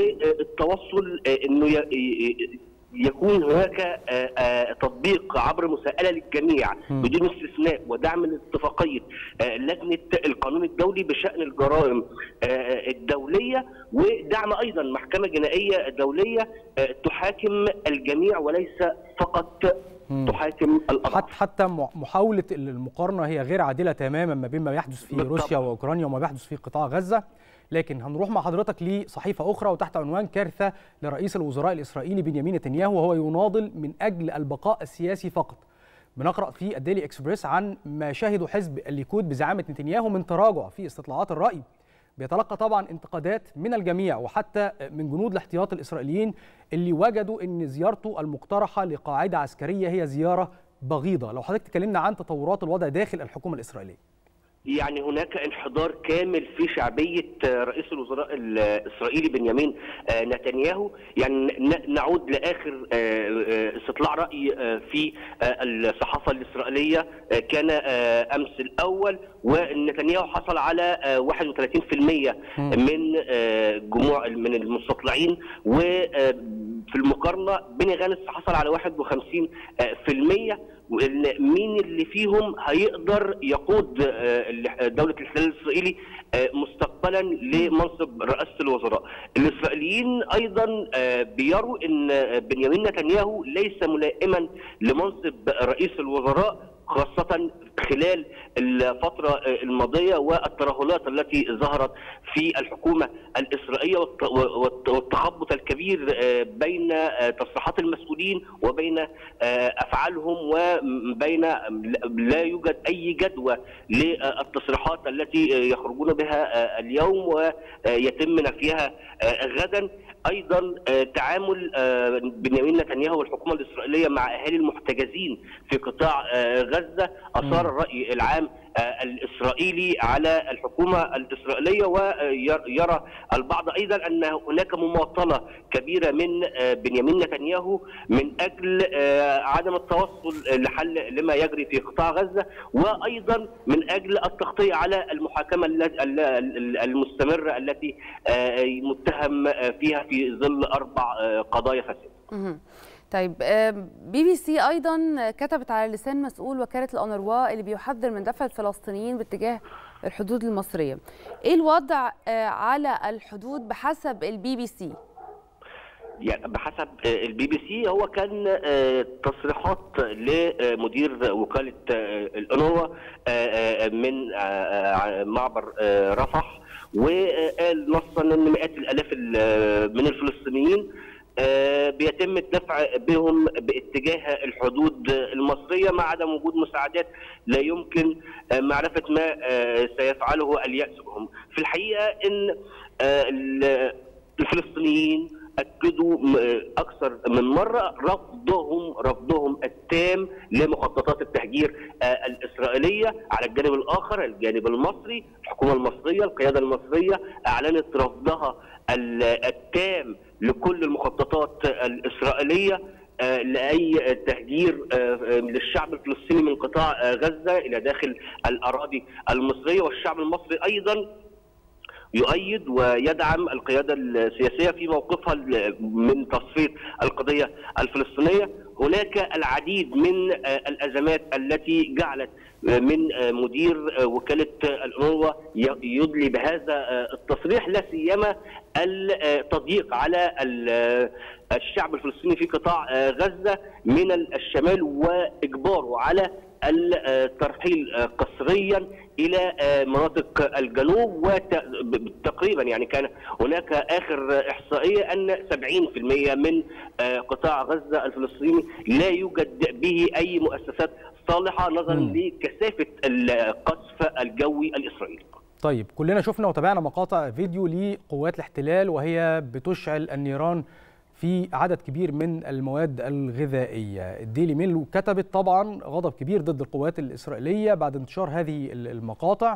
والتوصل انه يكون هناك تطبيق عبر مساءله للجميع بدون استثناء ودعم لاتفاقيه لجنه القانون الدولي بشان الجرائم الدوليه ودعم ايضا محكمه جنائيه دوليه تحاكم الجميع وليس فقط تحاكم الأضعف حتى محاولة المقارنة هي غير عادلة تماما ما بين ما يحدث في بالطبع. روسيا وأوكرانيا وما يحدث في قطاع غزة لكن هنروح مع حضرتك لصحيفة أخرى وتحت عنوان كارثة لرئيس الوزراء الإسرائيلي بنيامين نتنياهو وهو يناضل من أجل البقاء السياسي فقط بنقرأ في الديلي إكسبريس عن ما شهده حزب الليكود بزعامة نتنياهو من تراجع في استطلاعات الرأي بيتلقى طبعا انتقادات من الجميع وحتى من جنود الاحتياط الإسرائيليين اللي وجدوا أن زيارته المقترحة لقاعدة عسكرية هي زيارة بغيضة لو حضرتك تكلمنا عن تطورات الوضع داخل الحكومة الإسرائيلية يعني هناك انحدار كامل في شعبية رئيس الوزراء الإسرائيلي بنيامين نتنياهو يعني نعود لآخر استطلاع رأي في الصحافة الإسرائيلية كان أمس الأول ونتنياهو حصل على 31% من جموع من المستطلعين وفي المقارنة بني غانس حصل على 51% مين اللي فيهم هيقدر يقود دولة الاحتلال الإسرائيلي مستقبلا لمنصب رئاسة الوزراء الإسرائيليين أيضا بيروا أن بنيامين نتنياهو ليس ملائما لمنصب رئيس الوزراء خاصة خلال الفترة الماضية والترهلات التي ظهرت في الحكومة الإسرائيلية والتخبط الكبير بين تصريحات المسؤولين وبين أفعالهم وبين لا يوجد أي جدوى للتصريحات التي يخرجون بها اليوم ويتم نفيها غدا ايضا تعامل بنيامين نتنياهو والحكومه الاسرائيليه مع اهالي المحتجزين في قطاع غزه اثار الراي العام الاسرائيلي على الحكومه الاسرائيليه ويرى البعض ايضا ان هناك مماطله كبيره من بنيامين نتنياهو من اجل عدم التوصل لحل لما يجري في قطاع غزه وايضا من اجل التغطيه على المحاكمه المستمره التي متهم فيها في ظل اربع قضايا فساد. طيب بي بي سي ايضا كتبت على لسان مسؤول وكاله الانروا اللي بيحذر من دفع الفلسطينيين باتجاه الحدود المصريه. ايه الوضع على الحدود بحسب البي بي سي؟ يعني بحسب البي بي سي هو كان تصريحات لمدير وكاله الانروا من معبر رفح وقال نصا ان مئات الالاف من الفلسطينيين بيتم الدفع بهم باتجاه الحدود المصريه مع عدم وجود مساعدات لا يمكن معرفه ما سيفعله الياس بهم. في الحقيقه ان الفلسطينيين اكدوا اكثر من مره رفضهم رفضهم التام لمخططات التهجير الاسرائيليه على الجانب الاخر الجانب المصري الحكومه المصريه القياده المصريه اعلنت رفضها التام لكل المخططات الاسرائيليه لاي تهجير للشعب الفلسطيني من قطاع غزه الى داخل الاراضي المصريه والشعب المصري ايضا يؤيد ويدعم القيادة السياسية في موقفها من تصفية القضية الفلسطينية هناك العديد من الأزمات التي جعلت من مدير وكالة الأنروا يدلي بهذا التصريح لا سيما التضييق على الشعب الفلسطيني في قطاع غزة من الشمال وإجباره على الترحيل قسريا الى مناطق الجنوب وتقريبا يعني كان هناك اخر احصائيه ان 70% من قطاع غزه الفلسطيني لا يوجد به اي مؤسسات صالحه نظرا لكثافه القصف الجوي الاسرائيلي. طيب كلنا شفنا وتابعنا مقاطع فيديو لقوات الاحتلال وهي بتشعل النيران في عدد كبير من المواد الغذائيه الديلي ميل كتبت طبعا غضب كبير ضد القوات الاسرائيليه بعد انتشار هذه المقاطع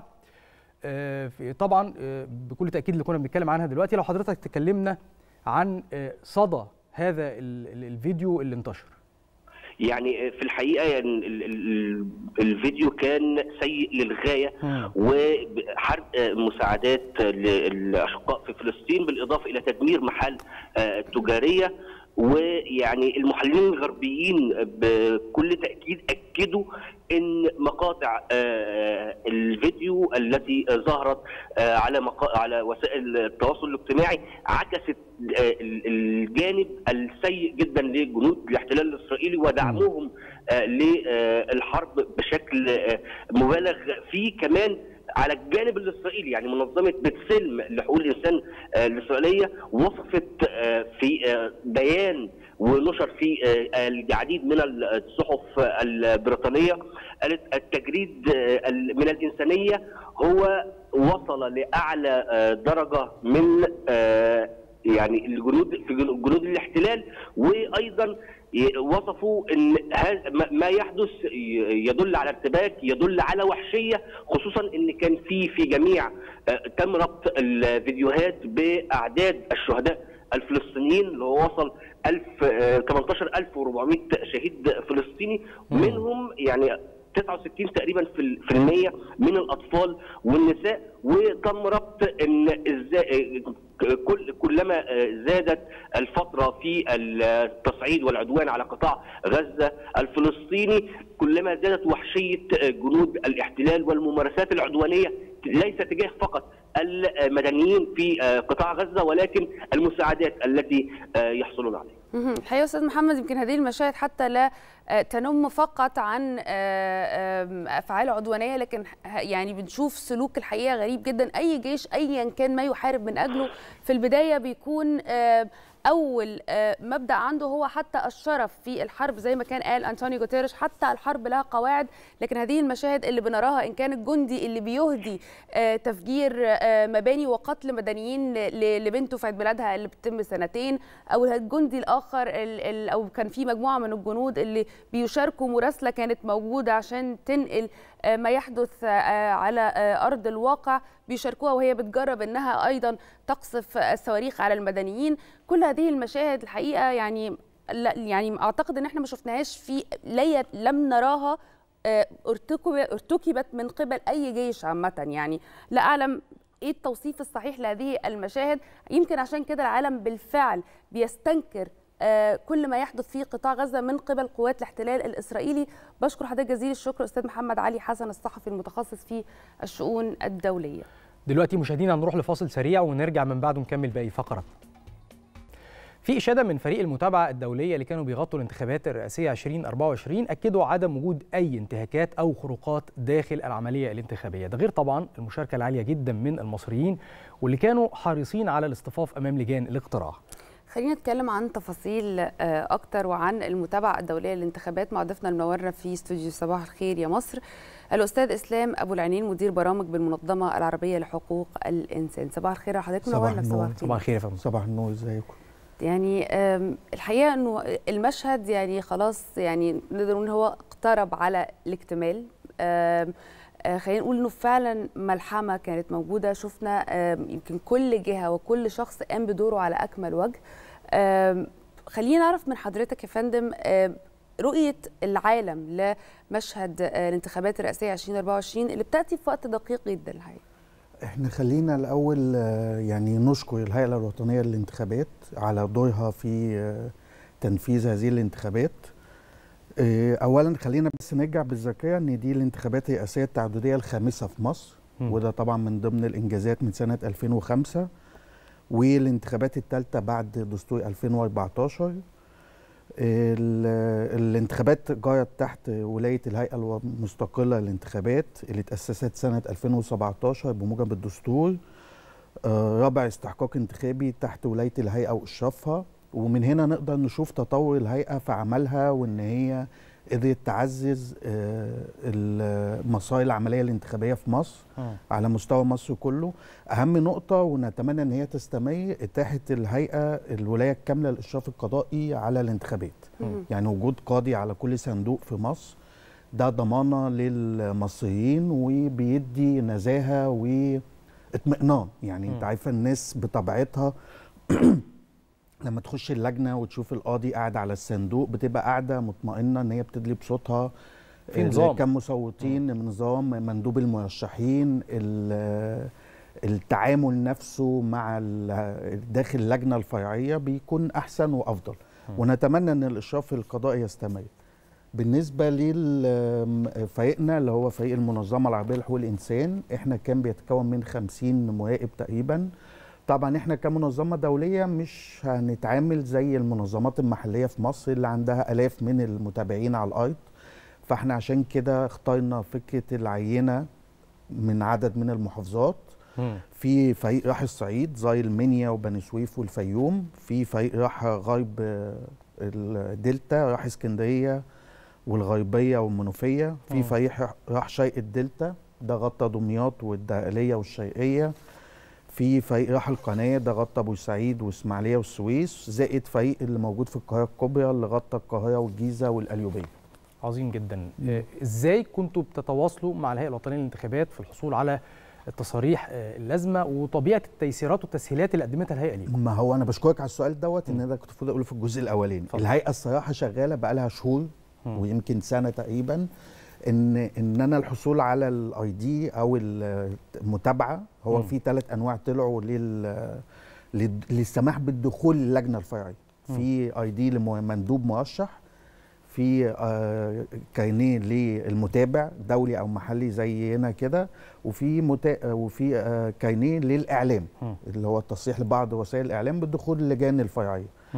طبعا بكل تاكيد اللي كنا بنتكلم عنها دلوقتي لو حضرتك تكلمنا عن صدى هذا الفيديو اللي انتشر يعني في الحقيقه يعني الفيديو كان سيء للغايه وحرق مساعدات للاشقاء في فلسطين بالاضافه الى تدمير محال تجاريه ويعني المحللين الغربيين بكل تاكيد اكدوا ان مقاطع الفيديو التي ظهرت على على وسائل التواصل الاجتماعي عكست الجانب السيء جدا لجنود الاحتلال الاسرائيلي ودعمهم للحرب بشكل مبالغ فيه كمان على الجانب الاسرائيلي يعني منظمه بتسلم لحقوق الانسان الاسرائيليه وصفت في بيان ونشر في العديد من الصحف البريطانيه قالت التجريد من الانسانيه هو وصل لاعلى درجه من يعني الجنود في جنود الاحتلال وايضا وصفوا ان ما يحدث يدل على ارتباك يدل على وحشيه خصوصا ان كان في في جميع تم ربط الفيديوهات باعداد الشهداء الفلسطينيين اللي هو وصل 1000 18400 شهيد فلسطيني منهم يعني 69 تقريبا في في المية من الاطفال والنساء وتم ربط ان ازاي كل كلما زادت الفتره في التصعيد والعدوان على قطاع غزه الفلسطيني كلما زادت وحشيه جنود الاحتلال والممارسات العدوانيه ليس تجاه فقط المدنيين في قطاع غزه ولكن المساعدات التي يحصلون عليها الحقيقه استاذ محمد يمكن هذه المشاهد حتى لا تنم فقط عن افعال عدوانيه لكن يعني بنشوف سلوك الحقيقه غريب جدا اي جيش ايا كان ما يحارب من اجله في البدايه بيكون اول مبدا عنده هو حتى الشرف في الحرب زي ما كان قال انطونيو جوتيريش حتى الحرب لها قواعد لكن هذه المشاهد اللي بنراها ان كان الجندي اللي بيهدي تفجير مباني وقتل مدنيين لبنته في عيد ميلادها اللي بتتم سنتين او الجندي الاخر او كان في مجموعه من الجنود اللي بيشاركوا مراسله كانت موجوده عشان تنقل ما يحدث على ارض الواقع بيشاركوها وهي بتجرب انها ايضا تقصف الصواريخ على المدنيين كل هذه المشاهد الحقيقه يعني لا يعني اعتقد ان احنا ما شفناهاش في لم نراها ارتكبت من قبل اي جيش عامه يعني لا اعلم ايه التوصيف الصحيح لهذه المشاهد يمكن عشان كده العالم بالفعل بيستنكر كل ما يحدث في قطاع غزه من قبل قوات الاحتلال الاسرائيلي بشكر حضرتك جزيل الشكر استاذ محمد علي حسن الصحفي المتخصص في الشؤون الدوليه دلوقتي مشاهدينا هنروح لفاصل سريع ونرجع من بعده نكمل باقي فقره في إشادة من فريق المتابعة الدولية اللي كانوا بيغطوا الانتخابات الرئاسية 2024 أكدوا عدم وجود أي انتهاكات أو خروقات داخل العملية الانتخابية ده غير طبعا المشاركة العالية جدا من المصريين واللي كانوا حريصين على الاصطفاف أمام لجان الاقتراع خلينا نتكلم عن تفاصيل اكتر وعن المتابعه الدوليه للانتخابات مع ضيفنا المنورنا في استوديو صباح الخير يا مصر الاستاذ اسلام ابو العينين مدير برامج بالمنظمه العربيه لحقوق الانسان صباح الخير يا حضرتك منورنا صباح الخير صباح الخير يا فندم صباح النور ازيكم يعني الحقيقه انه المشهد يعني خلاص يعني نقدر نقول هو اقترب على الاكتمال خلينا نقول انه فعلا ملحمه كانت موجوده شفنا يمكن كل جهه وكل شخص قام بدوره على اكمل وجه خلينا نعرف من حضرتك يا فندم رؤيه العالم لمشهد الانتخابات الرئاسيه 2024 اللي بتاتي في وقت دقيق جدا الحقيقه احنا خلينا الاول يعني نشكر الهيئه الوطنيه للانتخابات على دورها في تنفيذ هذه الانتخابات اولا خلينا بس نرجع بالذاكره ان دي الانتخابات الرئاسيه التعدديه الخامسه في مصر م. وده طبعا من ضمن الانجازات من سنه 2005 والانتخابات الثالثه بعد دستور 2014 الانتخابات جرت تحت ولايه الهيئه المستقله للانتخابات اللي تاسست سنه 2017 بموجب الدستور رابع استحقاق انتخابي تحت ولايه الهيئه واشرافها ومن هنا نقدر نشوف تطور الهيئه في عملها وان هي قدرت تعزز مسار العمليه الانتخابيه في مصر م. على مستوى مصر كله اهم نقطه ونتمنى ان هي تستمر اتاحه الهيئه الولايه الكامله للاشراف القضائي على الانتخابات م. يعني وجود قاضي على كل صندوق في مصر ده ضمانه للمصريين وبيدي نزاهه واطمئنان يعني م. انت عارفه الناس بطبيعتها لما تخش اللجنه وتشوف القاضي قاعد على الصندوق بتبقى قاعده مطمئنه ان هي بتدلي بصوتها في نظام كم مصوتين نظام مندوب المرشحين التعامل نفسه مع داخل اللجنه الفرعيه بيكون احسن وافضل ونتمنى ان الاشراف القضائي يستمر بالنسبه لفريقنا اللي هو فريق المنظمه العربيه لحقوق الانسان احنا كان بيتكون من 50 مراقب تقريبا طبعا احنا كمنظمه دوليه مش هنتعامل زي المنظمات المحليه في مصر اللي عندها الاف من المتابعين على الارض فاحنا عشان كده اخترنا فكره العينه من عدد من المحافظات في فريق راح الصعيد زي المنيا وبني سويف والفيوم في فريق راح غرب الدلتا راح اسكندريه والغربيه والمنوفيه في فريق راح شرق الدلتا ده غطى دمياط والدقهليه والشرقيه في فريق راح القناه ده غطى بورسعيد واسماعيليه والسويس زائد فريق اللي موجود في القاهره الكبرى اللي غطى القاهره والجيزه والقليوبيه. عظيم جدا. ازاي كنتوا بتتواصلوا مع الهيئه الوطنيه للانتخابات في الحصول على التصاريح اللازمه وطبيعه التيسيرات والتسهيلات اللي قدمتها الهيئه ليكم؟ ما هو انا بشكرك على السؤال دوت ان انا كنت المفروض اقوله في الجزء الاولاني. الهيئه الصراحه شغاله بقى لها شهور ويمكن سنه تقريبا ان ان انا الحصول على الاي دي او المتابعه هو في ثلاث انواع طلعوا لل للسماح بالدخول للجنه الفرعيه في اي دي لمندوب مرشح في آه كارنيه للمتابع دولي او محلي زينا كده وفي متا... وفي آه كارنيه للاعلام اللي هو التصريح لبعض وسائل الاعلام بالدخول للجان الفرعيه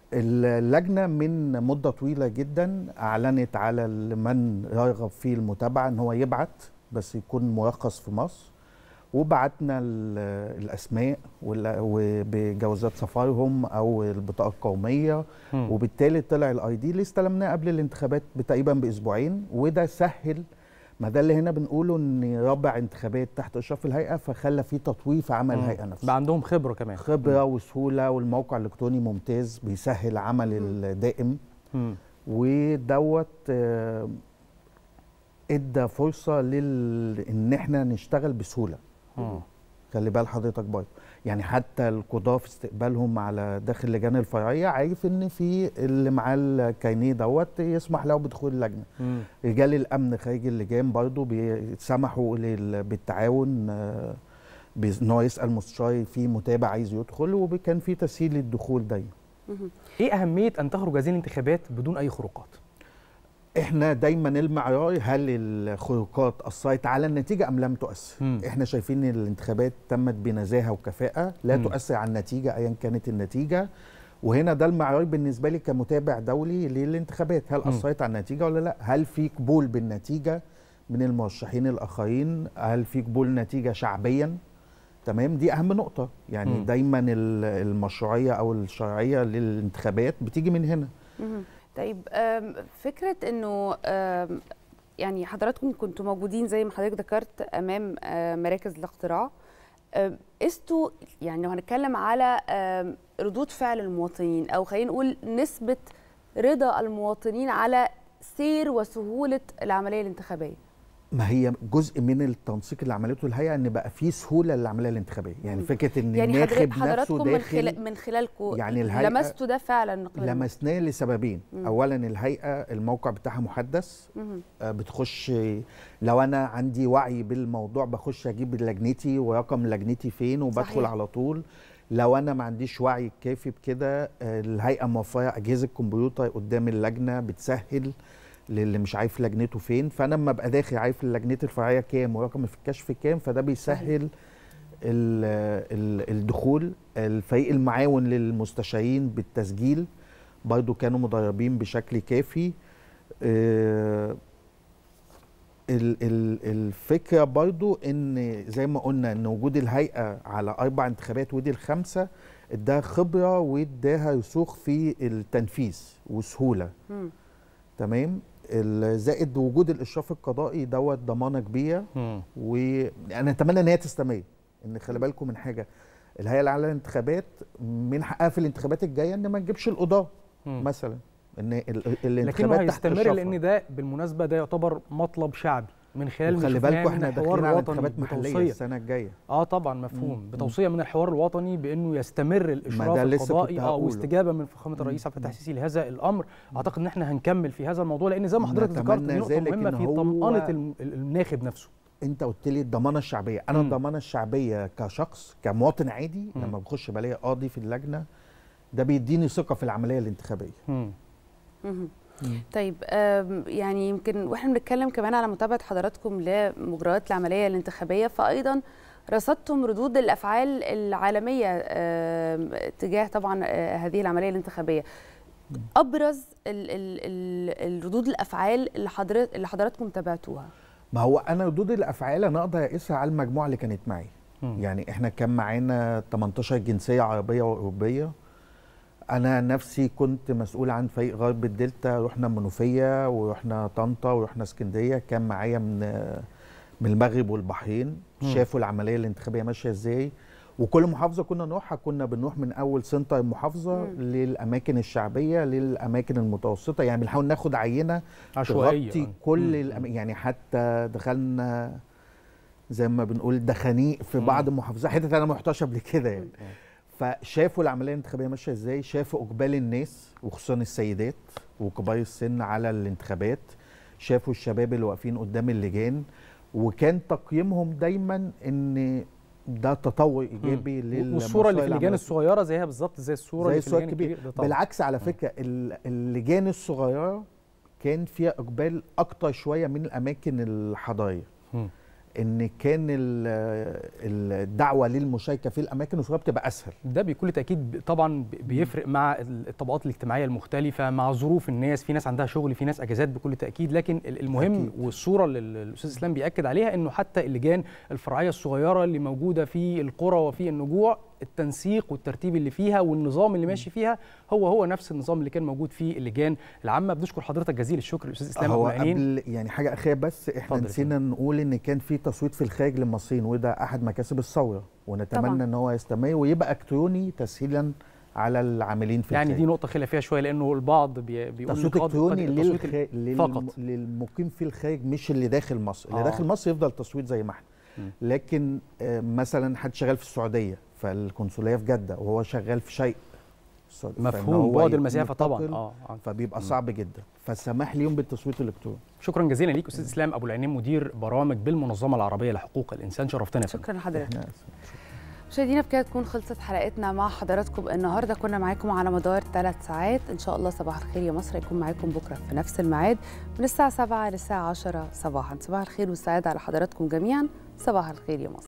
اللجنه من مده طويله جدا اعلنت على من يرغب في المتابعه ان هو يبعت بس يكون مرخص في مصر وبعتنا ال- الاسماء وال- وبجوازات سفرهم او البطاقه القوميه مم. وبالتالي طلع الاي دي اللي استلمناه قبل الانتخابات تقريبا باسبوعين وده سهل ما ده اللي هنا بنقوله ان رابع انتخابات تحت اشراف الهيئه فخلى في تطوير في عمل مم. الهيئه نفسه بقى عندهم خبره كمان خبره وسهوله والموقع الالكتروني ممتاز بيسهل عمل الدائم مم. ودوت آه، ادى فرصه لل ان احنا نشتغل بسهوله مم. خلي بال حضرتك برضه يعني حتى القضاه في استقبالهم على داخل اللجان الفرعيه عارف ان في اللي معاه الكارنيه دوت يسمح له بدخول اللجنه مم. رجال الامن خارج اللجان برضه بيسمحوا لل- بالتعاون آه، بي- ان هو يسال مستشار في متابع عايز يدخل وكان في تسهيل للدخول دايما ايه اهميه ان تخرج هذه الانتخابات بدون اي خروقات احنا دايما المعيار هل الخروقات اثرت على النتيجه ام لم تؤثر مم. احنا شايفين ان الانتخابات تمت بنزاهه وكفاءه لا مم. تؤثر على النتيجه ايا كانت النتيجه وهنا ده المعيار بالنسبه لي كمتابع دولي للانتخابات هل مم. اثرت على النتيجه ولا لا هل في قبول بالنتيجه من المرشحين الاخرين هل في قبول نتيجه شعبيا تمام دي اهم نقطه يعني مم. دايما ال- المشروعيه او الشرعيه للانتخابات بتيجي من هنا مهم. طيب آم، فكرة انه آم، يعني حضراتكم كنتوا موجودين زي ما حضرتك ذكرت امام آه، مراكز الاقتراع آم، قستوا يعني لو هنتكلم على آم، ردود فعل المواطنين او خلينا نقول نسبة رضا المواطنين على سير وسهولة العملية الانتخابية ما هي جزء من التنسيق اللي عملته الهيئه ان بقى في سهوله للعمليه الانتخابيه يعني فكره ان يعني الناخب حضرتك- نفسه حضراتكم من, داخل خلال من خلالكم يعني الهيئة لمستوا ده فعلا قبل لمسناه لسببين مم. اولا الهيئه الموقع بتاعها محدث مهم. آه، بتخش لو انا عندي وعي بالموضوع بخش اجيب لجنتي ورقم لجنتي فين وبدخل صحيح. على طول لو انا ما عنديش وعي كافي بكده آه، الهيئه موفره اجهزه كمبيوتر قدام اللجنه بتسهل للي مش عارف لجنته فين فانا لما ابقى داخل عارف لجنتي الفرعيه كام ورقم في الكشف كام فده بيسهل ال ال الدخول الفريق المعاون للمستشارين بالتسجيل برضو كانوا مدربين بشكل كافي آه، ال- ال- الفكره برضو ان زي ما قلنا ان وجود الهيئه على اربع انتخابات ودي الخمسه اداها خبره واداها رسوخ في التنفيذ وسهوله مم. تمام ال- زائد وجود الاشراف القضائي دوت ضمانه كبيره مم. وانا اتمنى ان هي تستمر ان خلي بالكم من حاجه الهيئه العامه للانتخابات من حقها في الانتخابات الجايه ان ما تجيبش القضاه مم. مثلا ان ال- ال- لكنه الانتخابات تحت هيستمر إشرافها. لان ده بالمناسبه ده يعتبر مطلب شعبي من خلال ما وخلي شفناه بالكم من احنا الحوار داخلين على الوطني انتخابات محليه بتوصية. السنه الجايه اه طبعا مفهوم مم. بتوصيه من الحوار الوطني بانه يستمر الاشراف ده لسه كنت القضائي اه هقوله. واستجابه من فخامه الرئيس عبد الفتاح السيسي لهذا الامر اعتقد ان احنا هنكمل في هذا الموضوع لان زي ما حضرتك ذكرت نتمنى دي نقطه ذلك مهمه إن في هو- طمانه الم- الناخب نفسه انت قلت لي الضمانه الشعبيه انا مم. الضمانه الشعبيه كشخص كمواطن عادي مم. لما بخش بلاقي قاضي في اللجنه ده بيديني ثقه في العمليه الانتخابيه مم. مهم. طيب آم، يعني يمكن واحنا بنتكلم كمان على متابعه حضراتكم لمجريات العمليه الانتخابيه فايضا رصدتم ردود الافعال العالميه آم، تجاه طبعا آه، هذه العمليه الانتخابيه ابرز ال ال ال الردود الافعال اللي حضرت اللي حضراتكم تابعتوها ما هو انا ردود الافعال انا اقدر اقيسها على المجموعه اللي كانت معي مم. يعني احنا كان معانا 18 جنسيه عربيه واوروبيه انا نفسي كنت مسؤول عن فريق غرب الدلتا رحنا منوفيه ورحنا طنطا ورحنا اسكندريه كان معايا من من المغرب والبحرين مم. شافوا العمليه الانتخابيه ماشيه ازاي وكل محافظه كنا نروحها كنا بنروح من اول سنتر المحافظه مم. للاماكن الشعبيه للاماكن المتوسطه يعني بنحاول ناخد عينه عشوائيه تغطي آه. كل مم. الأم... يعني حتى دخلنا زي ما بنقول دخانيق في مم. بعض المحافظات حتت انا ما رحتش قبل كده يعني فشافوا العمليه الانتخابيه ماشيه ازاي شافوا اقبال الناس وخصوصا السيدات وكبار السن على الانتخابات شافوا الشباب اللي واقفين قدام اللجان وكان تقييمهم دايما ان ده تطور ايجابي لل والصوره اللي في اللجان الصغيره زيها بالظبط زي الصوره زي اللي في الصور اللجان الكبير الكبيره ده طبعا بالعكس على فكره ال- اللجان الصغيره كان فيها اقبال اكتر شويه من الاماكن الحضاريه مم. ان كان ال- الدعوه للمشاركه في الاماكن الصغيره بتبقى اسهل ده بكل تاكيد طبعا بيفرق مع الطبقات الاجتماعيه المختلفه مع ظروف الناس في ناس عندها شغل في ناس اجازات بكل تاكيد لكن المهم أكيد. والصوره اللي الاستاذ اسلام بياكد عليها انه حتى اللجان الفرعيه الصغيره اللي موجوده في القرى وفي النجوع التنسيق والترتيب اللي فيها والنظام اللي ماشي فيها هو هو نفس النظام اللي كان موجود في اللجان العامه بنشكر حضرتك جزيل الشكر الاستاذ اسلام هو أبو العينين. قبل يعني حاجه اخيره بس احنا اتفضل يا نسينا نقول ان كان في تصويت في الخارج للمصريين وده احد مكاسب الثوره ونتمنى طبعاً. ان هو يستمر ويبقى الكتروني تسهيلا على العاملين في يعني الخارج. دي نقطه خلافيه شويه لانه البعض بي- بيقول تصويت إن قد- الكتروني قد- التصويت للخ... ال- للم... فقط للمقيم في الخارج مش اللي داخل مصر اللي آه. داخل مصر يفضل تصويت زي ما احنا لكن آه، مثلا حد شغال في السعوديه فالقنصليه في جده وهو شغال في شيء السعودية. فإن مفهوم هو بعد يكون المسافه طبعا متصل، اه آه. فبيبقى صعب جدا فالسماح ليهم بالتصويت الالكتروني شكرا جزيلا ليك استاذ اسلام ابو العينين مدير برامج بالمنظمه العربيه لحقوق الانسان شرفتنا يا فندم. شكرا لحضرتك مشاهدينا بكده تكون خلصت حلقتنا مع حضراتكم النهارده كنا معاكم على مدار ثلاث ساعات ان شاء الله صباح الخير يا مصر يكون معاكم بكره في نفس الميعاد من الساعه 7 للساعه 10 صباحا صباح الخير والسعاده على حضراتكم جميعا صباح الخير يا مصر